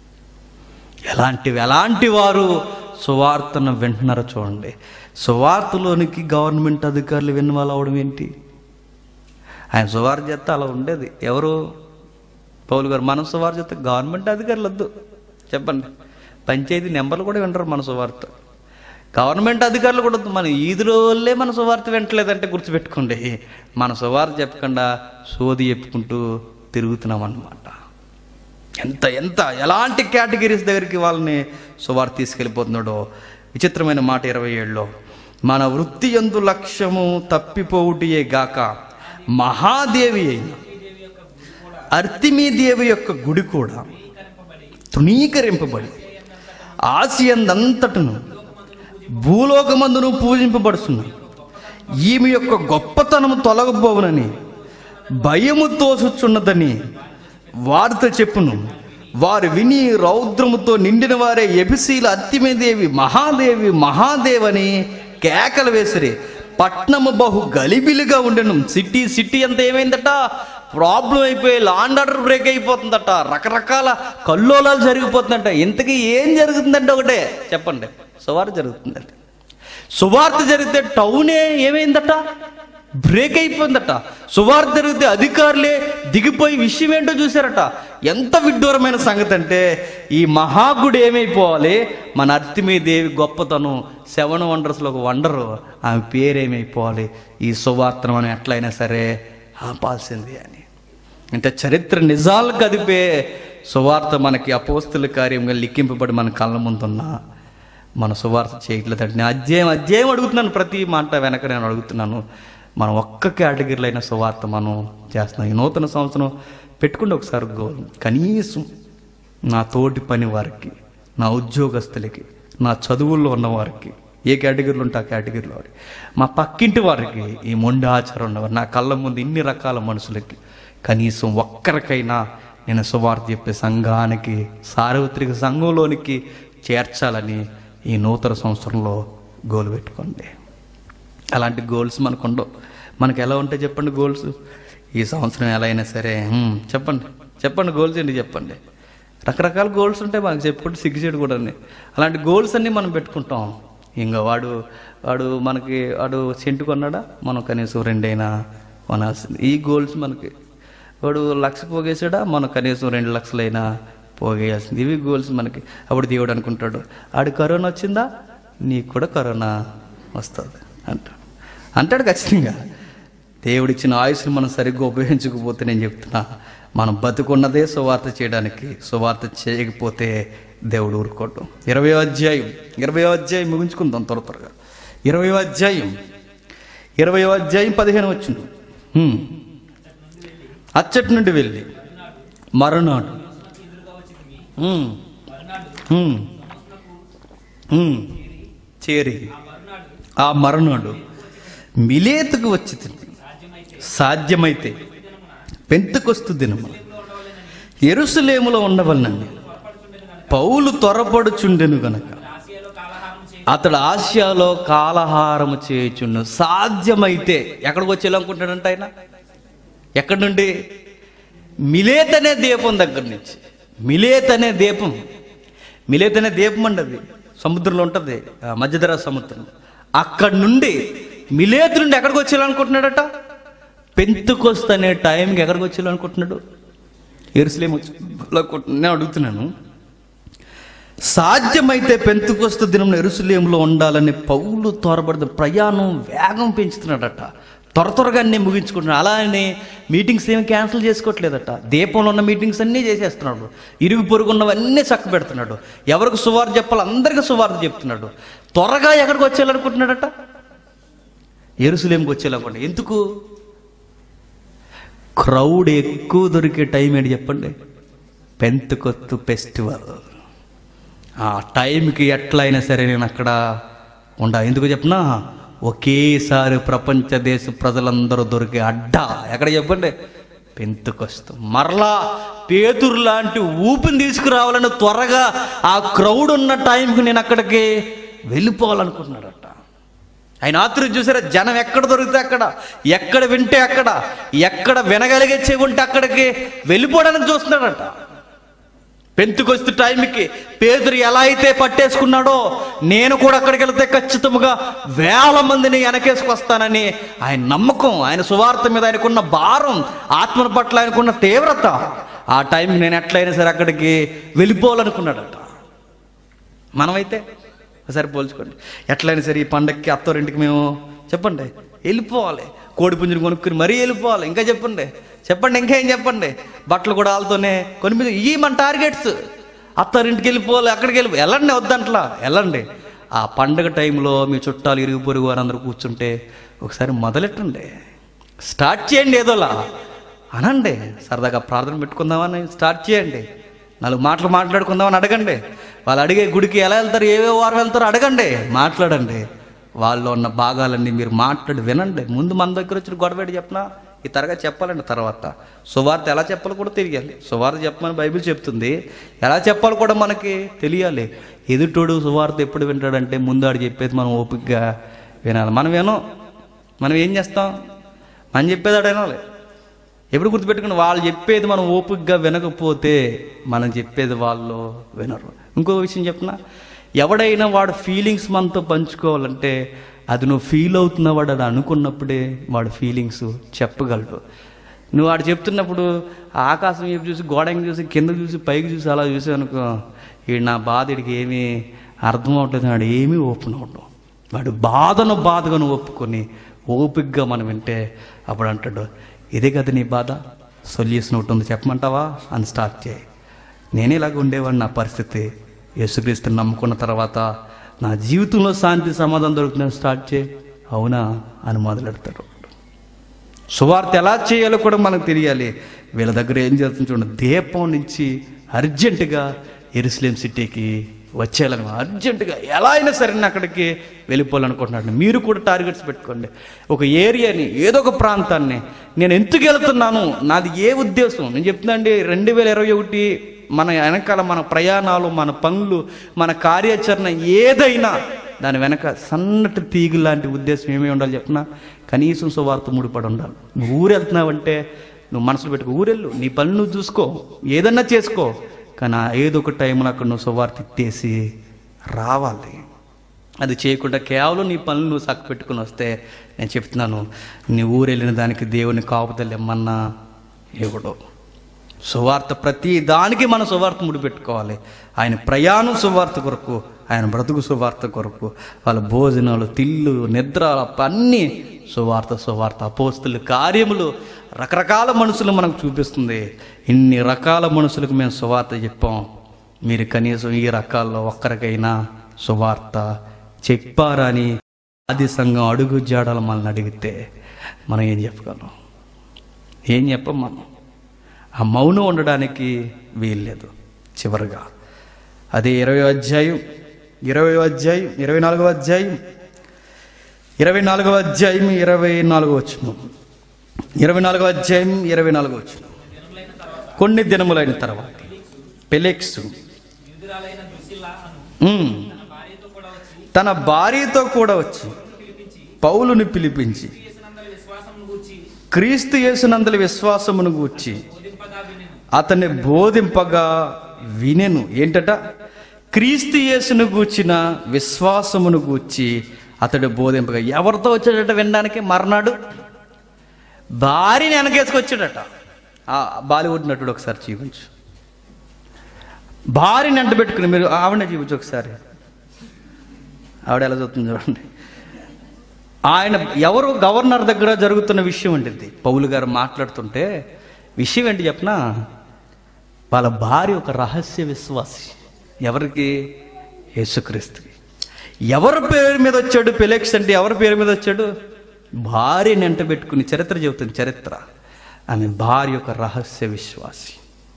ఎలాంటివి ఎలాంటి వారు సువార్తను వింటున్నారో చూడండి సువార్తలోనికి గవర్నమెంట్ అధికారులు విన్నవాళ్ళు అవడం ఏంటి ఆయన సువార్త చేస్తే అలా ఉండేది ఎవరు పౌలు గారు మన సువార్త చేస్తే గవర్నమెంట్ అధికారులు వద్దు చెప్పండి పంచాయతీ నెంబర్లు కూడా వింటారు మన సువార్త గవర్నమెంట్ అధికారులు కూడా వద్దు మన ఈదులో వాళ్ళే మన సువార్త వింటలేదంటే గుర్తుపెట్టుకోండి మన సువార్త చెప్పకుండా సోది చెప్పుకుంటూ తిరుగుతున్నాం అన్నమాట ఎంత ఎంత ఎలాంటి కేటగిరీస్ దగ్గరికి వాళ్ళని సువార్త తీసుకెళ్ళిపోతున్నాడో విచిత్రమైన మాట ఇరవై ఏడులో మన వృత్తి ఎందు లక్ష్యము తప్పిపోవుటియే గాక మహాదేవి అయిన అర్తిమీదేవి యొక్క గుడి కూడా తృణీకరింపబడి ఆసియందంతటను భూలోకమందును పూజింపబడుతున్నా ఈమె యొక్క గొప్పతనము తొలగబోవునని భయము తోసుచున్నదని వారితో చెప్పును వారు విని రౌద్రముతో నిండిన వారే ఎబిసీల అత్తిమేదేవి మహాదేవి మహాదేవని కేకలు వేసిరి పట్నము బహు గలిబిలిగా ఉండెను సిటీ సిటీ అంతా ఏమైందట ప్రాబ్లం అయిపోయి లాండ్ ఆర్డర్ బ్రేక్ అయిపోతుందట రకరకాల కల్లోలాలు జరిగిపోతుందట ఇంతకీ ఏం జరుగుతుందంటే ఒకటే చెప్పండి సువార్త జరుగుతుందంట సువార్త జరిగితే టౌనే ఏమైందట బ్రేక్ అయిపోయిందట సువార్త జరిగితే అధికారులే దిగిపోయి విషయం ఏంటో చూశారట ఎంత విడ్డూరమైన సంగతి అంటే ఈ మహాగుడు ఏమైపోవాలి మన అర్తిమీదేవి గొప్పతనం సెవెన్ వండర్స్లో ఒక వండరు ఆమె పేరేమైపోవాలి ఈ సువార్తను మనం ఎట్లయినా సరే ఆపాల్సింది అని అంటే చరిత్ర నిజాలు కదిపే సువార్త మనకి అపోస్తుల కార్యంగా లిఖింపబడి మన కళ్ళ ముందున్నా మన సువార్త చేయట్లేదంటే నేను అధ్యాయం అధ్యాయం అడుగుతున్నాను ప్రతి మాట వెనక నేను అడుగుతున్నాను మనం ఒక్క కేటగిరీలో అయిన సువార్త మనం చేస్తున్నాం ఈ నూతన సంవత్సరం పెట్టుకుంటే ఒకసారి గోల్ కనీసం నా తోటి పని వారికి నా ఉద్యోగస్తులకి నా చదువుల్లో ఉన్న వారికి ఏ కేటగిరీలో ఉంటే ఆ కేటగిరీలో వారికి మా పక్కింటి వారికి ఈ మొండి ఆచారం ఉన్నవారు నా కళ్ళ ముందు ఇన్ని రకాల మనుషులకి కనీసం ఒక్కరికైనా నేను సువార్త చెప్పే సంఘానికి సార్వత్రిక సంఘంలోనికి చేర్చాలని ఈ నూతన సంవత్సరంలో గోల్ పెట్టుకోండి అలాంటి గోల్స్ మనకు ఉండవు మనకు ఎలా ఉంటాయి చెప్పండి గోల్స్ ఈ సంవత్సరం ఎలా అయినా సరే హ్మ్, చెప్పండి చెప్పండి గోల్స్ ఏంటి చెప్పండి రకరకాల గోల్స్ ఉంటాయి మనకు చెప్పుకుంటే సిగ్గుచేడు కూడా అలాంటి గోల్స్ అన్నీ మనం పెట్టుకుంటాం ఇంకా వాడు వాడు మనకి వాడు సెంటు కొన్నాడా మనం కనీసం రెండైనా కొనాల్సింది ఈ గోల్స్ మనకి వాడు లక్ష పోగేసాడా మనం కనీసం రెండు లక్షలైనా పోగేయాల్సింది ఇవి గోల్స్ మనకి అప్పుడు దేవుడు అనుకుంటాడు ఆడు కరోనా వచ్చిందా నీకు కూడా కరోనా వస్తుంది అంటాడు అంటాడు ఖచ్చితంగా దేవుడిచ్చిన ఆయుష్ని మనం సరిగ్గా ఉపయోగించకపోతే నేను చెప్తున్నా మనం బతుకున్నదే సువార్త చేయడానికి సువార్త చేయకపోతే దేవుడు ఊరుకోవటం ఇరవై అధ్యాయం ఇరవై అధ్యాయం ముగించుకుందాం త్వర త్వరగా ఇరవై అధ్యాయం ఇరవై అధ్యాయం పదిహేను వచ్చింది హ్మ్. అచ్చటి నుండి వెళ్ళి మరునాడు హ్మ్. హ్మ్. హ్మ్. చేరి ఆ మరునాడు మిలేతుకు వచ్చి తిని సాధ్యమైతే పెంతుకొస్తు దినము ఎరుసలేములో ఉండవలనండి పౌలు త్వరపడుచుండెను గనక అతడు ఆసియాలో కాలహారము చేయుచుండు సాధ్యమైతే ఎక్కడికి వచ్చి అనుకుంటాడంట ఆయన ఎక్కడి నుండి మిలేత్ అనే దీపం దగ్గర నుంచి మిలేత్ అనే దీపం మిలేత్ అనే దీపం అండి అది సముద్రంలో ఉంటుంది ఆ మధ్యధరా సముద్రం అక్కడి నుండి మిలేత్ నుండి ఎక్కడికి వచ్చేయాలనుకుంటున్నాడట పెంతుకొస్త అనే టైంకి ఎక్కడికి వచ్చేయాలనుకుంటున్నాడు ఎరుసలేం వచ్చి నేను అడుగుతున్నాను సాధ్యమైతే పెంతుకొస్త దినం ఎరుసలేంలో ఉండాలని పౌలు త్వరపడిన ప్రయాణం వేగం పెంచుతున్నాడట త్వర త్వరగా అన్నీ ముగించుకుంటున్నాడు అలా అని మీటింగ్స్ ఏమి క్యాన్సిల్ చేసుకోవట్లేదట దీపంలో ఉన్న మీటింగ్స్ అన్నీ చేసేస్తున్నాడు ఇరుగు పొరుగున్నవన్నీ చక్క పెడుతున్నాడు ఎవరికి సువార్త చెప్పాలి అందరికీ సువార్త చెప్తున్నాడు త్వరగా ఎక్కడికి వచ్చేయాలనుకుంటున్నాడట ఎరుసలేంకి వచ్చేయాలనుకోండి ఎందుకు క్రౌడ్ ఎక్కువ దొరికే టైం ఏంటి చెప్పండి పెంతుకొత్తు ఫెస్టివల్ ఆ టైంకి ఎట్లయినా సరే నేను అక్కడ ఉండా ఎందుకు చెప్పనా ఒకేసారి ప్రపంచ దేశ ప్రజలందరూ దొరికే అడ్డా ఎక్కడ చెప్పండి పెంతుకొస్తు మరలా పేతురు లాంటి ఊపిని తీసుకురావాలని త్వరగా ఆ క్రౌడ్ ఉన్న టైంకి నేను అక్కడికి వెళ్ళిపోవాలనుకుంటున్నాడట ఆయన ఆతురు చూసారా జనం ఎక్కడ దొరికితే అక్కడ ఎక్కడ వింటే అక్కడ ఎక్కడ వినగలిగే చెవి ఉంటే అక్కడికి వెళ్ళిపోవడానికి చూస్తున్నాడట పెంతుకొస్తు టైంకి పేదరు ఎలా అయితే పట్టేసుకున్నాడో నేను కూడా అక్కడికి వెళ్తే ఖచ్చితంగా వేల మందిని వెనకేసుకొస్తానని ఆయన నమ్మకం ఆయన సువార్త మీద ఆయనకున్న భారం ఆత్మల పట్ల ఆయనకున్న తీవ్రత ఆ టైంకి నేను ఎట్లయినా సరే అక్కడికి వెళ్ళిపోవాలనుకున్నాడట మనమైతే ఒకసారి పోల్చుకోండి ఎట్లయినా సరే ఈ పండక్కి అత్తవారింటికి మేము చెప్పండి వెళ్ళిపోవాలి కోడి పుంజుని కొనుక్కుని మరీ వెళ్ళిపోవాలి ఇంకా చెప్పండి చెప్పండి ఇంకా ఏం చెప్పండి బట్టలు కూడా వాళ్ళతోనే కొన్ని ఇవి మన టార్గెట్స్ అత్తారింటికి వెళ్ళిపోవాలి అక్కడికి వెళ్ళి వెళ్ళండి వద్దంట్లా వెళ్ళండి ఆ పండగ టైంలో మీ చుట్టాలు ఇరుగు పొరుగు వారందరూ కూర్చుంటే ఒకసారి మొదలెట్టండి స్టార్ట్ చేయండి ఏదోలా అనండి సరదాగా ప్రార్థన పెట్టుకుందామని స్టార్ట్ చేయండి నాలుగు మాటలు మాట్లాడుకుందామని అడగండి వాళ్ళు అడిగే గుడికి ఎలా వెళ్తారు ఏవే వారం వెళ్తారో అడగండి మాట్లాడండి వాళ్ళు ఉన్న భాగాలన్నీ మీరు మాట్లాడి వినండి ముందు మన దగ్గర వచ్చిన గొడవేటి చెప్పనా ఈ తరగా చెప్పాలండి తర్వాత సువార్త ఎలా చెప్పాలో కూడా తెలియాలి సువార్త చెప్పమని బైబిల్ చెప్తుంది ఎలా చెప్పాలో కూడా మనకి తెలియాలి ఎదుటోడు సువార్త ఎప్పుడు వింటాడంటే ముందు ఆడు చెప్పేది మనం ఓపికగా వినాలి మనం వినం మనం ఏం చేస్తాం మనం చెప్పేది ఆడు వినాలి ఎప్పుడు గుర్తుపెట్టుకుని వాళ్ళు చెప్పేది మనం ఓపికగా వినకపోతే మనం చెప్పేది వాళ్ళు వినరు ఇంకో విషయం చెప్పిన ఎవడైనా వాడు ఫీలింగ్స్ మనతో పంచుకోవాలంటే అది నువ్వు ఫీల్ అవుతున్నవాడు అది అనుకున్నప్పుడే వాడు ఫీలింగ్స్ చెప్పగలడు నువ్వు వాడు చెప్తున్నప్పుడు ఆకాశం వైపు చూసి గోడకి చూసి కింద చూసి పైకి చూసి అలా చూసి అనుకో ఈ నా బాధ వీడికి ఏమీ అర్థం అవట్లేదు వాడు ఏమీ ఓపెన్ అవడం వాడు బాధను బాధగా ఒప్పుకొని ఓపికగా మనం వింటే అప్పుడు అంటాడు ఇదే కదా నీ బాధ సొల్యూషన్ ఒకటి ఉంది చెప్పమంటావా అని స్టార్ట్ చేయి నేనే ఇలాగ ఉండేవాడిని నా పరిస్థితి యేసుక్రీస్తుని నమ్ముకున్న తర్వాత నా జీవితంలో శాంతి సమాధానం దొరుకుతుందని స్టార్ట్ చేయి అవునా అని మొదలెడతాడు సువార్త ఎలా చేయాలో కూడా మనకు తెలియాలి వీళ్ళ దగ్గర ఏం జరుగుతుంది చూడండి దీపం నుంచి అర్జెంటుగా ఎరుసలేం సిటీకి వచ్చేయాలని అర్జెంటుగా ఎలా అయినా సరే నేను అక్కడికి వెళ్ళిపోవాలనుకుంటున్నాను మీరు కూడా టార్గెట్స్ పెట్టుకోండి ఒక ఏరియాని ఏదో ఒక ప్రాంతాన్ని నేను ఎందుకు వెళ్తున్నాను నాది ఏ ఉద్దేశం నేను చెప్తున్నాండి రెండు వేల ఇరవై ఒకటి మన వెనకాల మన ప్రయాణాలు మన పనులు మన కార్యాచరణ ఏదైనా దాని వెనక సన్నటి తీగు లాంటి ఉద్దేశం ఏమీ ఉండాలి చెప్పినా కనీసం సువార్త ముడిపడి ఉండాలి నువ్వు ఊరు వెళ్తున్నావంటే నువ్వు మనసులో పెట్టుకో ఊరెళ్ళు నీ పని నువ్వు చూసుకో ఏదన్నా చేసుకో కానీ ఆ ఏదో ఒక టైంలో అక్కడ నువ్వు సువార్త ఇత్తేసి రావాలి అది చేయకుండా కేవలం నీ పనులు నువ్వు చక్క పెట్టుకుని వస్తే నేను చెప్తున్నాను నీ ఊరు వెళ్ళిన దానికి దేవుని కాపుదలు ఇమ్మన్నా ఇవ్వడు సువార్త ప్రతి దానికి మన సువార్త ముడిపెట్టుకోవాలి ఆయన ప్రయాణం సువార్త కొరకు ఆయన బ్రతుకు సువార్త కొరకు వాళ్ళ భోజనాలు తిల్లు నిద్ర అన్నీ సువార్త సువార్త అపోస్తులు కార్యములు రకరకాల మనుషులు మనకు చూపిస్తుంది ఇన్ని రకాల మనుషులకు మేము సువార్త చెప్పాం మీరు కనీసం ఈ రకాల్లో ఒక్కరికైనా సువార్త చెప్పారని ఆది సంఘం అడుగు జాడలు మనల్ని అడిగితే మనం ఏం చెప్పగలం ఏం చెప్పం మనం ఆ మౌనం ఉండడానికి వీల్లేదు చివరిగా అదే ఇరవై అధ్యాయం ఇరవై అధ్యాయం ఇరవై నాలుగవ అధ్యాయం ఇరవై నాలుగవ అధ్యాయం ఇరవై నాలుగవ వచ్చును ఇరవై నాలుగవ అధ్యాయం ఇరవై నాలుగవ వచ్చును కొన్ని దినములైన తర్వాత పెలెక్స్ ఉమ్, తన భార్యతో కూడా వచ్చి పౌలుని పిలిపించి క్రీస్తు యేసునందలి విశ్వాసమును గూర్చి అతన్ని బోధింపగా వినెను ఏంటట క్రీస్తు యేసును గూర్చిన విశ్వాసమును గూర్చి అతడు బోధింపగా ఎవరితో వచ్చాడట వినడానికి మర్నాడు భార్యని వెనకేసుకొచ్చాడట ఆ బాలీవుడ్ నటుడు ఒకసారి చూపించు భార్యని వెంట పెట్టుకుని మీరు ఆవిడనే చూపించు ఒకసారి ఆవిడ ఎలా చూస్తుంది చూడండి ఆయన ఎవరు గవర్నర్ దగ్గర జరుగుతున్న విషయం ఏంటిది పౌలు గారు మాట్లాడుతుంటే విషయం ఏంటి చెప్పనా వాళ్ళ భార్య ఒక రహస్య విశ్వాసి ఎవరికి యేసుక్రీస్తుకి ఎవరి పేరు మీద వచ్చాడు పెలెక్స్ అంటే ఎవరి పేరు మీద వచ్చాడు భార్యని ఎంట పెట్టుకుని చరిత్ర చెబుతుంది చరిత్ర ఆమె భార్య ఒక రహస్య విశ్వాసి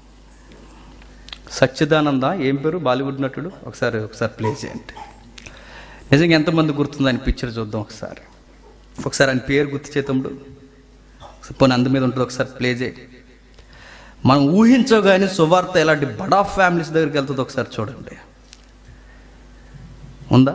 సచ్చిదానంద ఏం పేరు బాలీవుడ్ నటుడు ఒకసారి ఒకసారి ప్లే చేయండి నిజంగా ఎంతమంది గుర్తుందో ఆయన పిక్చర్ చూద్దాం ఒకసారి ఒకసారి ఆయన పేరు గుర్తు చేతముడు పోనీ అందు మీద ఉంటుంది ఒకసారి ప్లే చేయి మనం ఊహించగానే సువార్త ఎలాంటి బడా ఫ్యామిలీస్ దగ్గరికి వెళ్తుందో ఒకసారి చూడండి ఉందా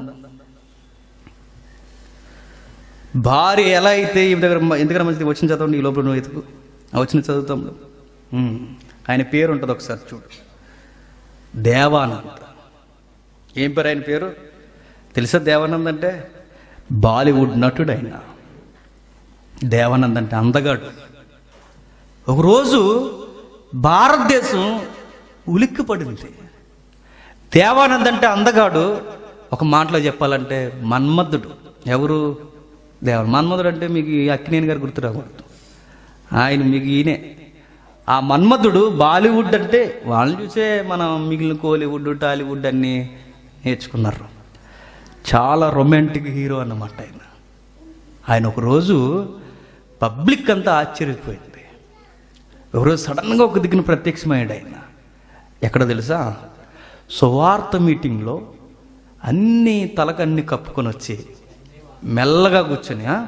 భార్య ఎలా అయితే ఈ దగ్గర ఎందుకన్నా మంచిది వచ్చిన చదవండి ఈ లోపల నువ్వు ఎతుకు ఆ వచ్చిన చదువుతాం ఆయన పేరు ఉంటుంది ఒకసారి చూడు దేవానంద్ ఏం పేరు ఆయన పేరు తెలుసా దేవానంద్ అంటే బాలీవుడ్ నటుడు ఆయన దేవానంద్ అంటే అందగాడు ఒకరోజు భారతదేశం ఉలిక్కి పడింది దేవానంద్ అంటే అందగాడు ఒక మాటలో చెప్పాలంటే మన్మధుడు ఎవరు దేవ మన్మధుడు అంటే మీకు ఈ అక్కినేని గారు గుర్తు రాకూడదు ఆయన మీకు ఈయనే ఆ మన్మధుడు బాలీవుడ్ అంటే వాళ్ళని చూసే మనం మిగిలిన కోలీవుడ్ టాలీవుడ్ అన్నీ నేర్చుకున్నారు చాలా రొమాంటిక్ హీరో అన్నమాట ఆయన ఆయన ఒకరోజు పబ్లిక్ అంతా ఆశ్చర్యపోయింది ఒకరోజు సడన్గా ఒక దిక్కున ప్రత్యక్షమయ్యాడు ఆయన ఎక్కడ తెలుసా సువార్త మీటింగ్లో అన్ని తలకన్ని కప్పుకొని వచ్చి మెల్లగా కూర్చొని ఆ?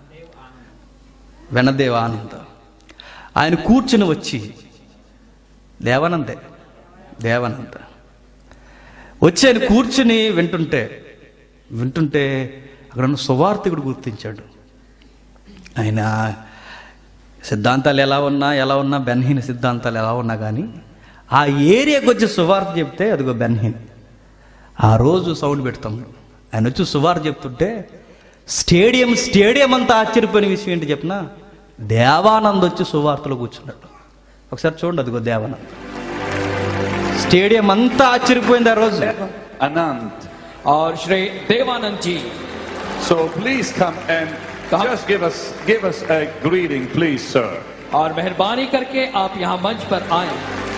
వెనదేవ ఆనంద ఆయన కూర్చుని వచ్చి దేవానందే దేవానంద వచ్చి ఆయన కూర్చుని వింటుంటే వింటుంటే అక్కడ ఉన్న సువార్థికుడు గుర్తించాడు ఆయన సిద్ధాంతాలు ఎలా ఉన్నా ఎలా ఉన్నా బెన్హీన్ సిద్ధాంతాలు ఎలా ఉన్నా కానీ ఆ ఏరియాకి వచ్చి సువార్త చెప్తే అదిగో బెన్హీన్ ఆ రోజు సౌండ్ పెడతాం ఆయన వచ్చి సువార్త చెప్తుంటే స్టేడియం స్టేడియం అంతా ఆశ్చర్యపోయిన విషయం ఏంటి చెప్పిన దేవానంద్ వచ్చి సువార్తలో కూర్చున్నాడు ఒకసారి చూడండి అదిగో దేవానంద్ స్టేడియం అంతా ఆశ్చర్యపోయింది ఆ రోజు Anand. और श्री देवानंद जी So please come and Come. just give us give us a greeting, please, sir. और मेहरबानी करके आप यहाँ मंच पर आए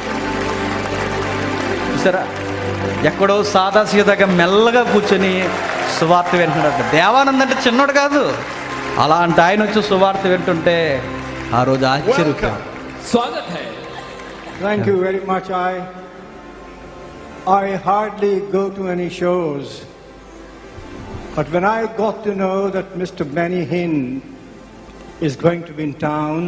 చూసారా ఎక్కడో సాదా సీదాగా మెల్లగా కూర్చొని సువార్త వింటున్నాడు దేవానంద్ అంటే చిన్నోడు కాదు అలాంటి ఆయన వచ్చి సువార్త వింటుంటే ఆ రోజు ఆశ్చర్యపోయాడు स्वागत है Thank you very much. I I hardly go to any shows, but when I got to know that Mr. Benny Hinn is going to be in town,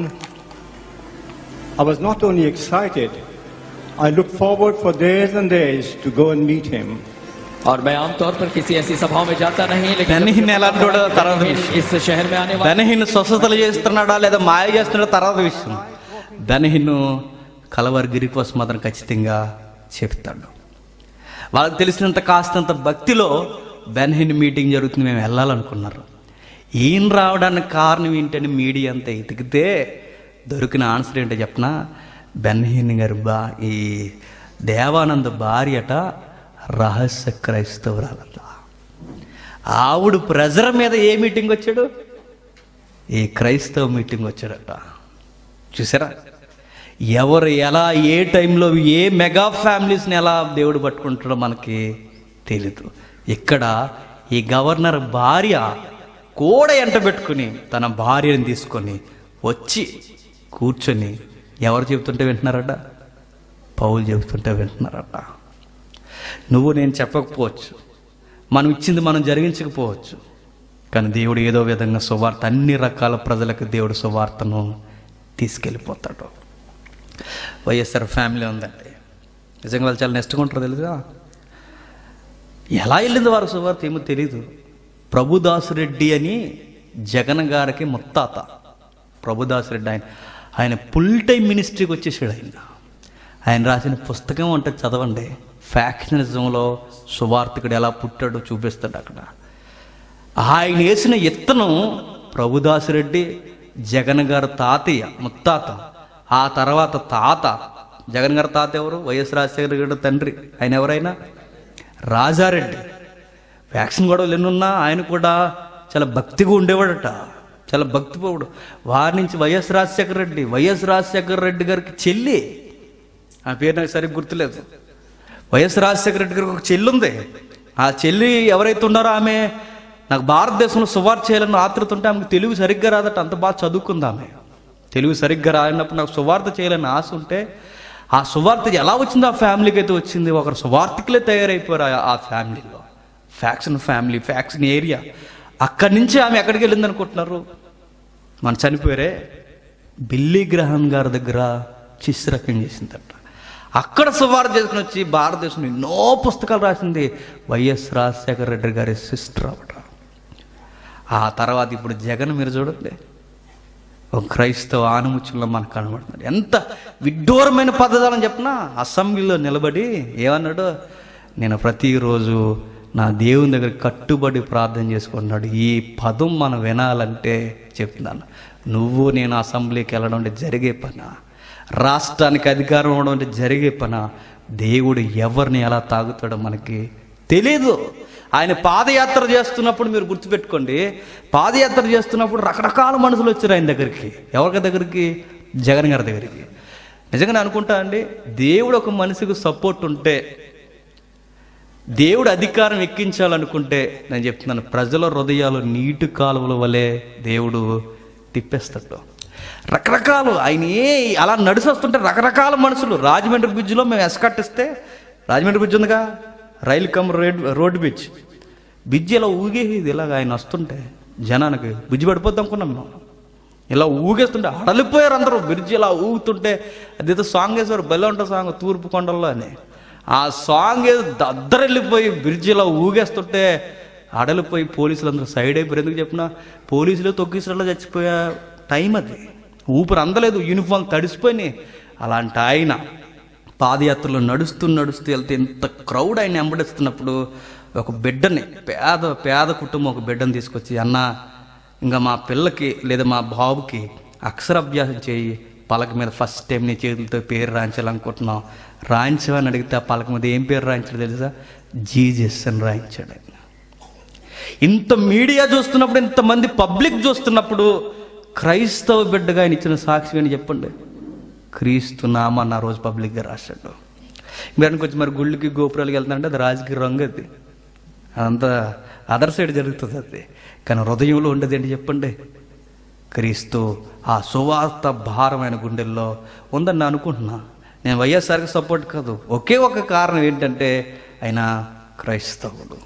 I was not only excited, I looked forward for days and days to go and meet him. और मैं आमतौर पर किसी ऐसी सभाओं में जाता नहीं लेकिन Benny जब Hinn ఎలాంటి వాడో తర్వాత Benny Hinn इस शहर में आने वाले బెనహిన్ స్వస్థతలు చేస్తున్నాడా లేదా మాయ చేస్తున్నాడా తర్వాత విషయం బెనహిన్ కలవరిగిరి కోసం మాత్రం ఖచ్చితంగా చెప్తాడు వాళ్ళకి తెలిసినంత కాస్తంత భక్తిలో బెనహిన్ మీటింగ్ జరుగుతుంది మేము వెళ్ళాలనుకున్నారు ఈయన రావడానికి కారణం ఏంటని మీడియా అంతా ఎతికితే దొరికిన ఆన్సర్ ఏంటో చెప్పనా బెన్హిన్ గారు బా ఈ దేవానంద భార్యట రహస్య క్రైస్తవురాలట ఆవిడ ప్రెజర్ మీద ఏ మీటింగ్ వచ్చాడు ఈ క్రైస్తవ మీటింగ్ వచ్చాడట చూసారా ఎవరు ఎలా ఏ టైంలో ఏ మెగా ఫ్యామిలీస్ని ఎలా దేవుడు పట్టుకుంటాడో మనకి తెలీదు ఇక్కడ ఈ గవర్నర్ భార్య కూడా ఎంట పెట్టుకుని తన భార్యని తీసుకొని వచ్చి కూర్చొని ఎవరు చెబుతుంటే వింటున్నారట పౌలు చెబుతుంటే వింటున్నారట నువ్వు నేను చెప్పకపోవచ్చు మనం ఇచ్చింది మనం జరిగించకపోవచ్చు కానీ దేవుడు ఏదో విధంగా సువార్త అన్ని రకాల ప్రజలకు దేవుడు సువార్తను తీసుకెళ్ళిపోతాడు వైఎస్ఆర్ ఫ్యామిలీ ఉందండి నిజంగా వాళ్ళు చాలా నెస్ట్గా ఉంటారు తెలుసా ఎలా వెళ్ళింది వారు సువార్త ఏమో తెలీదు ప్రభుదాసురెడ్డి అని జగన్ గారికి ముత్తాత ప్రభుదాసురెడ్డి ఆయన ఆయన ఫుల్ టైం మినిస్ట్రీకి వచ్చేసాడు ఆయన ఆయన రాసిన పుస్తకం అంటే చదవండి ఫ్యాక్షనిజంలో సువార్థికుడు ఎలా పుట్టాడో చూపిస్తాడు అక్కడ ఆయన వేసిన ఇత్తనం ప్రభుదాసిరెడ్డి జగన్ గారు తాతయ్య ముత్తాత ఆ తర్వాత తాత జగన్ గారి తాత ఎవరు వైఎస్ రాజశేఖర గారి తండ్రి ఆయన ఎవరైనా రాజారెడ్డి వ్యాక్సిన్ గొడవలు ఎన్నున్నా ఆయన కూడా చాలా భక్తిగా ఉండేవాడట చాలా భక్తిపోవుడు వారి నుంచి వైఎస్ రాజశేఖర రెడ్డి వైఎస్ రాజశేఖర రెడ్డి గారికి చెల్లి ఆ పేరు నాకు సరిగ్గా గుర్తులేదు వైఎస్ రాజశేఖర రెడ్డి గారికి ఒక చెల్లి ఉంది ఆ చెల్లి ఎవరైతే ఉన్నారో ఆమె నాకు భారతదేశంలో సువార్త చేయాలని ఆతృత ఉంటే ఆమెకు తెలుగు సరిగ్గా రాదట అంత బాగా చదువుకుంది ఆమె తెలుగు సరిగ్గా రానప్పుడు నాకు సువార్త చేయాలని ఆశ ఉంటే ఆ సువార్త ఎలా వచ్చింది ఆ ఫ్యామిలీకి అయితే వచ్చింది ఒకరు సువార్థికులే తయారైపోయారు ఆ- ఆ ఫ్యామిలీలో ఫ్యాక్షన్ ఫ్యామిలీ ఫ్యాక్షన్ ఏరియా అక్కడి నుంచి ఆమె ఎక్కడికి వెళ్ళింది అనుకుంటున్నారు మన చనిపోయారే బిల్లీ గ్రహం గారి దగ్గర శిష్యరకం చేసిందట అక్కడ సువార్త చేసుకుని వచ్చి భారతదేశంలో ఎన్నో పుస్తకాలు రాసింది వైఎస్ రాజశేఖర రెడ్డి గారి సిస్టర్ అవట ఆ తర్వాత ఇప్పుడు జగన్ మీరు చూడండి ఒక క్రైస్తవ ఆనుముత్యంలో మనకు కనబడుతుంది ఎంత విడ్డూరమైన పద్ధతులని చెప్పిన అసెంబ్లీలో నిలబడి ఏమన్నాడు నేను ప్రతిరోజు నా దేవుని దగ్గర కట్టుబడి ప్రార్థన చేసుకుంటున్నాడు ఈ పదం మనం వినాలంటే చెప్తున్నాను నువ్వు నేను అసెంబ్లీకి వెళ్ళడం అంటే జరిగే పనా రాష్ట్రానికి అధికారం ఇవ్వడం అంటే జరిగే పనా దేవుడు ఎవరిని ఎలా తాగుతాడో మనకి తెలీదు ఆయన పాదయాత్ర చేస్తున్నప్పుడు మీరు గుర్తుపెట్టుకోండి పాదయాత్ర చేస్తున్నప్పుడు రకరకాల మనుషులు వచ్చారు ఆయన దగ్గరికి ఎవరి దగ్గరికి జగన్ గారి దగ్గరికి నిజంగా నేను అనుకుంటా అండి దేవుడు ఒక మనిషికి సపోర్ట్ ఉంటే దేవుడు అధికారం ఎక్కించాలనుకుంటే నేను చెప్తున్నాను ప్రజల హృదయాలు నీటి కాలువల వలె దేవుడు తిప్పేస్తాడు రకరకాలు ఆయన ఏ అలా నడిచి వస్తుంటే రకరకాల మనుషులు రాజమండ్రి బ్రిడ్జ్లో మేము ఎస్కట్టిస్తే రాజమండ్రి బ్రిడ్జ్ ఉందిగా రైలు cum road road bridge bridge ఇలా ఊగేది ఇలాగ ఆయన వస్తుంటే జనానికి బ్రిడ్జ్ పడిపోద్ది అనుకున్నాం మేము ఇలా ఊగేస్తుంటే అడలిపోయారు అందరూ బ్రిడ్జ్ ఇలా ఊగుతుంటే అదేదో సాంగ్ వేసారు బెల్ల ఉంటుంది సాంగ్ తూర్పు కొండల్లో అని ఆ సాంగ్ ఏదో దద్దరెళ్ళిపోయి బ్రిడ్జ్ ఇలా ఊగేస్తుంటే అడలిపోయి పోలీసులు అందరూ సైడ్ అయిపోయి ఎందుకు చెప్పిన పోలీసులు తొక్కిసరలో చచ్చిపోయే టైం అది ఊపిరి అందలేదు యూనిఫామ్ తడిసిపోయినాయి అలాంటి ఆయన పాదయాత్రలో నడుస్తూ నడుస్తూ వెళ్తే ఇంత క్రౌడ్ ఆయన వెంబడిస్తున్నప్పుడు ఒక బిడ్డని పేద పేద కుటుంబం ఒక బిడ్డని తీసుకొచ్చి అన్న ఇంకా మా పిల్లకి లేదా మా బాబుకి అక్షరాభ్యాసం చేయి పలక మీద ఫస్ట్ టైం నీ చేతులతో పేరు రాయించాలనుకుంటున్నాం రాయించమని అడిగితే ఆ పలక మీద ఏం పేరు రాయించాడు తెలుసా జీజస్ అని రాయించాడు ఆయన ఇంత మీడియా చూస్తున్నప్పుడు ఇంతమంది పబ్లిక్ చూస్తున్నప్పుడు క్రైస్తవ బిడ్డగా ఆయన ఇచ్చిన సాక్షి అని చెప్పండి క్రీస్తు నామన్న ఆ రోజు పబ్లిక్గా రాశాడు మీరు అనుకోవచ్చు మరి గుళ్ళకి గోపురాలకి వెళ్తానంటే అది రాజకీయ రంగు అది అదంతా అదర్ సైడ్ జరుగుతుంది అది కానీ హృదయంలో ఉండేది ఏంటి చెప్పండి క్రీస్తు ఆ సువార్త భారమైన గుండెల్లో ఉందని నేను అనుకుంటున్నా నేను వైఎస్ఆర్కి సపోర్ట్ కాదు ఒకే ఒక కారణం ఏంటంటే ఆయన క్రైస్తవుడు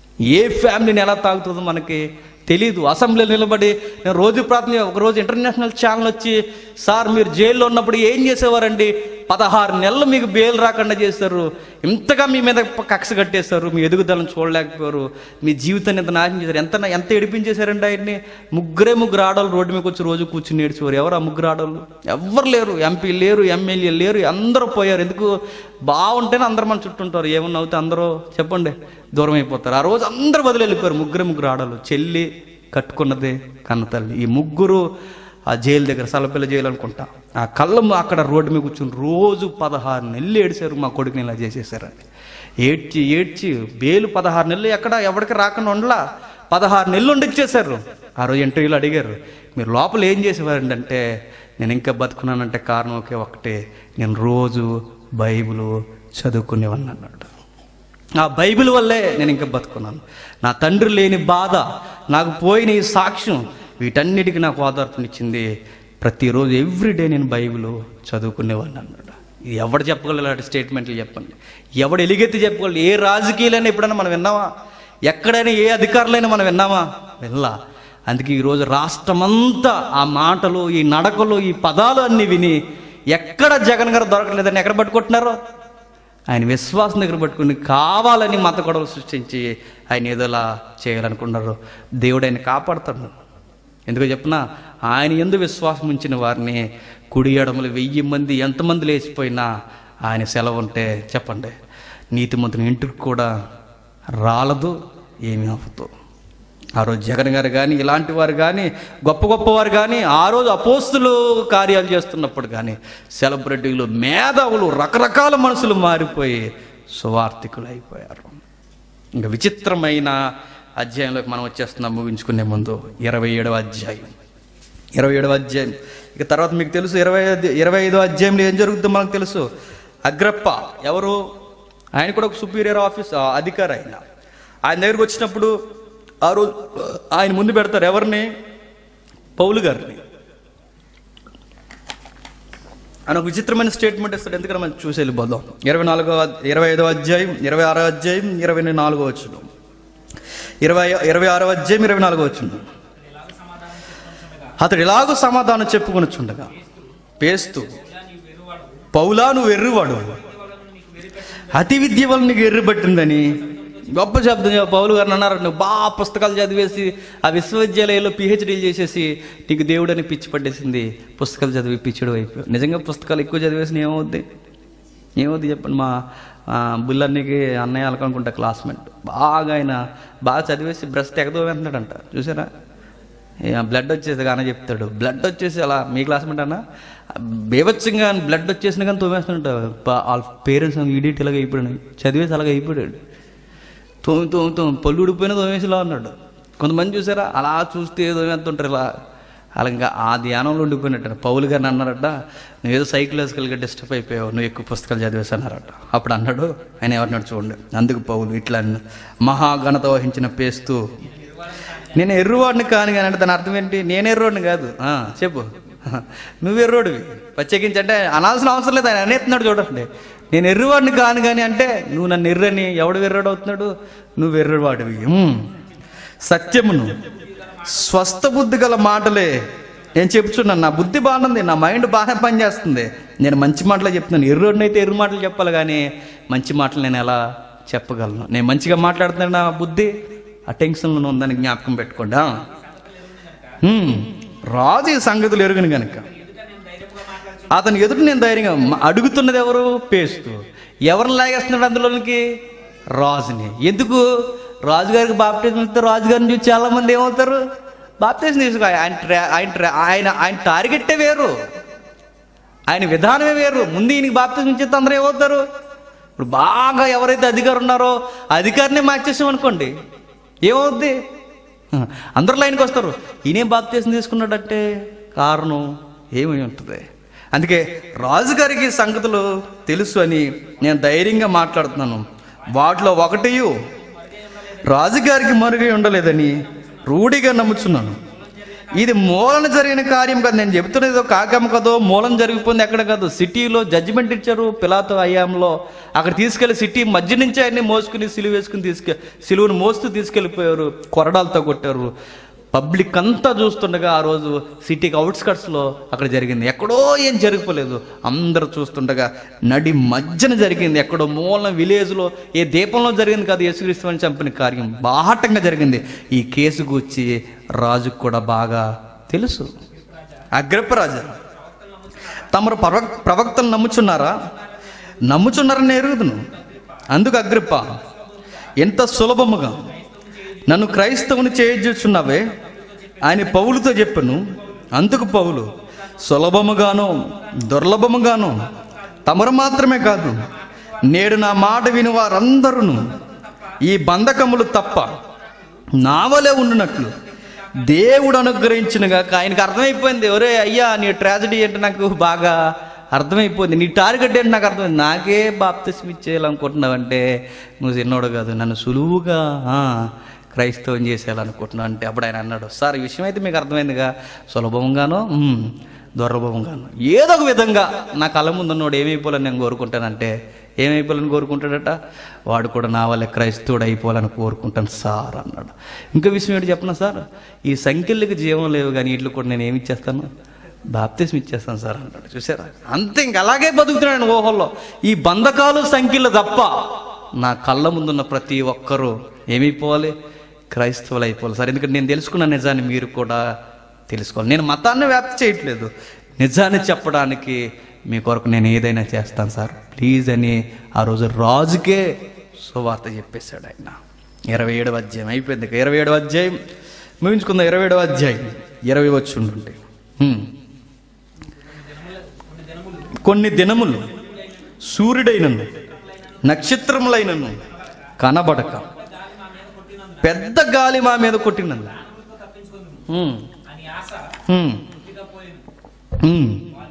ఏ ఫ్యామిలీని ఎలా తాగుతుందో మనకి తెలీదు అసెంబ్లీలో నిలబడి నేను రోజు ప్రార్థన ఒక రోజు ఇంటర్నేషనల్ ఛానల్ వచ్చి సార్ మీరు జైల్లో ఉన్నప్పుడు ఏం చేసేవారండి పదహారు నెలలు మీకు బెయిల్ రాకుండా చేశారు ఇంతగా మీ మీద కక్ష కట్టేశారు మీ ఎదుగుదలను చూడలేకపోయారు మీ జీవితాన్ని ఎంత నాశనం చేశారు ఎంత ఎంత ఏడిపించేశారండి ఆయన్ని ముగ్గురే ముగ్గురు ఆడవాళ్ళు రోడ్డు మీద వచ్చి రోజు కూర్చుని ఏడ్చేవారు ఎవరు ఆ ముగ్గురు ఆడవాళ్ళు ఎవ్వరు లేరు ఎంపీ లేరు ఎమ్మెల్యే లేరు అందరూ పోయారు ఎందుకు బాగుంటేనే అందరు మన చుట్టూ ఉంటారు ఏమన్నా అవుతే అందరూ చెప్పండి దూరం అయిపోతారు ఆ రోజు అందరూ వదిలి వెళ్ళిపోయారు ముగ్గురే ముగ్గురు ఆడవాళ్ళు చెల్లి కట్టుకున్నదే కన్న తల్లి ఈ ముగ్గురు ఆ జైలు దగ్గర సలపిల్ల జైలు అనుకుంటా ఆ కళ్ళం అక్కడ రోడ్డు మీద కూర్చుని రోజు పదహారు నెలలు ఏడిశారు మా కొడుకుని ఇలా చేసేసారని ఏడ్చి ఏడ్చి బేలు పదహారు నెలలు ఎక్కడ ఎవరికి రాకుండా ఉండలా పదహారు నెలలు ఉండి ఇచ్చేశారు ఆ రోజు ఇంటర్వ్యూలో అడిగారు మీరు లోపల ఏం చేసేవారండి అంటే నేను ఇంకా బతుకున్నానంటే కారణం ఒకే ఒకటే నేను రోజు బైబిల్ చదువుకునేవాడిని అన్నాడు ఆ బైబిల్ వల్లే నేను ఇంకా బతుకున్నాను నా తండ్రి లేని బాధ నాకు పోయిన ఈ సాక్ష్యం వీటన్నిటికీ నాకు ఓదార్పునిచ్చింది ప్రతిరోజు ఎవ్రీడే నేను బైబిల్ చదువుకునేవాడిని అన్నాడు ఇది ఎవడు చెప్పగలరు ఇలాంటి స్టేట్మెంట్లు చెప్పండి ఎవడు ఎలిగెత్తి చెప్పగలరు ఏ రాజకీయాలైనా ఎప్పుడైనా మనం విన్నామా ఎక్కడైనా ఏ అధికారులైనా మనం విన్నామా వెళ్ళా అందుకే ఈరోజు రాష్ట్రమంతా ఆ మాటలు ఈ నడకలు ఈ పదాలు అన్నీ విని ఎక్కడ జగన్ గారు దొరకలేదని ఎక్కడ పట్టుకుంటున్నారో ఆయన విశ్వాసం దగ్గర పట్టుకుని కావాలని మత గొడవలు సృష్టించి ఆయన ఏదోలా చేయాలనుకున్నారు దేవుడు ఆయన కాపాడుతాడు ఎందుకో చెప్పిన ఆయన ఎందు విశ్వాసం ఉంచిన వారిని కుడి ఎడమలు వెయ్యి మంది ఎంతమంది లేచిపోయినా ఆయన సెలవు ఉంటే చెప్పండి నీతిమంతుని ఇంటికి కూడా రాలదు ఏమీ అవ్వదు ఆ రోజు జగన్ గారు కానీ ఇలాంటి వారు కానీ గొప్ప గొప్ప వారు కానీ ఆ రోజు అపోస్తులు కార్యాలు చేస్తున్నప్పుడు కానీ సెలబ్రిటీలు మేధావులు రకరకాల మనుషులు మారిపోయి సువార్థికులు అయిపోయారు ఇంకా విచిత్రమైన అధ్యాయంలోకి మనం వచ్చేస్తున్నాం ముగించుకునే ముందు ఇరవై ఏడవ అధ్యాయం ఇరవై ఏడవ అధ్యాయం ఇక తర్వాత మీకు తెలుసు ఇరవై ఐదు- ఇరవై ఐదో అధ్యాయంలో ఏం జరుగుతుందో మనకు తెలుసు అగ్రప్ప ఎవరు ఆయన కూడా ఒక సుపీరియర్ ఆఫీస్ ఆ, అధికారి ఆయన ఆయన దగ్గరికి వచ్చినప్పుడు ఆ రోజు ఆయన ముందు పెడతారు ఎవరిని పౌలు గారిని ఆయన ఒక విచిత్రమైన స్టేట్మెంట్ ఇస్తాడు ఎందుకంటే మనం చూసి వెళ్ళిపోదాం ఇరవై నాలుగో ఇరవై ఐదో అధ్యాయం ఇరవై ఆరో అధ్యాయం ఇరవై నాలుగో వచ్చిన ఇరవై ఇరవై ఆరో అధ్యాయం ఇరవై నాలుగో వచ్చిన అతడు ఎలాగో సమాధానం చెప్పుకొనొచ్చుండగా పేస్తూ పౌలా నువ్వు ఎర్రువాడు అతి విద్య వల్ల నీకు ఎర్రు పట్టిందని గొప్ప శబ్దం చెప్ప- పౌలు గారు అన్నారు నువ్వు బాగా పుస్తకాలు చదివేసి ఆ విశ్వవిద్యాలయంలో పిహెచ్డీలు చేసేసి నీకు దేవుడు అని పిచ్చి పట్టేసింది పుస్తకాలు చదివి పిచ్చిడు అయిపోయావు నిజంగా పుస్తకాలు ఎక్కువ చదివేసి ఏమవుద్ది ఏమవుద్ది చెప్పండి మా ఆ, బుల్లన్నకి అన్నయ్య అనుకుంటా క్లాస్మేట్ బాగా ఆయన బాగా చదివేసి బ్రష్ తెగదో వెళ్తున్నాడంట చూసారా బ్లడ్ వచ్చేసి కానీ చెప్తాడు బ్లడ్ వచ్చేసి అలా మీ క్లాస్మేట్ అన్న బేవచ్చంగా బ్లడ్ వచ్చేసిన కానీ తోమేస్తుంట వాళ్ళ పేరెంట్స్ ఈడియట్ ఇలాగ అయిపోయాడు చదివేసి అలాగ అయిపోయాడు తోమి తోమి తోమి పళ్ళు ఉడిపోయినా తోమేసిలా అన్నాడు కొంతమంది చూసారా అలా చూస్తే తోమేస్తుంటారు ఇలా అలా ఇంకా ఆ ధ్యానంలో ఉండిపోయినట్టు పౌలు గారిని అన్నారట నువ్వు ఏదో సైకలాజికల్గా డిస్టర్బ్ అయిపోయావు నువ్వు ఎక్కువ పుస్తకాలు చదివేసి అన్నారట అప్పుడు అన్నాడు ఆయన ఎవరినాడు చూడండి అందుకు పౌలు ఇట్లా అన్న మహాఘనత వహించిన పేస్తూ నేను ఎర్రువాడిని కాను కానీ అంటే దాని అర్థం ఏంటి నేను ఎర్రోడిని కాదు ఆ, చెప్పు నువ్వు ఎర్రోడివి ప్రత్యేకించి అంటే అనాల్సిన అవసరం లేదు ఆయన అనేస్తున్నాడు చూడండి నేను ఎర్రువాడిని కాను కానీ అంటే నువ్వు నన్ను ఎర్రని ఎవడు ఎర్రడు అవుతున్నాడు నువ్వు ఎర్రవాడివి ఉమ్. సత్యమును స్వస్థ బుద్ధి గల మాటలే నేను చెప్తున్నాను నా బుద్ధి బాగుంది నా మైండ్ బాగా పనిచేస్తుంది నేను మంచి మాటలే చెప్తున్నాను ఎర్రోడిని అయితే ఎర్రు మాటలు చెప్పాలి కానీ మంచి మాటలు నేను ఎలా చెప్పగలను నేను మంచిగా మాట్లాడుతున్నాను నా బుద్ధి ఆ టెన్షన్లో ఉందని జ్ఞాపకం పెట్టుకోండి ఆ? హ్మ్. రాజు ఈ సంగతులు ఎరుగును గనక అతని ఎదుట నేను ధైర్యంగా మ- అడుగుతున్నది ఎవరు పేస్తూ ఎవరిని లాగేస్తున్నాడు అందులోనికి రాజుని ఎందుకు రాజుగారికి బాప్టిజం ఇస్తే రాజుగారిని చూసి చాలా మంది ఏమవుతారు బాప్టిజం తీసుకో ఆయన ట్రా- ఆయన ట్రా- ఆయన ఆయన టార్గెట్టే వేరు ఆయన విధానమే వేరు ముందు ఈయనకి బాప్తిజం ఇచ్చేస్తే అందరూ ఏమవుతారు ఇప్పుడు బాగా ఎవరైతే అధికారు ఉన్నారో అధికారినే మార్చేసాం అనుకోండి ఏమవుద్ది అందరూ లైన్కి వస్తారు ఈయనేం బాప్తీసం తీసుకున్నాడంటే కారణం ఏమి ఉంటుంది అందుకే రాజుగారికి ఈ సంగతులు తెలుసు అని నేను ధైర్యంగా మాట్లాడుతున్నాను వాటిలో ఒకటియు రాజుగారికి మరుగై ఉండలేదని రూఢిగా నమ్ముచున్నాను ఇది మూలన జరిగిన కార్యం కాదు నేను చెబుతున్నది ఏదో కాకమ్మ కదో మూలం జరిగిపోయింది ఎక్కడ కాదు సిటీలో జడ్జిమెంట్ ఇచ్చారు పిలాతో అయ్యాంలో అక్కడ తీసుకెళ్లి సిటీ మధ్య నుంచి ఆయన్ని మోసుకుని సిలువ వేసుకుని తీసుకె సిలువను మోస్తూ తీసుకెళ్ళిపోయారు కొరడాలతో కొట్టారు పబ్లిక్ అంతా చూస్తుండగా ఆ రోజు సిటీకి అవుట్స్కట్స్లో అక్కడ జరిగింది ఎక్కడో ఏం జరిగిపోలేదు అందరూ చూస్తుండగా నడి మధ్యన జరిగింది ఎక్కడో మూల విలేజ్లో ఏ దీపంలో జరిగింది కాదు యేసుక్రీస్తు అని చంపిన కార్యం బాహటంగా జరిగింది ఈ కేసు గూర్చి రాజుకు కూడా బాగా తెలుసు అగ్రపరాజు తమరు ప్రవక్ ప్రవక్తలు నమ్ముచున్నారా నమ్ముచున్నారని ఎరుగుదును అందుకు అగ్రిప్ప ఎంత సులభముగా నన్ను క్రైస్తవుని చేయజూచున్నావే ఆయన పౌలుతో చెప్పను అందుకు పౌలు సులభముగాను దుర్లభముగాను తమరు మాత్రమే కాదు నేడు నా మాట విని వారందరూ ఈ బంధకములు తప్ప నావలే ఉండునట్లు దేవుడు అనుగ్రహించినగా ఆయనకు అర్థమైపోయింది ఒరే అయ్యా నీ ట్రాజడీ అంటే నాకు బాగా అర్థమైపోయింది నీ టార్గెట్ ఏంటి నాకు అర్థమైంది నాకే బాప్తిస్మ ఇచ్చేయాలనుకుంటున్నావంటే నువ్వు చిన్నోడు కాదు నన్ను సులువుగా ఆ, క్రైస్తవం చేసేయాలనుకుంటున్నావు అంటే అప్పుడు ఆయన అన్నాడు సార్ ఈ విషయం అయితే మీకు అర్థమైందిగా సులభంగానో "ఉమ్, దుర్లభంగానో ఏదో ఒక విధంగా నా కళ్ళ ముందు ఉన్నోడు ఏమైపోవాలని నేను కోరుకుంటానంటే ఏమైపోవాలని కోరుకుంటాడట వాడు కూడా నా వల్ల క్రైస్తవుడు అయిపోవాలని కోరుకుంటాను సార్ అన్నాడు ఇంకా విషయం ఏంటి చెప్పనా సార్ ఈ సంఖ్యలకి జీవం లేవు కానీ వీటిలో కూడా నేను ఏమి ఇచ్చేస్తాను బాప్తిస్మ ఇచ్చేస్తాను సార్ అన్నాడు చూసారా అంతే ఇంక అలాగే బతుకుతున్నాడు ఊహల్లో ఈ బంధకాలు సంఖ్యలు తప్ప నా కళ్ళ ముందున్న ప్రతి ఒక్కరూ ఏమైపోవాలి క్రైస్తవులు అయిపోవాలి సార్ ఎందుకంటే నేను తెలుసుకున్న నిజాన్ని మీరు కూడా తెలుసుకోవాలి నేను మతాన్ని వ్యాప్తి చేయట్లేదు నిజాన్ని చెప్పడానికి మీ కొరకు నేను ఏదైనా చేస్తాను సార్ ప్లీజ్ అని ఆ రోజు రాజుకే సువార్త చెప్పేశాడు ఆయన ఇరవై ఏడవ అధ్యాయం అయిపోయింది ఇక ఇరవై ఏడవ అధ్యాయం ముగించుకుందాం ఇరవై ఏడవ అధ్యాయం ఇరవై వచ్చి ఉంటుంటే హ్మ్. కొన్ని దినములు సూర్యుడైనను నక్షత్రములైనను కనబడక పెద్ద గాలి మా మీద కొట్టినందు హ్మ్. హ్మ్. హ్మ్.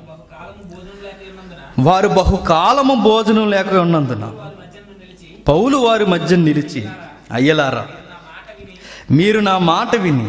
వారు బహుకాలము భోజనం లేక ఉన్నందున పౌలు వారి మధ్య నిలిచి అయ్యలారా మీరు నా మాట విని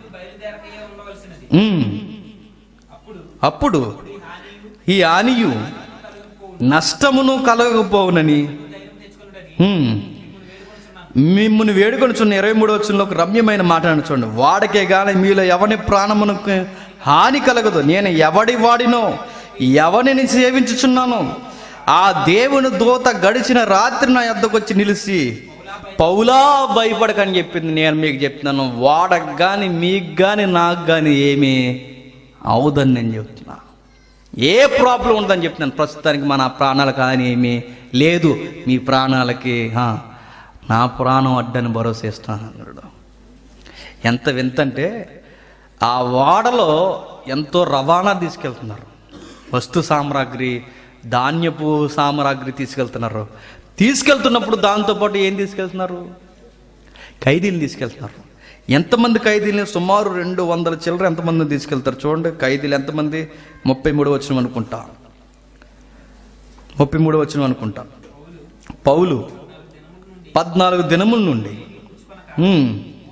ఉమ్, అప్పుడు ఈ హానియు నష్టమును కలగకపోవునని ఉమ్, మిమ్మల్ని వేడుకొనుచున్న ఇరవై మూడు వచ్చిన ఒక రమ్యమైన మాట అని చూడండి వాడికే కానీ మీలో ఎవని ప్రాణమునకు హాని కలగదు నేను ఎవడి వాడినో ఎవరిని సేవించుచున్నాను ఆ దేవుని దూత గడిచిన రాత్రి నా యొద్దకు వచ్చి నిలిచి పౌలా భయపడకని చెప్పింది నేను మీకు చెప్తున్నాను వాడకు కానీ మీకు కానీ నాకు కానీ ఏమీ అవదని నేను చెప్తున్నా ఏ ప్రాబ్లం ఉందని చెప్తున్నాను ప్రస్తుతానికి మన ప్రాణాలు కానీ ఏమీ లేదు మీ ప్రాణాలకి ఆ, నా ప్రాణం అడ్డని భరోసా ఇస్తాను అన్నాడు ఎంత వింతంటే ఆ వాడలో ఎంతో రవాణా తీసుకెళ్తున్నారు వస్తు సామ్రాగ్రి ధాన్యపు సామ్రాగ్రి తీసుకెళ్తున్నారు తీసుకెళ్తున్నప్పుడు దాంతోపాటు ఏం తీసుకెళ్తున్నారు ఖైదీలు తీసుకెళ్తున్నారు ఎంతమంది ఖైదీలని సుమారు రెండు వందల చిల్లర ఎంతమంది తీసుకెళ్తారు చూడండి ఖైదీలు ఎంతమంది ముప్పై మూడు వచ్చిన అనుకుంటా ముప్పై మూడు వచ్చిన అనుకుంటా పౌలు పద్నాలుగు దినముల నుండి ఉమ్,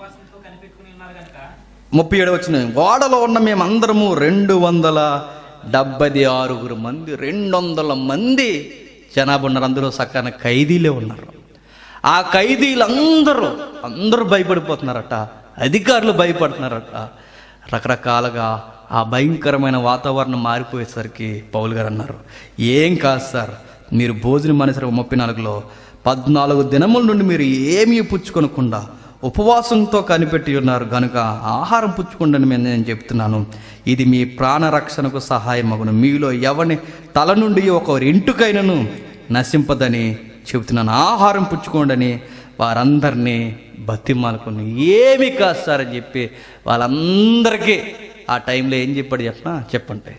ముప్పై ఏడు వచ్చిన వాడలో ఉన్న మేమందరము రెండు వందల డెబ్బై ఆరుగురు మంది రెండు వందల మంది జనాభా ఉన్నారు అందులో సక్కన ఖైదీలే ఉన్నారు ఆ ఖైదీలందరూ అందరూ భయపడిపోతున్నారట అధికారులు భయపడుతున్నారట రకరకాలుగా ఆ భయంకరమైన వాతావరణం మారిపోయేసరికి పౌల్ గారు అన్నారు ఏం కాదు సార్ మీరు భోజనం మనసరి ముప్పై నాలుగులో పద్నాలుగు దినముల నుండి మీరు ఏమీ పుచ్చుకొనకుండా ఉపవాసంతో కనిపెట్టి ఉన్నారు కనుక ఆహారం పుచ్చుకుండని మేము నేను చెప్తున్నాను ఇది మీ ప్రాణరక్షణకు సహాయమగును మీలో ఎవని తల నుండి ఒక ఇంటుకైనను నశింపదని చెబుతున్నాను ఆహారం పుచ్చుకోండని వారందరినీ బతిమాలుకుని ఏమి కాదు సార్ అని చెప్పి వాళ్ళందరికీ ఆ టైంలో ఏం చెప్పాడు చెప్పనా చెప్పండి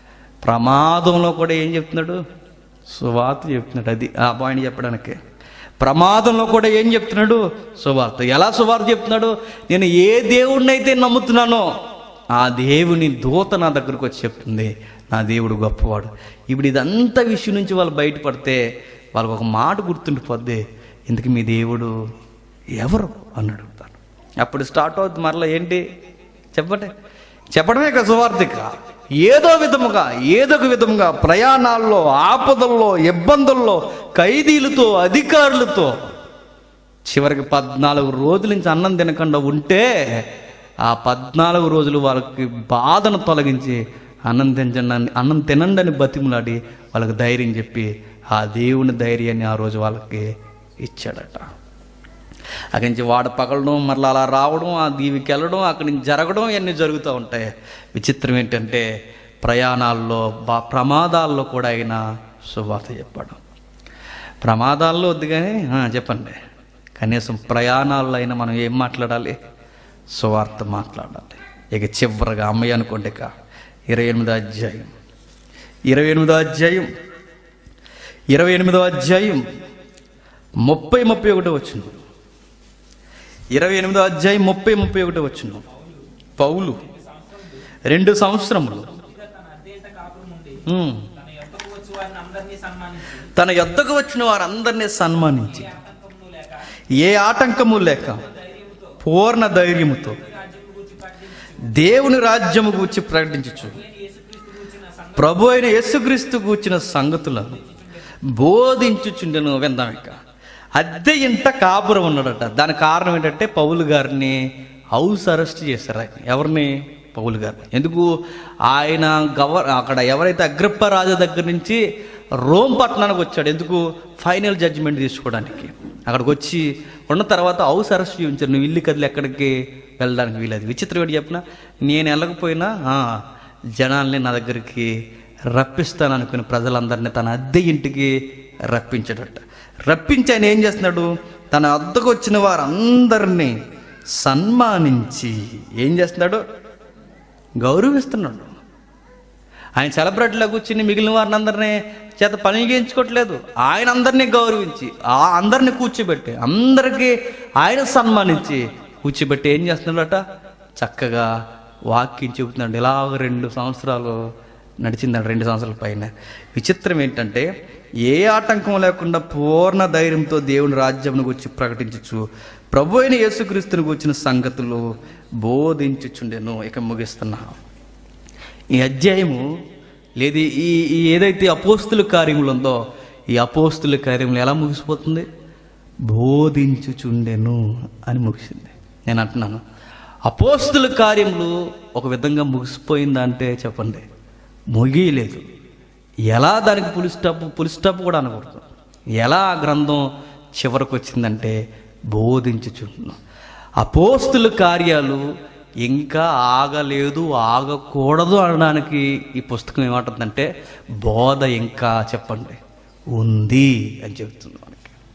ప్రమాదంలో కూడా ఏం చెప్తున్నాడు సువార్త చెప్తున్నాడు అది ఆ పాయింట్ చెప్పడానికి ప్రమాదంలో కూడా ఏం చెప్తున్నాడు సువార్త ఎలా సువార్త చెప్తున్నాడు నేను ఏ దేవుడినైతే నమ్ముతున్నానో ఆ దేవుని దూత నా దగ్గరకు వచ్చి చెప్తుంది నా దేవుడు గొప్పవాడు ఇప్పుడు ఇదంతా విషయం నుంచి వాళ్ళు బయటపడితే వాళ్ళకి ఒక మాట గుర్తుండిపోద్ది ఇందుకు మీ దేవుడు ఎవరు అని అడుగుతాను అప్పుడు స్టార్ట్ అవుతుంది మరలా ఏంటి చెప్పండి చెప్పడమే కదా సువార్థిక ఏదో విధముగా ఏదో ఒక విధముగా ప్రయాణాల్లో ఆపదల్లో ఇబ్బందుల్లో ఖైదీలతో అధికారులతో చివరికి పద్నాలుగు రోజుల నుంచి అన్నం తినకుండా ఉంటే ఆ పద్నాలుగు రోజులు వాళ్ళకి బాధను తొలగించి అన్నం తినచండి అన్నం తినండి అని బతిమలాడి వాళ్ళకి ధైర్యం చెప్పి ఆ దేవుని ధైర్యాన్ని ఆ రోజు వాళ్ళకి ఇచ్చాడట అక్కడి నుంచి వాడ పగలడం మరలా అలా రావడం ఆ దీవికి వెళ్ళడం అక్కడి నుంచి జరగడం ఇవన్నీ జరుగుతూ ఉంటాయి విచిత్రం ఏంటంటే ప్రయాణాల్లో బా ప్రమాదాల్లో కూడా ఆయన శుభార్త చెప్పాడు ప్రమాదాల్లో వద్దు కానీ ఆ, చెప్పండి కనీసం ప్రయాణాల్లో అయినా మనం ఏం మాట్లాడాలి సువార్త మాట్లాడాలి ఇక చివరిగా అమ్మాయి అనుకోండి ఇక ఇరవై ఎనిమిదో అధ్యాయం ఇరవై ఎనిమిదో అధ్యాయం ఇరవై ఎనిమిదో అధ్యాయం ముప్పై ముప్పై ఒకటి వచ్చింది ఇరవై ఎనిమిదో అధ్యాయం ముప్పై ముప్పై ఒకటి వచ్చింది పౌలు రెండు సంవత్సరములు ఉమ్. తన యొద్దకు వచ్చిన వారందరినీ సన్మానించి ఏ ఆటంకము లేక పూర్ణ ధైర్యముతో దేవుని రాజ్యము గూర్చి ప్రకటించచ్చు ప్రభు అయిన యేసుక్రీస్తు గూర్చిన సంగతులను బోధించుచుండెను విందాం ఇక అద్దె ఇంట కాపురం ఉన్నాడట దాని కారణం ఏంటంటే పౌలు గారిని హౌస్ అరెస్ట్ చేశారు ఆయన ఎవరిని పౌలు గారిని ఎందుకు ఆయన గవర్ అక్కడ ఎవరైతే అగ్రప్ప రాజు దగ్గర నుంచి రోమ్ పట్టణానికి వచ్చాడు ఎందుకు ఫైనల్ జడ్జిమెంట్ తీసుకోవడానికి అక్కడికి వచ్చి ఉన్న తర్వాత హౌస్ అరెస్ట్ చేయించారు నువ్వు ఇల్లు కదిలి ఎక్కడికి వెళ్ళడానికి వీలేదు విచిత్రం ఏంటి చెప్పిన నేను వెళ్ళకపోయినా ఆ, జనాల్ని నా దగ్గరికి రప్పిస్తాననుకుని ప్రజలందరినీ తన అద్దె ఇంటికి రప్పించాడట రప్పించి ఆయన ఏం చేస్తున్నాడు తన అద్దకు వచ్చిన వారందరినీ సన్మానించి ఏం చేస్తున్నాడు గౌరవిస్తున్నాడు ఆయన సెలబ్రిటీలో కూర్చుని మిగిలిన వారిని అందరినీ చేత పని చేయించుకోవట్లేదు ఆయన అందరినీ గౌరవించి ఆ అందరినీ కూర్చోబెట్టి అందరికీ ఆయన సన్మానించి కూర్చోబెట్టి ఏం చేస్తున్నాడట చక్కగా వాక్యం చెబుతున్నాడు ఇలాగ రెండు సంవత్సరాలు నడిచిందండి రెండు సంవత్సరాల పైన విచిత్రం ఏంటంటే ఏ ఆటంకం లేకుండా పూర్ణ ధైర్యంతో దేవుని రాజ్యంను గురించి ప్రకటించచ్చు ప్రభు అయిన యేసుక్రీస్తుని గురించిన సంగతులు బోధించుచుండెను ఇక ముగిస్తున్నా ఈ అధ్యాయము లేదు ఈ ఈ ఏదైతే అపోస్తుల కార్యములు ఉందో ఈ అపోస్తుల కార్యములు ఎలా ముగిసిపోతుంది బోధించుచుండెను అని ముగిసింది నేను అంటున్నాను అపోస్తుల కార్యములు ఒక విధంగా ముగిసిపోయిందా అంటే చెప్పండి ముగియలేదు ఎలా దానికి పులి స్టాప్ పులి స్టాప్ కూడా అనకూడదు ఎలా ఆ గ్రంథం చివరకు వచ్చిందంటే బోధించుచుంటున్నాం అపోస్తుల కార్యాలు ఇంకా ఆగలేదు ఆగకూడదు అనడానికి ఈ పుస్తకం ఏమంటుందంటే బోధ ఇంకా చెప్పండి ఉంది అని చెప్తుంది మనకి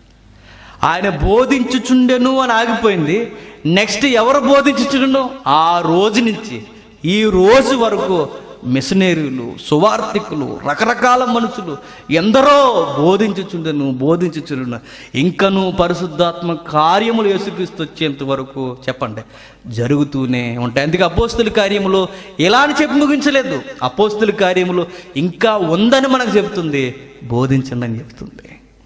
ఆయన బోధించుచుండెను అని ఆగిపోయింది నెక్స్ట్ ఎవరు బోధించుచుండెను ఆ రోజు నుంచి ఈ రోజు వరకు మిషనరీలు సువార్థికులు రకరకాల మనుషులు ఎందరో బోధించుచుండెను బోధించుచుండెను ఇంకను పరిశుద్ధాత్మ కార్యములు యేసుక్రీస్తు వచ్చేంత వరకు చెప్పండి జరుగుతూనే ఉంటాయి అందుకే అపోస్తుల కార్యములు ఎలా అని చెప్పి ముగించలేదు అపోస్తుల కార్యములు ఇంకా ఉందని మనకు చెప్తుంది బోధించండి అని చెప్తుంది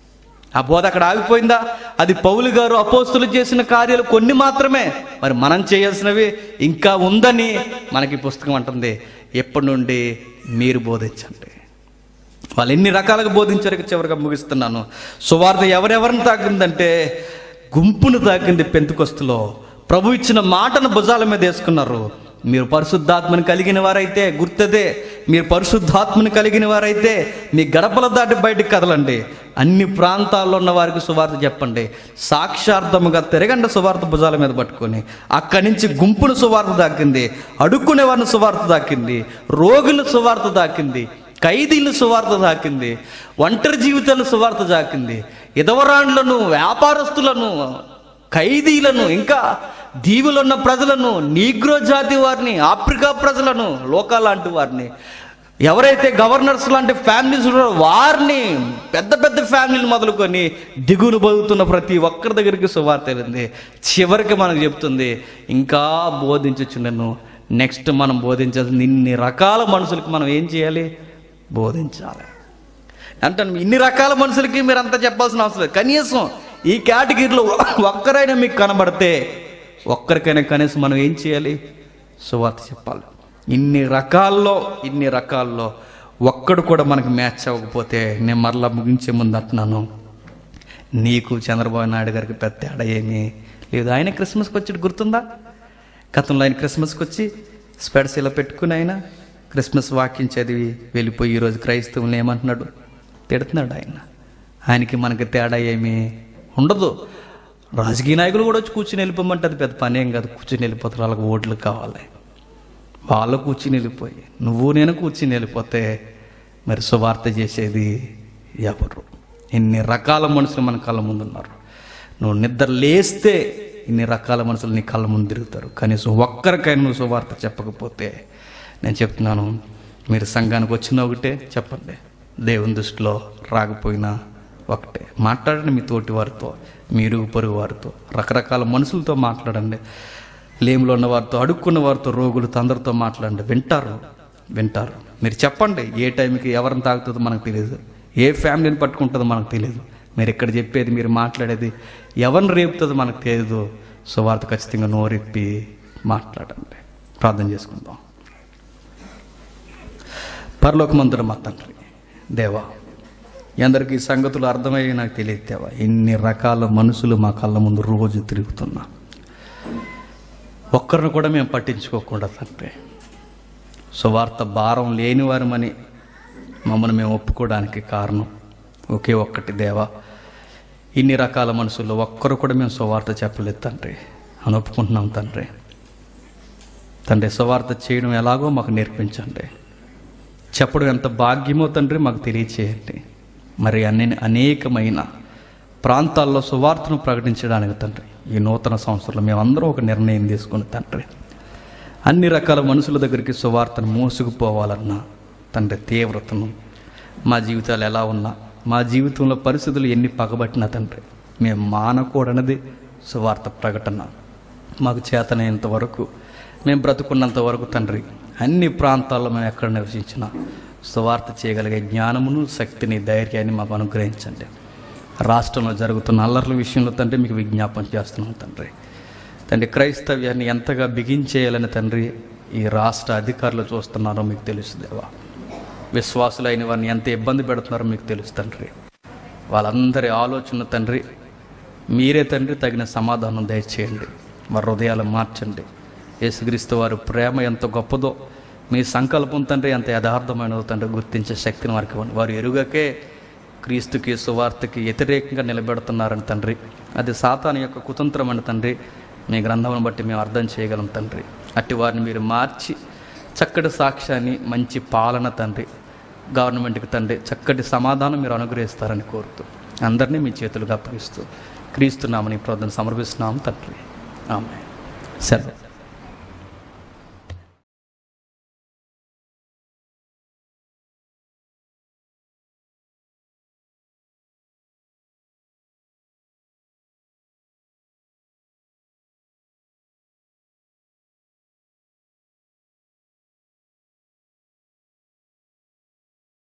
ఆ బోధ అక్కడ ఆగిపోయిందా అది పౌలు గారు అపోస్తులు చేసిన కార్యాలు కొన్ని మాత్రమే మరి మనం చేయాల్సినవి ఇంకా ఉందని మనకి ఈ పుస్తకం అంటుంది ఎప్పటి నుండి మీరు బోధించండి వాళ్ళు ఎన్ని రకాలుగా బోధించారు ఇక చివరిగా ముగిస్తున్నాను సువార్త ఎవరెవరిని తాకిందంటే గుంపును తాకింది పెంతుకొస్తులో ప్రభు ఇచ్చిన మాటను భుజాల మీద వేసుకున్నారు మీరు పరిశుద్ధాత్మని కలిగిన వారైతే గుర్తదే మీరు పరిశుద్ధాత్మని కలిగిన వారైతే మీ గడపల దాటి బయటికి కదలండి అన్ని ప్రాంతాల్లో ఉన్న వారికి సువార్త చెప్పండి సాక్షార్థముగా తిరగండి సువార్త భుజాల మీద పట్టుకొని అక్కడి నుంచి గుంపును సువార్త దాకింది అడుక్కునే వారిని సువార్త దాకింది రోగుల సువార్త దాకింది ఖైదీలు సువార్త దాకింది ఒంటరి జీవితాలు సువార్త దాకింది ఇదవరాండ్లను వ్యాపారస్తులను ఖైదీలను ఇంకా దీవులున్న ప్రజలను నీగ్రో జాతి వారిని ఆఫ్రికా ప్రజలను లోకా లాంటి వారిని ఎవరైతే గవర్నర్స్ లాంటి ఫ్యామిలీస్ ఉన్నారో వారిని పెద్ద పెద్ద ఫ్యామిలీలు మొదలుకొని దిగులు బతుకుతున్న ప్రతి ఒక్కరి దగ్గరికి సువార్త వెళ్ళింది చివరికి మనకు చెప్తుంది ఇంకా బోధించచ్చు నన్ను నెక్స్ట్ మనం బోధించాల్సింది ఇన్ని రకాల మనుషులకు మనం ఏం చేయాలి బోధించాలి అంటాను ఇన్ని రకాల మనుషులకి మీరు అంతా చెప్పాల్సిన అవసరం లేదు కనీసం ఈ కేటగిరీలో ఒక్కరైనా మీకు కనబడితే ఒక్కరికైనా కనీసం మనం ఏం చేయాలి సువార్త చెప్పాలి ఇన్ని రకాల్లో ఇన్ని రకాల్లో ఒక్కడు కూడా మనకు మ్యాచ్ అవ్వకపోతే నేను మరలా ముగించే ముందు అంటున్నాను నీకు చంద్రబాబు నాయుడు గారికి పెద్ద తేడా ఏమీ లేదు ఆయన క్రిస్మస్కి వచ్చి గుర్తుందా గతంలో ఆయన క్రిస్మస్కి వచ్చి స్పెడ్స్ ఇలా పెట్టుకుని ఆయన క్రిస్మస్ వాక్యం చదివి వెళ్ళిపోయి ఈరోజు క్రైస్తవులు ఏమంటున్నాడు తిడుతున్నాడు ఆయన ఆయనకి మనకి తేడా ఏమీ ఉండదు రాజకీయ నాయకులు కూడా వచ్చి కూర్చుని వెళ్ళిపోమంటే అది పెద్ద పని ఏం కాదు కూర్చుని వెళ్ళిపోతారు వాళ్ళకి ఓట్లు కావాలి వాళ్ళు కూర్చుని వెళ్ళిపోయి నువ్వు నేను కూర్చుని వెళ్ళిపోతే మరి సువార్త చేసేది ఎవరు ఇన్ని రకాల మనుషులు మన కళ్ళ ముందు ఉన్నారు నువ్వు నిద్ర లేస్తే ఇన్ని రకాల మనుషులు నీ కళ్ళ ముందు తిరుగుతారు కనీసం ఒక్కరికైనా నువ్వు సువార్త చెప్పకపోతే నేను చెప్తున్నాను మీరు సంఘానికి వచ్చిన ఒకటే చెప్పండి దేవుని దృష్టిలో రాకపోయినా ఒకటే మాట్లాడండి మీ తోటి వారితో మీ ఇరుగు పొరుగు వారితో రకరకాల మనుషులతో మాట్లాడండి లేములో ఉన్న వారితో అడుక్కున్న వారితో రోగులతో అందరితో మాట్లాడండి వింటారు వింటారు మీరు చెప్పండి ఏ టైంకి ఎవరిని తాగుతుందో మనకు తెలియదు ఏ ఫ్యామిలీని పట్టుకుంటుందో మనకు తెలియదు మీరు ఇక్కడ చెప్పేది మీరు మాట్లాడేది ఎవరిని రేపుతుందో మనకు తెలియదు సో వారితో ఖచ్చితంగా నోరెప్పి మాట్లాడండి ప్రార్థన చేసుకుందాం పరలోకమంతుడు మా తండ్రి దేవా ఈ అందరికీ ఈ సంగతులు అర్థమయ్యి నాకు తెలియదు దేవా ఇన్ని రకాల మనుషులు మా కళ్ళ ముందు రోజు తిరుగుతున్నా ఒక్కరిని కూడా మేము పట్టించుకోకుండా తండ్రి సువార్త భారం లేనివారమని మమ్మల్ని మేము ఒప్పుకోవడానికి కారణం ఒకే ఒక్కటి దేవా ఇన్ని రకాల మనుషుల్లో ఒక్కరు కూడా మేము సువార్త చెప్పలేదు తండ్రి అని ఒప్పుకుంటున్నాం తండ్రి తండ్రి సువార్త చేయడం ఎలాగో మాకు నేర్పించండి చెప్పడం ఎంత భాగ్యమో తండ్రి మాకు తెలియచేయండి మరి అన్ని అనేకమైన ప్రాంతాల్లో సువార్తను ప్రకటించడానికి తండ్రి ఈ నూతన సంవత్సరంలో మేమందరం ఒక నిర్ణయం తీసుకుని తండ్రి అన్ని రకాల మనుషుల దగ్గరికి సువార్తను మోసుకుపోవాలన్న తండ్రి తీవ్రతను మా జీవితాలు ఎలా ఉన్నా మా జీవితంలో పరిస్థితులు ఎన్ని పగబట్టినా తండ్రి మేము మానకూడనిది సువార్త ప్రకటన మాకు చేతనైనంత వరకు మేము బ్రతుకున్నంత వరకు తండ్రి అన్ని ప్రాంతాల్లో మేము ఎక్కడ నివసించినా సువార్త చేయగలిగే జ్ఞానమును శక్తిని ధైర్యాన్ని మాకు అనుగ్రహించండి రాష్ట్రంలో జరుగుతున్న అల్లర్ల విషయంలో తండ్రి మీకు విజ్ఞాపన చేస్తున్నాం తండ్రి తండ్రి క్రైస్తవ్యాన్ని ఎంతగా బిగించేయాలని తండ్రి ఈ రాష్ట్ర అధికారులు చూస్తున్నారో మీకు తెలుసు దేవా విశ్వాసులైన వారిని ఎంత ఇబ్బంది పెడుతున్నారో మీకు తెలుసు తండ్రి వాళ్ళందరి ఆలోచన తండ్రి మీరే తండ్రి తగిన సమాధానం దయచేయండి వారి హృదయాలు మార్చండి యేసుక్రీస్తు వారి ప్రేమ ఎంత గొప్పదో మీ సంకల్పం తండ్రి ఎంత యథార్థమైనదో తండ్రి గుర్తించే శక్తిని వారికి ఇవ్వండి వారు ఎరుగకే క్రీస్తుకి సువార్తకి వ్యతిరేకంగా నిలబెడుతున్నారని తండ్రి అది సాతాను యొక్క కుతంత్రమైన తండ్రి మీ గ్రంథమును బట్టి మేము అర్థం చేయగలం తండ్రి అట్టి వారిని మీరు మార్చి చక్కటి సాక్ష్యాన్ని మంచి పాలన తండ్రి గవర్నమెంట్కి తండ్రి చక్కటి సమాధానం మీరు అనుగ్రహిస్తారని కోరుతూ అందరినీ మీ చేతులుగా అప్పగిస్తూ క్రీస్తున్నామని ప్రార్థన సమర్పిస్తున్నాము తండ్రి ఆమె సెలవు